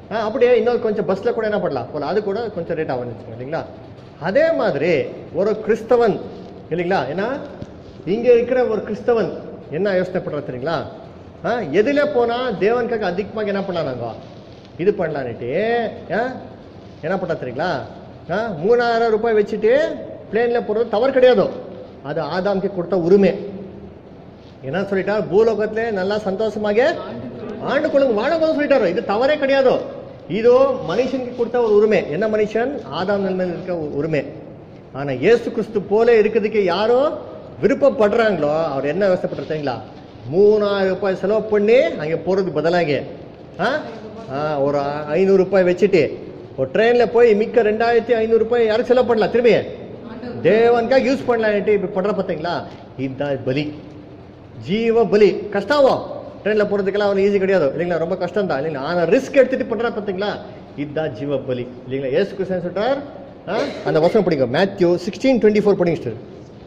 ஆ, அப்படியே இன்னொரு கொஞ்சம் பஸ்ஸில் கூட என்ன பண்ணலாம் போல அது கூட கொஞ்சம் ரேட் ஆகும் வச்சுக்கோங்க இல்லைங்களா அதே மாதிரி ஒரு கிறிஸ்தவன் இல்லைங்களா ஏன்னா இங்கே இருக்கிற ஒரு கிறிஸ்தவன் என்ன யோசனை பண்ணுறது தெரியுங்களா ஆ எதில் போனால் தேவனுக்காக அதிகமாக என்ன பண்ணலாம் நாங்கள் இது பண்ணலான்னுட்டு ஆ என்ன பண்ணா தெரியுங்களா ஆ மூணாயிரம் ரூபாய் வச்சுட்டு பிளேனில் போகிறது தவறு கிடையாது அது ஆதாம்க்கு கொடுத்த உரிமை என்ன சொல்லிட்டா பூலோகத்திலே நல்லா சந்தோஷமாக ஆண்டு கொள்ளுங்க வாழக்கூடாது சொல்லிட்டாரு இது தவறே கிடையாது இது மனுஷனுக்கு கொடுத்த ஒரு உரிமை என்ன மனுஷன் ஆதாம் நிலைமையில் இருக்க ஒரு உரிமை ஆனா இயேசு கிறிஸ்து போல இருக்கிறதுக்கு யாரோ விருப்பப்படுறாங்களோ அவர் என்ன யோசனை பண்றீங்களா மூணாயிரம் ரூபாய் செலவு பண்ணி அங்கே போறதுக்கு பதிலாக ஆ? ஆ, ஒரு ஐநூறு ரூபாய் வச்சுட்டு ஒரு ட்ரெயின்ல போய் மிக்க ரெண்டாயிரத்தி ஐநூறு ரூபாய் யாரும் செலவு பண்ணலாம் திரும்பி தேவனுக்காக யூஸ் பண்ணலான்ட்டு இப்படி பண்ற பார்த்தீங்களா இதுதான் பலி ஜீவ பலி கஷ்டம் ட்ரெயினில் போகிறதுக்கெல்லாம் அவனுக்கு ஈஸி கிடையாது இல்லைங்களா ரொம்ப கஷ்டம் தான் இல்லைங்களா ஆனால் ரிஸ்க் எடுத்துட்டு பண்ணுறா பார்த்தீங்களா இதுதான் ஜீவ பலி இல்லைங்களா ஏசு கிருஷ்ணன் சொல்றார் ஆ? அந்த வசனம் படிங்க மேத்யூ சிக்ஸ்டீன் டுவெண்ட்டி ஃபோர் படிங்க sister.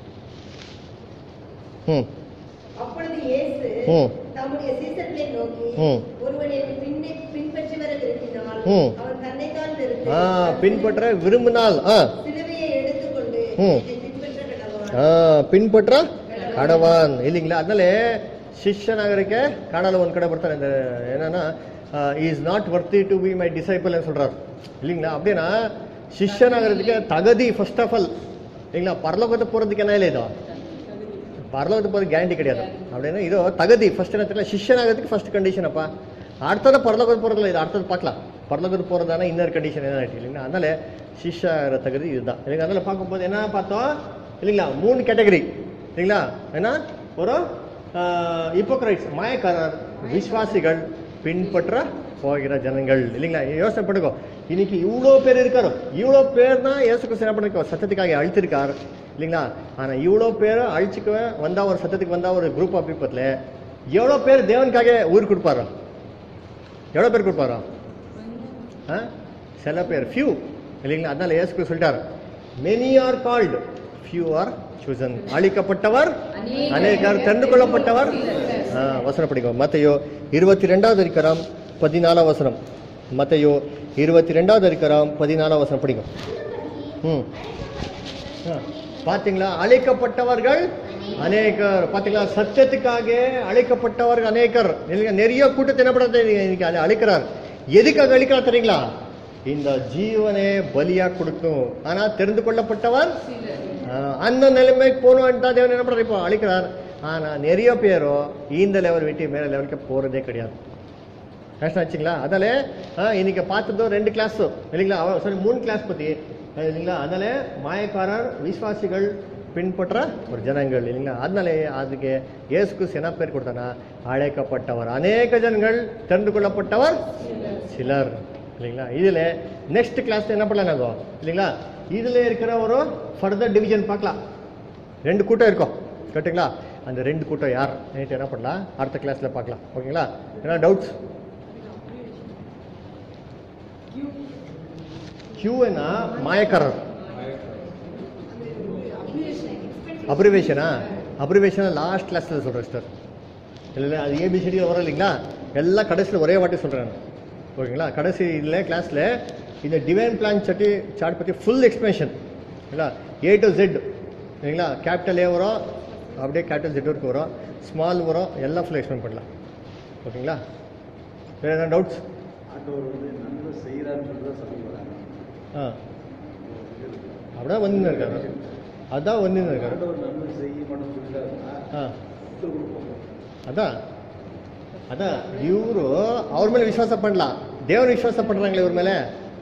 ம் அப்பொழுது இயேசு ம். தம்முடைய சீசர்களை நோக்கி ம். ஒருவன் என்னை பின்னே பின்பற்றி வர விரும்பினால் ம். அவன் தன்னைத்தான் ஆ நிறுத்தி பின்பற்ற விரும்பினால் ஆ சிலுவையை எடுத்துக்கொண்டு ம். என்னை பின்பற்ற கடவான் ಆ, ಪಿನ್ಪಟ್ರ ಕಡವಾನ್ ಇಲ್ಲಿಂಗ್ಲಾ ಆದ್ಮೇಲೆ ಶಿಷ್ಯನಾಗರಿಕೆ ಕಾಣಲು ಒಂದ್ ಕಡೆ ಬರ್ತಾರೆ ಅಂದ್ರೆ ಏನನ್ನ is not worthy to be my disciple ಅಂತ சொல்றாரு இல்லைங்களா அப்படின்னா சிஷ்யனாகிறதுக்கு தகுதி ஃபர்ஸ்ட் ஆஃப் ஆல் இல்லைங்களா பரலோகத்தை போறதுக்கு என்ன இல்லை இது பரலோகத்தை போறது கேரண்டி கிடையாது அப்படின்னா இது தகுதி ஃபர்ஸ்ட் என்ன தெரியல சிஷ்யனாகிறதுக்கு ஃபர்ஸ்ட் கண்டிஷன் அப்பா அடுத்தது பரலோகத்து போறதுல இது அடுத்தது பார்க்கலாம் பரலோகத்து போறதான இன்னொரு கண்டிஷன் என்ன இல்லைங்களா அதனால சிஷ்ய தகுதி இதுதான் இல்லைங்களா அதனால பார்க்கும்போது என்ன பார்த்தோம் இல்லைங்களா மூணு கேட்டகரி இல்லைங்களா என்ன ஒரு இப்போக்ரைட்ஸ் மாயக்காரர் விஸ்வாசிகள் பின்பற்ற போகிற ஜனங்கள் இல்லைங்களா யோசனை பண்ணுங்க இன்னைக்கு இவ்வளோ பேர் இருக்காரு இவ்வளோ பேர் தான் இயேசு கிறிஸ்து என்ன பண்ணிருக்கோம் சத்தத்துக்காக அழித்திருக்கார் இல்லைங்களா ஆனால் இவ்வளோ பேர் அழிச்சுக்க வந்தா ஒரு சத்தத்துக்கு வந்தா ஒரு குரூப் ஆஃப் பீப்புளில் எவ்வளோ பேர் தேவனுக்காக ஊர் கொடுப்பாரோ எவ்வளோ பேர் கொடுப்பாரோ ஆ சில பேர் ஃபியூ இல்லைங்களா அதனால இயேசு கிறிஸ்து சொல்லிட்டார் many are called few are chosen அழிக்கப்பட்டவர் அநேகர் தெரிந்து கொள்ளப்பட்டவர் ஆ, வசனம் படிக்கும் மத்தையோ இருபத்தி ரெண்டாவது அதிகாரம் பதினாலாம் வசனம் மத்தையோ இருபத்தி ரெண்டாவது அதிகாரம் பதினாலாம் வசனம் படிக்கும் ம் ஆ, பாத்தீங்களா அழைக்கப்பட்டவர்கள் அநேகர் பாத்தீங்களா சத்தியத்துக்காக அழைக்கப்பட்டவர்கள் அநேகர் இல்லைங்க நிறைய கூட்டத்தை என்ன பண்றது இன்னைக்கு அழை- அழைக்கிறார் எதுக்காக அழைக்கிறார் தெரியுங்களா இந்த ஜீவனே பலியா கொடுக்கும் ஆனா தெரிந்து கொள்ளப்பட்டவர் ஆ, அந்த நிலைமைக்கு போகணும் ಅಂತ தேவன் என்ன பண்றாரு இப்போ அழைக்கிறார் ஆனா நிறைய பேரோ இந்த லெவல் விட்டு மேல லெவலுக்கு போறதே கிடையாது கஷ்டம் ஆச்சுங்களா அதால ஆ, இன்னைக்கு பார்த்ததோ ரெண்டு கிளாஸ் இல்லைங்களா அவ சாரி மூணு கிளாஸ் பத்தி அஹ், இல்லைங்களா அதனால மாயக்காரர் விசுவாசிகள் பின்பற்ற ஒரு ஜனங்கள் இல்லைங்களா அதனால அதுக்கு இயேசு கிறிஸ்து என்ன பேர் கொடுத்தானா அழைக்கப்பட்டவர் அநேக ஜனங்கள் தெரிந்து கொள்ளப்பட்டவர் சிலர் இல்லைங்களா இதுல நெக்ஸ்ட் கிளாஸ் என்ன பண்ணலாம் நாங்க இல்லைங்களா இதுல இருக்கிற ஒரு ஃபர்தர் டிவிஷன் பார்க்கலாம் ரெண்டு கூட்டம் இருக்கும் கேட்டுங்களா அந்த ரெண்டு கூட்டம் யார் நேற்று என்ன பண்ணலாம் அடுத்த கிளாஸ்ல பார்க்கலாம் ஓகேங்களா என்ன டவுட்ஸ் கியூனா மாயக்காரர் அப்ரிவேஷனா அப்ரிவேஷனா லாஸ்ட் கிளாஸ்ல சொல்றேன் சார் இல்லை அது ஏபிசிடி வரும் இல்லைங்களா எல்லாம் கடைசியில் ஒரே வாட்டி சொல்கிறேன் ஓகேங்களா கடைசி இதில் கிளாஸில் இந்த டிவைன் பிளான் சட்டி சார்ட் பற்றி ஃபுல் எக்ஸ்பிளேஷன் இல்லைங்களா ஏ டு ஜெட் இல்லைங்களா கேபிட்டல் ஏ வரும் அப்படியே கேபிட்டல் ஜெட் வரைக்கும் வரும் ஸ்மால் வரும் எல்லாம் ஃபுல் எக்ஸ்பிளைன் பண்ணலாம் ஓகேங்களா வேறு எதாவது டவுட்ஸ் ஆண்டவர் வந்து நன்மை செய்கிறான்னு சொல்லிட்டு சொல்லி வராங்க ஆ அப்படியே வந்து இருக்காரு அதான் வந்து இருக்காரு ஆண்டவர் நன்மை செய்ய மாட்டோம் சொல்லிட்டாருன்னா ஆ புத்தர் கொடுப்போம் அதான் அதான் ಇವರು ಅವ್ರ ಮೇಲೆ ವಿಶ್ವಾಸ ಪಡಲ ದೇವ್ರ ವಿಶ್ವಾಸ ಪಡ್ರಂಗ್ಲ ಇವ್ರ ಮೇಲೆ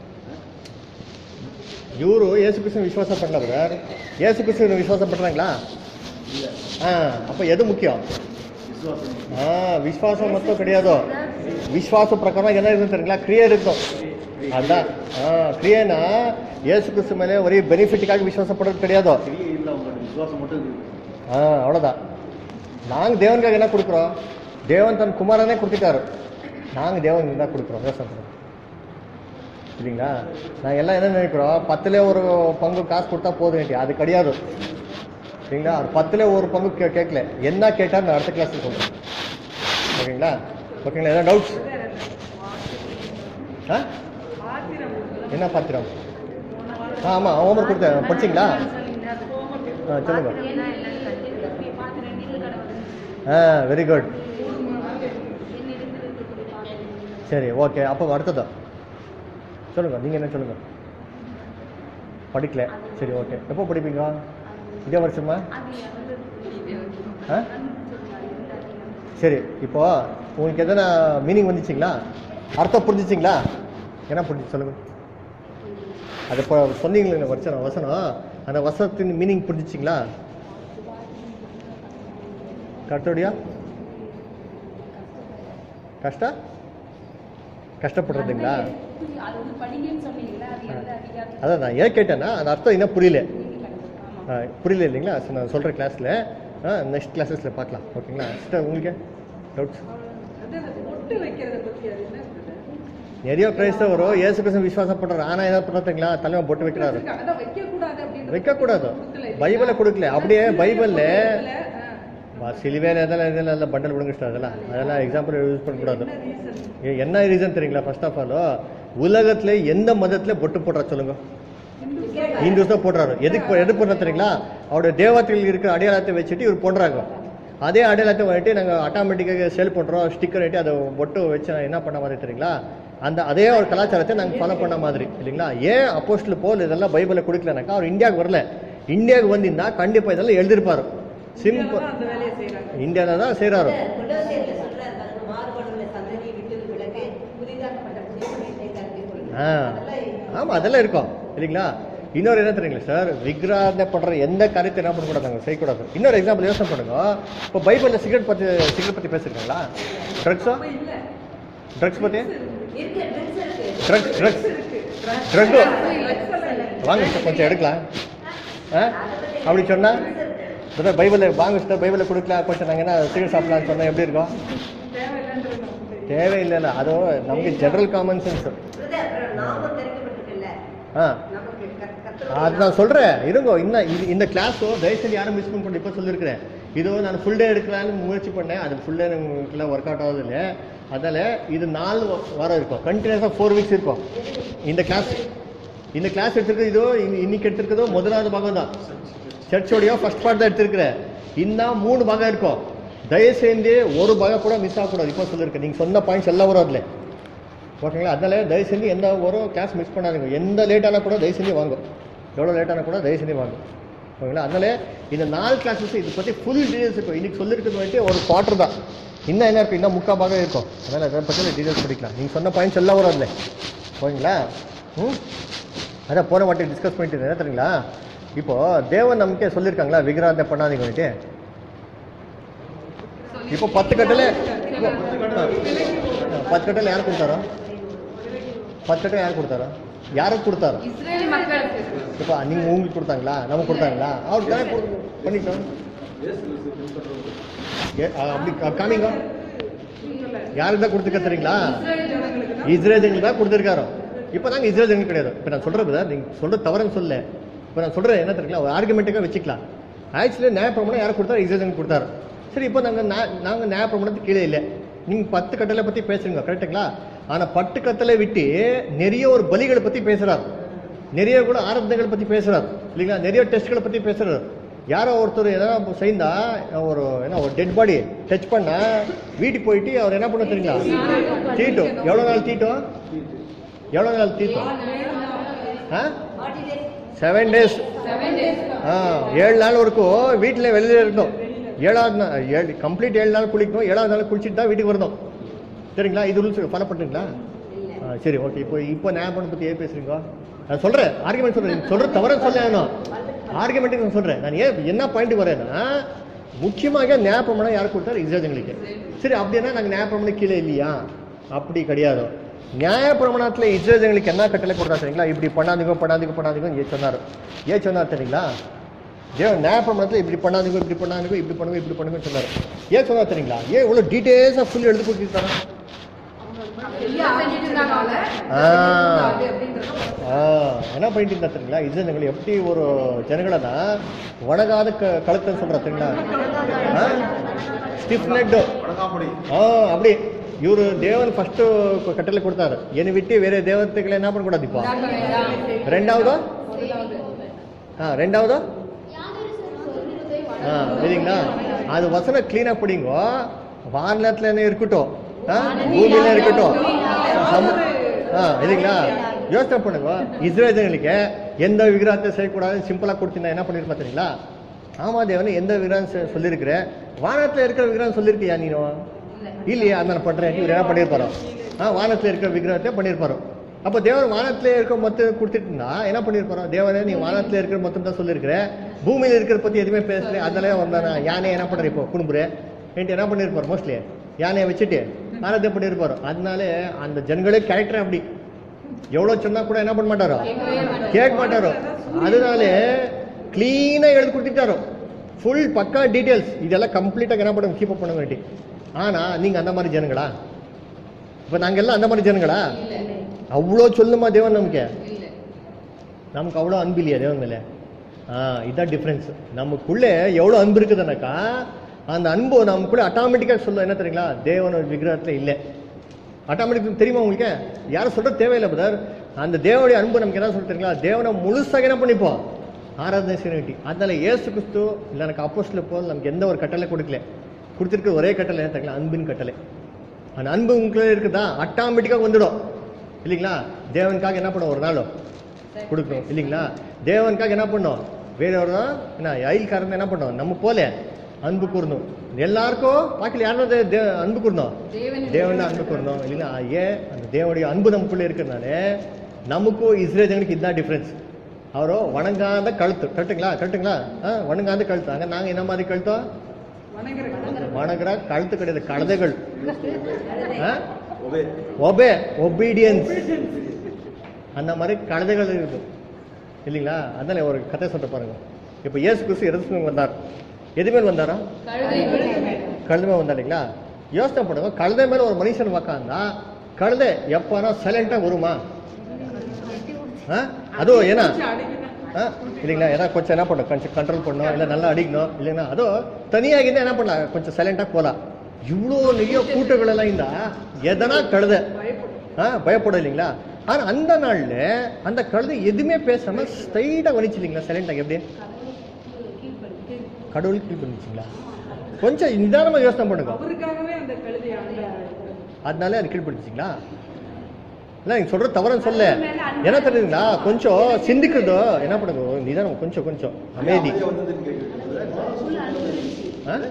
ಇವರು ஏசு கிறிஸ்துவ விசுவாச பண்ணல பிரதர் ஏசு கிறிஸ்துவ விசுவாசம் பண்றாங்களா ஆ அப்ப எது முக்கியம் விசுவாசம் ஆ விசுவாசம் மட்டும் கிடையாது விசுவாச பிரகாரம் என்ன இருக்கு தெரியுங்களா கிரியை இருக்கும் அதான் ஆ கிரியைனா ஏசு கிறிஸ்து மேலே ஒரே பெனிஃபிட்டுக்காக விசுவாசம் படுறது கிடையாது கிரியை இல்லை அவங்களுக்கு விசுவாசம் மட்டும் இருக்குது ஆ அவ்வளோதான் நாங்கள் தேவனுக்காக என்ன கொடுக்குறோம் தேவன் தன் குமாரனே கொடுத்துட்டாரு நாங்கள் தேவனுக்கு தான் கொடுக்குறோம் யோசனை பண்ணுங்க சரிங்களா நாங்கள் எல்லாம் என்ன நினைக்கிறோம் பத்துல ஒரு பங்கு காசு கொடுத்தா போதும் அது கிடையாது சரிங்களா அவர் பத்துல ஒரு பங்கு கே கேட்கல என்ன கேட்டால் நான் அடுத்த கிளாஸில் சொல்கிறேன் ஓகேங்களா ஓகேங்களா எதாவது டவுட்ஸ் ஆ என்ன பாத்திரம் ஆ ஆமாம் ஹோம்ஒர்க் கொடுத்தேன் படிச்சிங்களா ஆ சொல்லுங்க ஆ வெரி குட் சரி ஓகே அப்போ அடுத்ததா சொல்லுங்க நீங்கள் என்ன சொல்லுங்க படிக்கல சரி ஓகே எப்போ படிப்பீங்க இதே வருஷமா ஆ சரி இப்போ உங்களுக்கு எதனா மீனிங் வந்துச்சுங்களா அர்த்தம் புரிஞ்சிச்சிங்களா என்ன புரிஞ்சு சொல்லுங்க அது இப்போ சொன்னீங்களே வச்சனம் வசனம் அந்த வசனத்தின் மீனிங் புரிஞ்சிச்சிங்களா கரெக்டோடியா கஷ்ட கஷ்டப்படுறதுங்களா அது வந்து படிங்கன்னு சொன்னீங்களா அது எந்த அதிகாரம் அதான் நான் ஏன் கேட்டேன்னா அந்த அர்த்தம் இன்னும் புரியல ஆ, புரியல இல்லைங்களா சரி, நான் சொல்கிற கிளாஸில் நெக்ஸ்ட் கிளாஸஸில் பார்க்கலாம் ஓகேங்களா சிஸ்டர் உங்களுக்கு டவுட்ஸ் அது அந்த பொட்டு வைக்கிறத பத்தி அது என்ன சொல்றது? நிறைய கிரைஸ்தவரும் இயேசு கிறிஸ்து விசுவாசம் பண்ணுறாரு ஆனால் என்ன பண்ணுறதுங்களா தலைமை போட்டு வைக்கிறாரு வச்சிருக்காங்க. அதான் வைக்கக்கூடாது அப்படின்றது வைக்கக்கூடாது கொடுக்கல இல்லையா? பைபிளை கொடுக்கல அப்படியே பைபிளில் கொடுக்கல, ஆ. சிலுவையில் இதெல்லாம் இதெல்லாம் இல்லை பண்டல் விடுங்க அதெல்லாம் அதெல்லாம் எக்ஸாம்பிள் யூஸ் பண்ணக்கூடாது என்ன reason? ஏ, என்ன ரீசன் தெரியுங்களா ஃபர்ஸ்ட் ஆஃப் ஆல் உலகத்துல எந்த மதத்துல பொட்டு போடுறா சொல்லுங்க இந்துஸ் தான் போடுறாரு எதுக்கு போ- எதுக்கு போடுறா தெரியுங்களா அவருடைய தேவத்தில் இருக்கிற அடையாளத்தை வச்சுட்டு இவர் போடுறாங்க அதே அடையாளத்தை வந்துட்டு நாங்கள் ஆட்டோமேட்டிக்காக சேல் பண்ணுறோம் ஸ்டிக்கர் ஆகிட்டு அதை பொட்டு வச்சு நான் என்ன பண்ண மாதிரி தெரியுங்களா அந்த அதே ஒரு கலாச்சாரத்தை நாங்கள் ஃபாலோ பண்ண மாதிரி இல்லைங்களா ஏன் அப்போஸ்டில் போல் இதெல்லாம் பைபிளை கொடுக்கலனாக்கா அவர் இந்தியாவுக்கு வரல இந்தியாவுக்கு வந்திருந்தா கண்டிப்பாக இதெல்லாம் எழுதிருப்பாரு சிம்பிள் இவங்கதான் அந்த வேலையை செய்றாங்க இந்தியாவில் தான் செய்கிறாரு குலோசியர்ல சொல்றாரு பாருங்க, மாறுபடுள்ள சந்ததியை விட்டு விலகு, புதிதாக்கப்பட்ட புதிய மனிதனை கருதி கொள்ளுங்கள். ஆ அதெல்லாம் ஆமாம் அதெல்லாம் இருக்கும் இல்லைங்களா இன்னொரு என்ன தெரியுங்களா சார் விக்ராதனை பண்ணுற எந்த காரியத்தை என்ன பண்ணக்கூடாது செய்யக்கூடாது இன்னொரு எக்ஸாம்பிள் யோசனை பண்ணுங்க இப்போ பைபிளில் சிகரெட் பற்றி சிகரெட் பற்றி பேசியிருக்காங்களா ட்ரக்ஸா இல்ல ட்ரக்ஸ் பற்றி இருக்கு, drinks இருக்கு. ட்ரக்ஸ் ட்ரக்ஸ் ட்ரக்கு வாங்க சார் கொஞ்சம் எடுக்கலாம் ஆ அப்படி சொன்னால் பிரதர் பைபிளில் வாங்க சார் பைபிளில் கொடுக்கலாம் கொஞ்சம் நாங்கள் என்ன சிகரெட் சாப்பிடலாம்னு சொன்னால் எப்படி இருக்கும் தேவையில்லைன்றது நமக்கு தெரியும். தேவையில்லைல்ல அதோ நமக்கு ஜென்ரல் காமன் சென்ஸ் பிரதர், அப்புறம் நாமும் தெரிவிக்கப்பட்டிருக்குல்ல. ஆ நமக்கு கர்த்த- கர்த்தருடைய அது நான் சொல்கிறேன் இருங்கோ இன்னும் இது இந்த கிளாஸோ தயவுசெய்து யாரும் மிஸ் பண்ண இப்போ சொல்லியிருக்கிறேன் இதோ நான் ஃபுல் டே எடுக்கலான்னு முயற்சி பண்ணேன் அது ஃபுல் டே உங்களுக்குலாம் ஒர்க் அவுட் ஆகுது இல்லை அதில் இது நாலு வ- வாரம் இருக்கும் கண்டினியூஸாக ஃபோர் வீக்ஸ் இருக்கும் இந்த கிளாஸ் இந்த கிளாஸ் எடுத்திருக்கிறது இதோ இன்னி- இன்னைக்கு எடுத்திருக்கிறதோ முதலாவது பாகம் தான் சர்ச்சோடைய ஃபர்ஸ்ட் பார்ட் தான் எடுத்திருக்கிறேன் இன்னும் மூணு பாகம் இருக்கும் தயவுசெய்து ஒரு பாகம் கூட மிஸ் ஆகக்கூடாது இப்போ சொல்லியிருக்கேன் நீங்கள் சொன்ன பாயிண்ட்ஸ் எல்லாம் வரும் அதில் ஓகேங்களா அதனால தயவு செஞ்சு எந்த ஒரு கிளாஸ் மிஸ் பண்ணாதீங்க எந்த லேட்டானா கூட தயவு செஞ்சு வாங்க எவ்வளோ லேட்டானா கூட தயவு செஞ்சு வாங்க ஓகேங்களா அதனால இந்த நாலு கிளாஸஸ் இதை பற்றி ஃபுல் டீடைல்ஸ் இருக்கும் இன்னைக்கு சொல்லியிருக்கிறது வந்துட்டு ஒரு குவார்டர் தான் இன்னும் என்ன இருக்கும் இன்னும் முக்கால் பாகம் இருக்கும் அதனால் அதை பற்றி டீடைல்ஸ் படிக்கலாம் நீங்கள் சொன்ன பாயிண்ட்ஸ் எல்லாம் வரும் அதில் ஓகேங்களா ம் அதான் போன வாட்டி டிஸ்கஸ் பண்ணிட்டு இருந்தேன் என்ன தெரியுங்களா இப்போ தேவன் நமக்கே சொல்லியிருக்காங்களா விக்கிராந்தை பண்ணாதீங்க வந்துட்டு இப்போ பத்து கட்டளை இப்போ, ஆ, பத்து கட்டளை யார் கொடுத்தாரோ பத்து கட்டளை யார் கொடுத்தாரோ யாருக்கு கொடுத்தாரோ இஸ்ரேல் மக்களுக்கு இப்போ நீங்கள் உங்களுக்கு கொடுத்தாங்களா நமக்கு கொடுத்தாங்களா அவர் தானே கொடு- பண்ணிட்டோம் ஏ, ஆ, அப்படி கா- காமிங்க யாருக்கு தான் கொடுத்துருக்க தெரியுங்களா இஸ்ரேல் ஜனங்களுக்கு தான் கொடுத்துருக்காரோ இப்போ நாங்கள் இஸ்ரேல் ஜனங்கள் கிடையாது இப்போ நான் சொல்கிறது நீங்கள் சொல்கிறது தவறுன்னு சொல்ல இப்போ நான் சொல்கிறது என்ன தெரியுங்களா ஒரு ஆர்குமெண்ட்டுக்காக வச்சுக்கலாம் ஆக்சுவலி நியாயப்பிரமாணம் யாரை கொடுத்தாரு இஸ்ரேல் ஜனங்களுக்கு கொடுத்தாரு சரி இப்போ நாங்கள் நாங்கள் நியாயப்பிரமாணத்துக்கு கீழே இல்லை நீங்கள் பத்து கட்டளை பற்றி பேசுறீங்க கரெக்டுங்களா ஆனால் பட்டு கட்டளை விட்டு நிறைய ஒரு பலிகளை பற்றி பேசுகிறார் நிறைய கூட ஆரம்பங்களை பற்றி பேசுகிறார் இல்லைங்களா நிறைய டெஸ்ட்களை பற்றி பேசுகிறார் யாரோ ஒருத்தர் எதனா செய்தா ஒரு என்ன ஒரு டெட் பாடி டச் பண்ணா வீட்டுக்கு போயிட்டு அவர் என்ன பண்ண தெரியுங்களா தீட்டும் எவ்வளோ நாள் தீட்டும் எவ்வளோ நாள் தீட்டும் ஆ செவன் டேஸ் செவன் டேஸ் ஆ ஏழு நாள் வரைக்கும் வீட்டில் வெளியில் இருக்கணும் ஏழாவது நாள் ஏழு கம்ப்ளீட் ஏழு நாள் குளிக்கணும் ஏழாவது நாள் குளிச்சுட்டு தான் வீட்டுக்கு வரணும் சரிங்களா இது ரூல்ஸ் ஃபாலோ பண்ணுறீங்களா ஆ சரி ஓகே இப்போ இப்போ நியாயப்பணம் பற்றி ஏன் பேசுறீங்க நான் சொல்கிறேன் ஆர்குமெண்ட் சொல்கிறேன் சொல்கிறது தவற சொல்ல வேணும் ஆர்குமெண்ட்டுக்கு நான் சொல்கிறேன் நான் ஏன் என்ன பாயிண்ட் வரேன்னா முக்கியமாக நியாயப்பிரமாணம் யார் கொடுத்தாரு இஸ்ரேஜங்களுக்கு சரி அப்படின்னா நாங்கள் நியாயப்பிரமாணம் கீழே இல்லையா அப்படி கிடையாது நியாயப்பிரமாணத்தில் இஸ்ரேஜங்களுக்கு என்ன கட்டளை கொடுத்தா தெரியுங்களா இப்படி பண்ணாதீங்க பண்ணாதீங்க பண்ணாதீங்க ஏன் சொன்னார் ஏன் சொன்னார் தெரியுங்களா தேவன் நியாயப்பிரமாணத்தில் இப்படி பண்ணாதீங்க இப்படி பண்ணாதீங்க இப்படி பண்ணுங்க இப்படி பண்ணுங்கன்னு சொன்னார் ஏன் சொன்னார் தெரியுங்களா ஏன் இவ்வளோ டீட்டெயில்ஸாக ஃபுல் எழுதி கொடுத்துருக்காங்க எல்லாம் செஞ்சுட்டு இருந்தாங்க ஆ ஆ, என்ன பண்ணிட்டு இருந்தா தெரியுங்களா இது ஜனங்கள் எப்படி ஒரு ஜனங்களனா வணங்காத க கழுத்தன்னு சொல்றா தெரியுங்களா ஸ்டிஃப் நெட் வணங்காமடி ஆ அப்படி இவரு தேவன் ஃபர்ஸ்ட் கட்டளை கொடுத்தாரு என்னை விட்டு வேற தேவதைகளை என்ன பண்ணக்கூடாது இப்போ ரெண்டாவதோ ஆ ரெண்டாவதோ ஆ சரிங்களா அது வசனம் கிளீனாக பிடிங்கோ வானத்துல என்ன இருக்கட்டும் ஆ பூமியில இருக்கட்டும் சம- ஆ இல்லைங்களா யோசனை பண்ணுங்க இஸ்ரேலுக்கு எந்த விக்கிரகத்தை செய்யக்கூடாதுன்னு சிம்பிளாக கொடுத்தீங்கன்னா என்ன பண்ணிருப்பா தெரியுங்களா ஆமா தேவன் எந்த விக்கிரகம் செ- சொல்லியிருக்கிற வானத்துல இருக்கிற விக்கிரகம் சொல்லியிருக்கியா நீனும் இல்லையா அந்த நான் பண்றேன் இவர் என்ன பண்ணியிருப்பாரோ ஆ வானத்துல இருக்கிற விக்கிரகத்தை பண்ணியிருப்பாரோ அப்போ தேவன் வானத்துல இருக்க மொத்தம் கொடுத்துட்டுனா என்ன பண்ணியிருப்பாரோ தேவனே நீ வானத்துல இருக்கிற மொத்தம் தான் சொல்லியிருக்கிற பூமியில இருக்கிற பத்தி எதுவுமே பேசல அதனால வந்தானா யானை என்ன பண்ற இப்போ குடும்புறே என்கிட்ட என்ன பண்ணியிருப்பார் மோஸ்ட்லி யானையை வச்சுட்டு ஆராதனை பண்ணியிருப்பாரோ அதனால அந்த ஜனங்களே கேரக்டர் அப்படி எவ்வளவு சொன்னா கூட என்ன பண்ண மாட்டாரோ கேட்க மாட்டாரோ அதனால கிளீனா எழுதி கொடுத்துட்டாரோ ஃபுல் பக்கா டீடைல்ஸ் இதெல்லாம் கம்ப்ளீட்டாக என்ன பண்ணுங்க கீப் அப் பண்ண வேண்டி ஆனா நீங்க அந்த மாதிரி ஜனங்களா இப்ப நாங்க எல்லாம் அந்த மாதிரி ஜனங்களா அவ்வளோ சொல்லுமா தேவன் நமக்கு இல்ல நமக்கு அவ்வளோ அன்பு இல்லையா தேவன் மேலே ஆ இதான் டிஃப்ரென்ஸ் நமக்குள்ளே எவ்வளோ அன்பு இருக்குதுனாக்கா அந்த அன்பு நமக்குள்ளே ஆட்டோமேட்டிக்காக சொல்லும் என்ன தெரியுங்களா தேவன் ஒரு விக்கிரகத்தில் இல்லை ஆட்டோமேட்டிக் தெரியுமா உங்களுக்கு யாரும் சொல்றது தேவையில்லை பிரதர் அந்த தேவனுடைய அன்பு நமக்கு என்ன சொல்ல தெரியுங்களா தேவனை முழுசாக என்ன பண்ணிப்போம் ஆராதனை செய்ய வேண்டி அதனால ஏசு கிறிஸ்து இல்லை எனக்கு அப்போஸ்ல போல் நமக்கு எந்த ஒரு கட்டளை கொடுக்கல கொடுத்துருக்க ஒரே கட்டளை என்ன தெரியுங்களா அன்பின் கட்டளை அந்த அன்பு உங்களுக்குள்ளே இருக்குதா ஆட்டோமேட்டிக்காக வந்துடும் இல்லைங்களா தேவனுக்காக என்ன பண்ணும் ஒரு நாளும் கொடுக்கணும் இல்லைங்களா தேவனுக்காக என்ன பண்ணோம் வேற ஒரு என்ன அயல்காரன் என்ன பண்ணோம் நம்ம போல அன்பு கூறணும் எல்லாருக்கும் பாக்கல யாரும் அன்பு கூறணும் தேவன் தேவன் தான் அன்பு கூறணும் இல்லைங்களா ஏன் அந்த தேவனுடைய அன்பு நமக்குள்ள இருக்கிறதுனால நமக்கும் இஸ்ரேல் ஜனங்களுக்கு இதுதான் டிஃப்ரென்ஸ் அவரோ வணங்காத கழுத்து கரெக்டுங்களா கரெக்டுங்களா ஆ வணங்காத கழுத்து அங்க நாங்க என்ன மாதிரி கழுத்தோம் வணங்குற கழுத்து கிடையாது கழுதைகள் ஆ ஒபே ஒபே ஒபீடியன்ஸ் அந்த மாதிரி கழுதைகள் இருக்கு இல்லைங்களா அதனால ஒரு கதை சொல்ல பாருங்க இப்போ இயேசு கிறிஸ்து எருசலேமுக்கு வந்தார் எது மேல் வந்தாரா கழுதை கழுதை மேல் வந்தார் இல்லைங்களா யோசனை பண்ணுங்க கழுதை மேல ஒரு மனுஷன் உக்காந்தா கழுதை எப்போனா சைலண்டா வருமா ஆ? அதுவும் ஏன்னா ஆ? இல்லைங்களா ஏதாவது கொஞ்சம் என்ன பண்ணும் கொஞ்சம் கண்ட்ரோல் பண்ணணும் இல்லை நல்லா அடிக்கணும் இல்லைன்னா அதோ தனியாக இருந்தா என்ன பண்ணலாம் கொஞ்சம் சைலண்டாக போகலாம் இவ்வளோ நிறைய கூட்டங்கள் எல்லாம் இருந்தா எதனா கழுதை ஆ பயப்படும் இல்லைங்களா ஆனால் அந்த நாளில் அந்த கழுதை எதுவுமே பேசாம ஸ்ட்ரைட்டாக வலிச்சு இல்லைங்களா சைலண்டாக எப்படி கடவுள் கீழ் பண்ணிச்சிங்களா கொஞ்சம் நிதானமாக யோசனை பண்ணுங்க அவருக்காகவே அந்த கழுதை அந்த அதனால அது கீழ்படுத்திச்சிங்களா இல்லை நீங்கள் சொல்கிறது தவறுன்னு சொல்ல என்ன தெரியுதுங்களா கொஞ்சம் சிந்திக்கிறதோ என்ன பண்ணுங்க நிதானம் கொஞ்சம் கொஞ்சம் அமைதி அங்கே வந்ததுன்னு கேட்குறது ஆ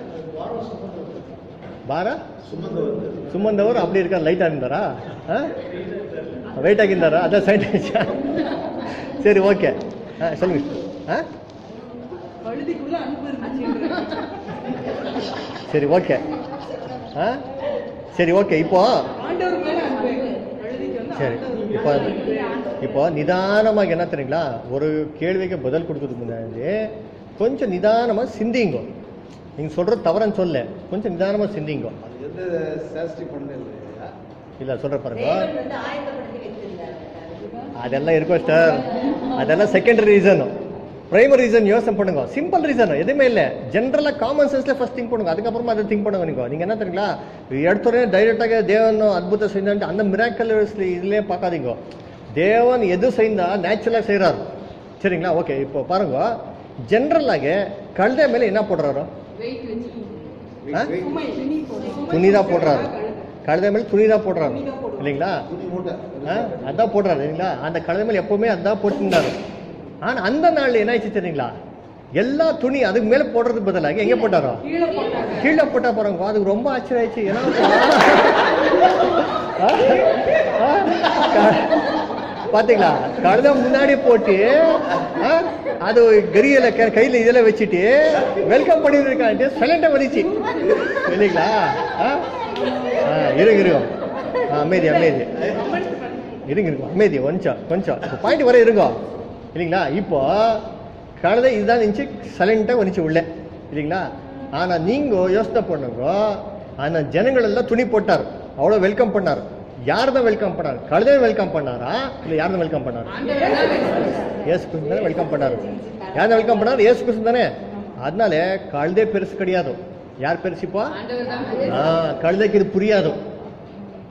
பாரா சுமந்து வந்து சுமந்தவர் அப்படி இருக்கா லைட்டாக இருந்தாரா வெயிட் ஆகியிருந்தாரா அதான் சைட் ஆயிடுச்சா சரி ஓகே ஆ சொல்லுங்க ஆ கழுதிக்குள்ள அன்பு இருந்துச்சு சரி ஓகே ஆ சரி ஓகே இப்போ ஆண்டவர் மேல அன்பு கழுதிக்கு வந்து சரி ஆண்டவர் இப்போ மேல அன்பு. இப்போ நிதானமாக என்ன தெரியுங்களா ஒரு கேள்விக்கு பதில் கொடுக்கறதுக்கு முன்னாடி கொஞ்சம் நிதானமாக சிந்திங்கோ நீங்கள் சொல்கிறது தவறுன்னு சொல்ல கொஞ்சம் நிதானமாக சிந்திங்கோ அது எந்த சேஸ்டி பண்ண இல்லையா இல்லை சொல்கிற பாருங்க தேவன் வந்து ஆயத்தப்படுத்தி வைத்திருந்தார் அதெல்லாம் இருக்கும் சார் அதெல்லாம் செகண்டரி ரீசன் பிரைமரி ரீசன் யோசனை பண்ணுங்க சிம்பிள் ரீசன் எதுவுமே இல்லை ஜென்ரலாக காமன் சென்ஸ்ல ஃபர்ஸ்ட் திங்க் பண்ணுங்க அதுக்கப்புறமா அதை திங்க் பண்ணுங்க நீங்க நீங்க என்ன தெரியுங்களா எடுத்தோடனே டைரக்டாக தேவன் அற்புதம் செய்தான்ட்டு அந்த மிராக்கல் இதுலேயே பார்க்காதீங்க தேவன் எது செய்தா நேச்சுரலாக செய்கிறார் சரிங்களா ஓகே இப்போ பாருங்க ஜென்ரலாக கழுதை மேலே என்ன போடுறாரோ வெயிட் வச்சு ஆ? சுமை துணி போடு. துணி தான் போடுறாரு கழுதை மேலே துணி தான் போடுறாரு இல்லைங்களா துணி மூட்டை ஆ, அதான் போடுறாரு இல்லைங்களா அந்த கழுதை மேல எப்பவுமே அதான் போட்டுருந்தாரு ஆனா அந்த நாள்ல என்ன ஆயிடுச்சு தெரியுங்களா எல்லா துணி அதுக்கு மேல போடுறதுக்கு பதிலாக எங்க போட்டாரோ கீழே போட்டாங்க கீழே போட்டா போறாங்க அதுக்கு ரொம்ப ஆச்சரியம் ஆயிடுச்சு ஏன்னா ஆ? ஆ? க- பாத்தீங்களா கழுதை முன்னாடி போட்டு ஆ, அது கரியல க- கையில இதெல்லாம் வச்சுட்டு வெல்கம் பண்ணிருக்கான்ட்டு சைலண்டா வந்துச்சு இல்லைங்களா ஆ? ஆ, இருங்க இருங்க ஆ, அமைதி அமைதி இருங்க இருங்க அமைதி கொஞ்சம் கொஞ்சம் இப்போ பாயிண்ட் வர இருங்க இல்லைங்களா இப்போ கழுதை இதுதான் இருந்துச்சு சைலண்டாக வந்துச்சு உள்ள இல்லைங்களா ஆனா நீங்க யோசனை பண்ணுங்க ஆனா ஜனங்கள் எல்லாம் துணி போட்டார் அவ்வளோ வெல்கம் பண்ணார் யார் தான் வெல்கம் பண்ணார் கழுதை வெல்கம் பண்ணாரா இல்லை யார் தான் வெல்கம் பண்ணார் ஏசு கிறிஸ்து தானே வெல்கம் பண்ணாரு யார் தான் வெல்கம் பண்ணார் ஏசு கிறிஸ்து தானே அதனால கழுதை பெருசு கிடையாது யார் பெருசு இப்போ ஆண்டவர் தான் ஆ, கழுதைக்கு இது புரியாது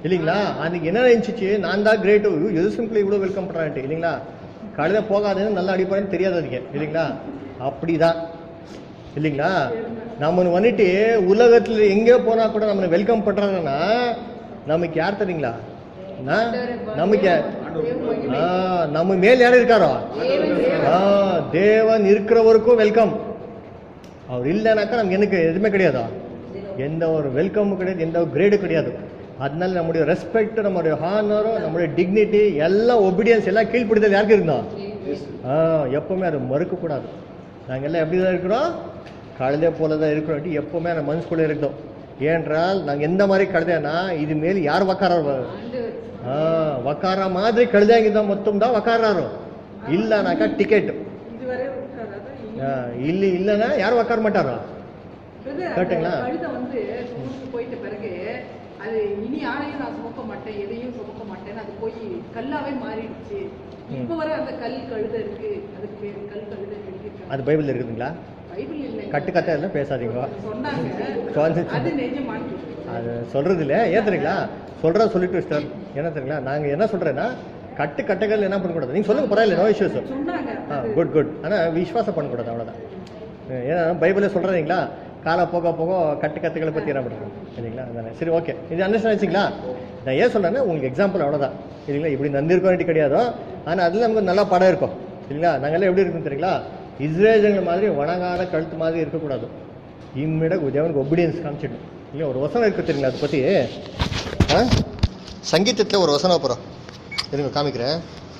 இல்லைங்களா அதுக்கு என்ன நினைச்சிச்சு நான் தான் கிரேட்டு எது சிம்பிள் இவ்வளோ வெல்கம் பண்ணுறான்ட்டு இல்லைங்களா கழுத போகாதுன்னு நல்லா அடிப்பாருன்னு தெரியாது அதுக்கு இல்லைங்களா அப்படிதான் இல்லைங்களா நம்ம வந்துட்டு உலகத்துல எங்கே போனா கூட நம்ம வெல்கம் பண்றாங்கன்னா நமக்கு யார் தெரியுங்களா ஆ? நமக்கு யார்? ஆ, நம்ம மேல் யார் இருக்காரோ ஆ, தேவன் இருக்கிறவருக்கும் வெல்கம் அவர் இல்லைனாக்கா நமக்கு எனக்கு எதுவுமே கிடையாதா எந்த ஒரு வெல்கமும் கிடையாது எந்த ஒரு கிரேடும் கிடையாது அதனால நம்முடைய ரெஸ்பெக்ட் நம்முடைய ஹானரும் நம்முடைய டிக்னிட்டி எல்லாம் ஒபீடியன்ஸ் எல்லாம் கீழ்ப்பிடிதல் யாருக்கு இருந்தோம் ஆ எப்பவுமே அதை மறுக்கக்கூடாது நாங்கள் எல்லாம் எப்படி தான் இருக்கிறோம் கழுதை போல தான் இருக்கிறோம் எப்பவுமே அந்த மனசுக்குள்ளே இருக்கோம் ஏனென்றால் நாங்கள் எந்த மாதிரி கழுதைனா இது மேல் யார் உக்கார ஆ உக்கார மாதிரி கழுதைங்க மொத்தம் தான் உக்காராரு இல்லைனாக்கா டிக்கெட் இதுவரை உட்காராத இல்லை இல்லைன்னா யாரும் உக்கார மாட்டாரா இது கேட்டுங்களா? அந்த கழுதை வந்து ஊருக்கு போயிட்ட பிறகு அது இனி யாரையும் நான் சுமக்க மாட்டேன் எதையும் சுமக்க மாட்டேன்னு அது போய் கல்லாவே மாறிடுச்சு இப்ப வரை அந்த கல் கழுதை இருக்கு அதுக்கு பேரு கல் கழுதை எழுதியிருக்காங்க அது பைபிள் இருக்குதுங்களா பைபிள் இல்லை கட்டு கதை எல்லாம் பேசாதீங்க சொன்னாங்க குழந்தை அது நிஜமான்னு அது சொல்றது இல்லை ஏன் தெரியுங்களா சொல்றா சொல்லிட்டு சார் என்ன தெரியுங்களா நாங்க என்ன சொல்றேன்னா கட்டு கட்டைகள் என்ன பண்ணக்கூடாது நீங்க சொல்லுங்க பரவாயில்ல நோ இஷ்யூஸ் சொன்னாங்க ஆ குட் குட் ஆனால் விஸ்வாசம் பண்ணக்கூடாது அவ்வளோதான் ஏன்னா பைபிளே சொல்கிறீங்களா கால போக போக கட்டு கத்துக்களை பற்றி என்ன பண்ணுறோம் சரிங்களா அதானே சரி ஓகே இது அண்டர்ஸ்டாண்ட் வச்சிங்களா நான் ஏன் சொன்னேன்னா உங்களுக்கு எக்ஸாம்பிள் அவ்வளோதான் சரிங்களா இப்படி நந்திருக்க வேண்டி கிடையாதோ ஆனால் அதில் நமக்கு நல்லா படம் இருக்கும் சரிங்களா நாங்கெல்லாம் எப்படி இருக்கும் தெரியுங்களா இஸ்ரேஜங்கள் மாதிரி வணங்காத கழுத்து மாதிரி இருக்கக்கூடாது இம்மிட தேவனுக்கு ஒபீடியன்ஸ் காமிச்சிடணும் இல்லையா ஒரு வசனம் இருக்கு தெரியுங்களா அதை பற்றி ஆ சங்கீதத்தில் ஒரு வசனம் அப்புறம் இருங்க காமிக்கிறேன்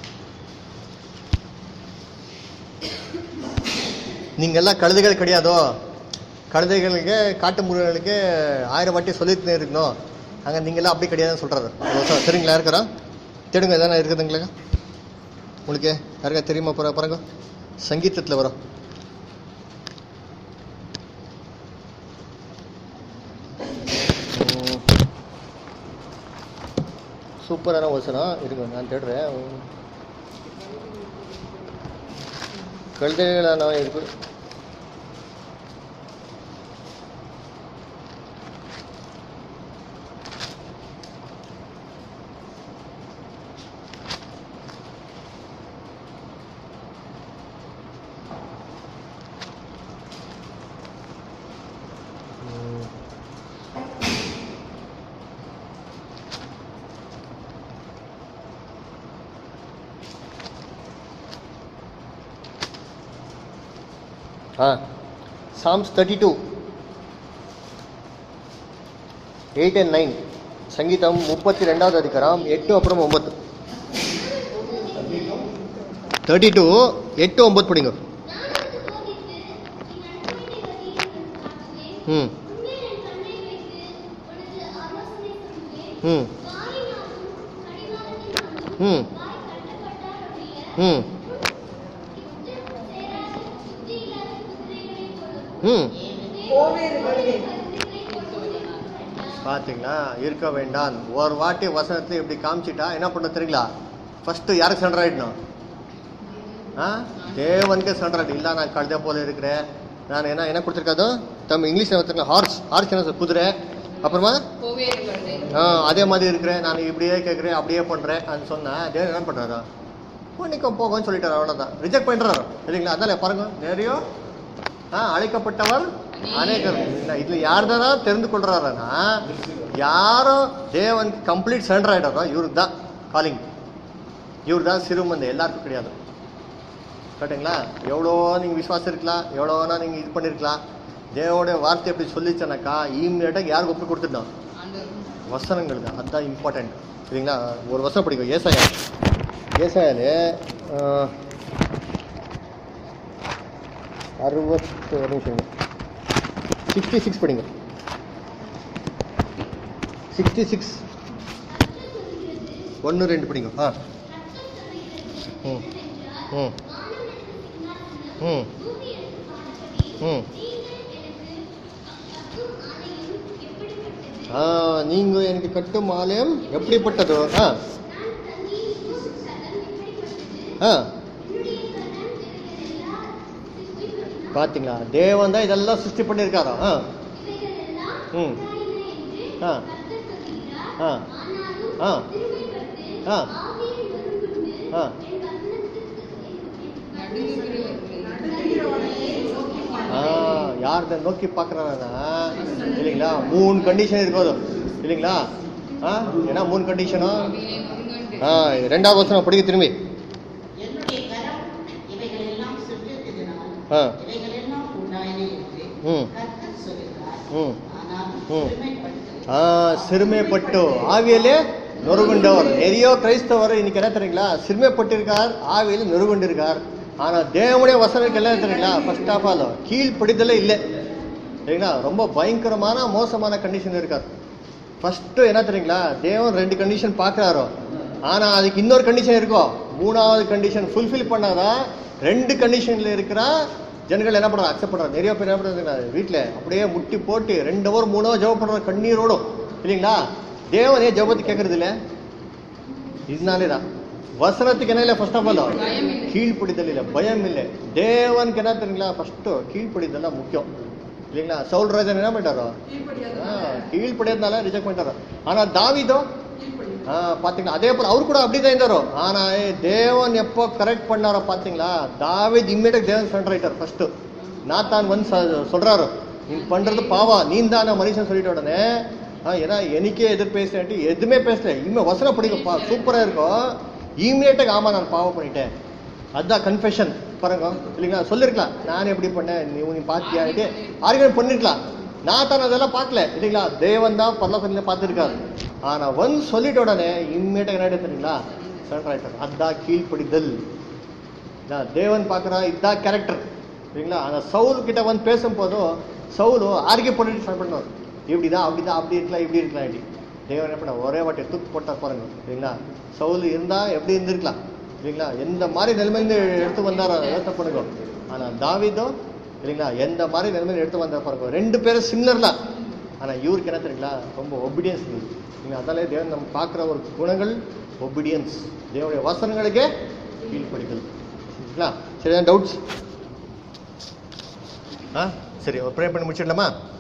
நீங்கெல்லாம் கழுதைகள் கிடையாதோ கழுதைகளுக்கு காட்டு முருகனுக்கு ஆயிரம் வாட்டி சொல்லிட்டு இருக்கணும் அங்கே நீங்களாம் அப்படி கிடையாதுன்னு சொல்கிறாரு சரிங்களா இருக்கிறா தேடுங்க எதனா இருக்குதுங்களா உங்களுக்கு யாருக்கா தெரியுமா போகிற பாருங்க சங்கீதத்தில் வரும் உம். சூப்பரான வசனம் இருங்க நான் தேடுறேன் கழுதைகளான இருக்கு உம். ஆ Psalms thirty two eight and nine சங்கீதம் முப்பத்தி ரெண்டாவது அதிகாரம் எட்டு அப்புறம் ஒன்பது தேர்ட்டி டூ எட்டு ஒன்பது படிங்க ம் ம் ம் ம் ம் கோவேறு கழுதை பார்த்தீங்களா இருக்க வேண்டாம் ஒரு வாட்டி வசனத்தை இப்படி காமிச்சிட்டா என்ன பண்ண தெரியுங்களா ஃபர்ஸ்ட் யாருக்கு சண்டர் ஆயிடணும் ஆ தேவனுக்கு சண்டர் ஆயிடும் இல்லை நான் கழுதை போல இருக்கிறேன் நான் என்ன என்ன கொடுத்துருக்காதோ தம் இங்கிலீஷில் வச்சுருக்கேன் ஹார்ஸ் ஹார்ஸ் என்ன சொல் குதிரை அப்புறமா கோவேறு கழுதை ஆ அதே மாதிரி இருக்கிறேன் நான் இப்படியே கேட்குறேன் அப்படியே பண்ணுறேன் அது சொன்னேன் தேவன் என்ன பண்ணுறாரா பண்ணிக்கோ போகன்னு சொல்லிட்டாரு அவ்வளோதான் ரிஜெக்ட் பண்ணுறாரு சரிங்களா அதனால பாருங்க நிறைய ஆ அழைக்கப்பட்டவர் அநேகர் இல்லை இதுல யார் தான் தெரிந்து கொள்றாருன்னா யாரோ தேவன் கம்ப்ளீட் சரண்டர் ஆயிடாரோ இவருக்கு தான் காலிங் இவர் தான் சிறுமந்த எல்லாருக்கும் கிடையாது கரெக்டுங்களா எவ்வளோ நீங்கள் விசுவாசம் இருக்கலாம் எவ்வளோனா நீங்கள் இது பண்ணியிருக்கலாம் தேவோடைய வார்த்தை எப்படி சொல்லிச்சனாக்கா இம்மீடியட்டாக யாருக்கு ஒப்பு கொடுத்துட்டோம் ஆண்டவர் வசனங்கள் தான் அதுதான் இம்பார்ட்டன்ட் சரிங்களா ஒரு வசனம் படிக்கும் ஏசாயா ஏசாயாலே அறுபத்து ஒரு நிமிஷம் சிக்ஸ்டி சிக்ஸ் படிங்க சிக்ஸ்டி சிக்ஸ் ஒன்று ரெண்டு படிங்க ஆ ம் ம் ம் ம் ஆ நீங்கள் எனக்கு கட்டும் ஆலயம் எப்படிப்பட்டதோ ஆ ஆ பார்த்தீங்களா தேவன் தான் இதெல்லாம் சிருஷ்டி பண்ணியிருக்காரோ ஆ ம் ஆ இருக்கிறார். ஆ. ஆனாலும் ஆ. சிறுமைப்பட்டு ஆ. ஆவியில் நொறுங்குண்டு ஆ. என் வசனத்துக்கு நடுங்குகிறவர்களே நோக்கி ஆ யார்த நோக்கி பார்க்குறாங்கன்னா இல்லைங்களா மூணு கண்டிஷன் இருக்கும் இல்லைங்களா ஆ ஏன்னா மூணு கண்டிஷனும் அவைகளை நொறுங்கண்டு ஆ ரெண்டாவது வருஷம் படிக்க திரும்பி என்னுடைய கரம் இவைகள் எல்லாம் சுற்றிருக்கிறதுனால் ஆ இவைகள் எல்லாம் உண்டாயின என்று ம். கர்த்தர் சொல்கிறார் ம் ஆனால் ம். பெருமைப்படுத்துகிறேன் ஆ சிறுமைப்பட்டு ஆவியிலே நொறுகுண்டவர் நிறைய கிரைஸ்தவர் இன்னைக்கு என்ன தெரியுங்களா சிறுமைப்பட்டிருக்கார் ஆவியில் நொறுகுண்டிருக்கார் ஆனா தேவனுடைய வசனத்துக்கு எல்லாம் தெரியுங்களா ஃபர்ஸ்ட் ஆஃப் ஆல் கீழ்ப்படிதலே இல்லை சரிங்களா ரொம்ப பயங்கரமான மோசமான கண்டிஷன் இருக்கார் ஃபர்ஸ்ட் என்ன தெரியுங்களா தேவன் ரெண்டு கண்டிஷன் பார்க்குறாரோ ஆனா அதுக்கு இன்னொரு கண்டிஷன் இருக்கும் மூணாவது கண்டிஷன் ஃபுல்ஃபில் பண்ணாதான் ரெண்டு கண்டிஷன்ல இருக்கிற ஜனங்கள் என்ன பண்றாங்க அக்செப்ட் பண்றாங்க நிறைய பேர் என்ன பண்றாங்க வீட்டுல அப்படியே முட்டி போட்டு ரெண்டு ஹவர் மூணு ஹவர் ஜெபம் பண்றாங்க கண்ணீரோடும் இல்லைங்களா தேவன் ஏன் ஜெபத்தை கேட்கறது இல்ல இதனாலே தான் வசனத்துக்கு என்ன இல்லை ஃபர்ஸ்ட் ஆஃப் ஆல் பயம் இல்லை. கீழ்ப்படிதல் இல்லை பயம் இல்லை தேவனுக்கு என்ன தெரியுங்களா ஃபர்ஸ்ட் கீழ்ப்படிதல் தான் முக்கியம் இல்லைங்களா சவுல் ராஜன் என்ன பண்ணிட்டாரோ கீழ்ப்படியாத கீழ்ப்படியதுனால ரிஜெக்ட் பண்ணிட்டாரு ஆனா தாவிதோ கீழ்ப்படியாது ஆ, பாத்தீங்களா அதே போல அவர் கூட அப்படிதான் இருந்தாரு ஆனா ஏ, தேவன் எப்போ கரெக்ட் பண்ணாரோ பாத்தீங்களா தாவித் இம்மிடியட் தேவன் சரண்டர் ஆயிட்டார் ஃபர்ஸ்ட் நாத்தான் வந்து சொ- சொல்றாரு நீ பண்றது பாவா நீ தானே மனுஷன் சொல்லிட்ட உடனே ஆ, ஏன்னா எனக்கே எதிர் பேசுறேன்ட்டு எதுவுமே பேசல இனிமே வசனம் படிக்கப்பா சூப்பரா இருக்கும் இம்மிடியட்டாக ஆமா நான் பாவம் பண்ணிட்டேன் அதான் கன்ஃபெஷன் பாருங்க இல்லைங்களா சொல்லிருக்கலாம் நான் எப்படி பண்ணேன் நீ நீ பாத்தியான்ட்டு ஆர்கியூமெண்ட் பண்ணிருக்கலாம் நான் தான் அதெல்லாம் பார்க்கல இல்லைங்களா தேவன் தான் பரலோகத்தில் பார்த்துருக்காரு ஆனா வந்து சொல்லிட்ட உடனே இம்மிடியாக என்ன ஆயிடுச்சு தெரியுங்களா சரண்டர் ஆயிட்டார் அதான் கீழ்ப்படிதல் நான் தேவன் பார்க்குறா இதான் கேரக்டர் சரிங்களா அந்த சவுல் கிட்ட வந்து பேசும்போதும் சவுல் ஆர்கியூ பண்ணிட்டு ஸ்டார்ட் பண்ணுவார் இப்படிதான் அப்படிதான் அப்படி இருக்கலாம் இப்படி இருக்கலாம் இப்படி தேவன் என்ன பண்ண ஒரே வாட்டி தூக்கு போட்டா பாருங்க சரிங்களா சவுல் இருந்தா எப்படி இருந்திருக்கலாம் இல்லைங்களா எந்த மாதிரி நிலைமையில எடுத்து வந்தாரோ யோசனை பண்ணுங்க ஆனா தாவீதோ இல்லைங்களா எந்த மாதிரி நிலைமையில எடுத்து வந்தார் பாருங்க ரெண்டு பேரும் சிமிலர்லாம் ஆனா இவருக்கு என்ன தெரியுங்களா ரொம்ப ஒபிடியன்ஸ் நீங்க அதாலே தேவன் நம்ம பார்க்குற ஒரு குணங்கள் ஒபிடியன்ஸ் தேவனுடைய வசனங்களுக்கே கீழ்ப்படிதல் சரிங்களா சரியா டவுட்ஸ் ஆ சரி ப்ரே பண்ணி முடிச்சிடலாமா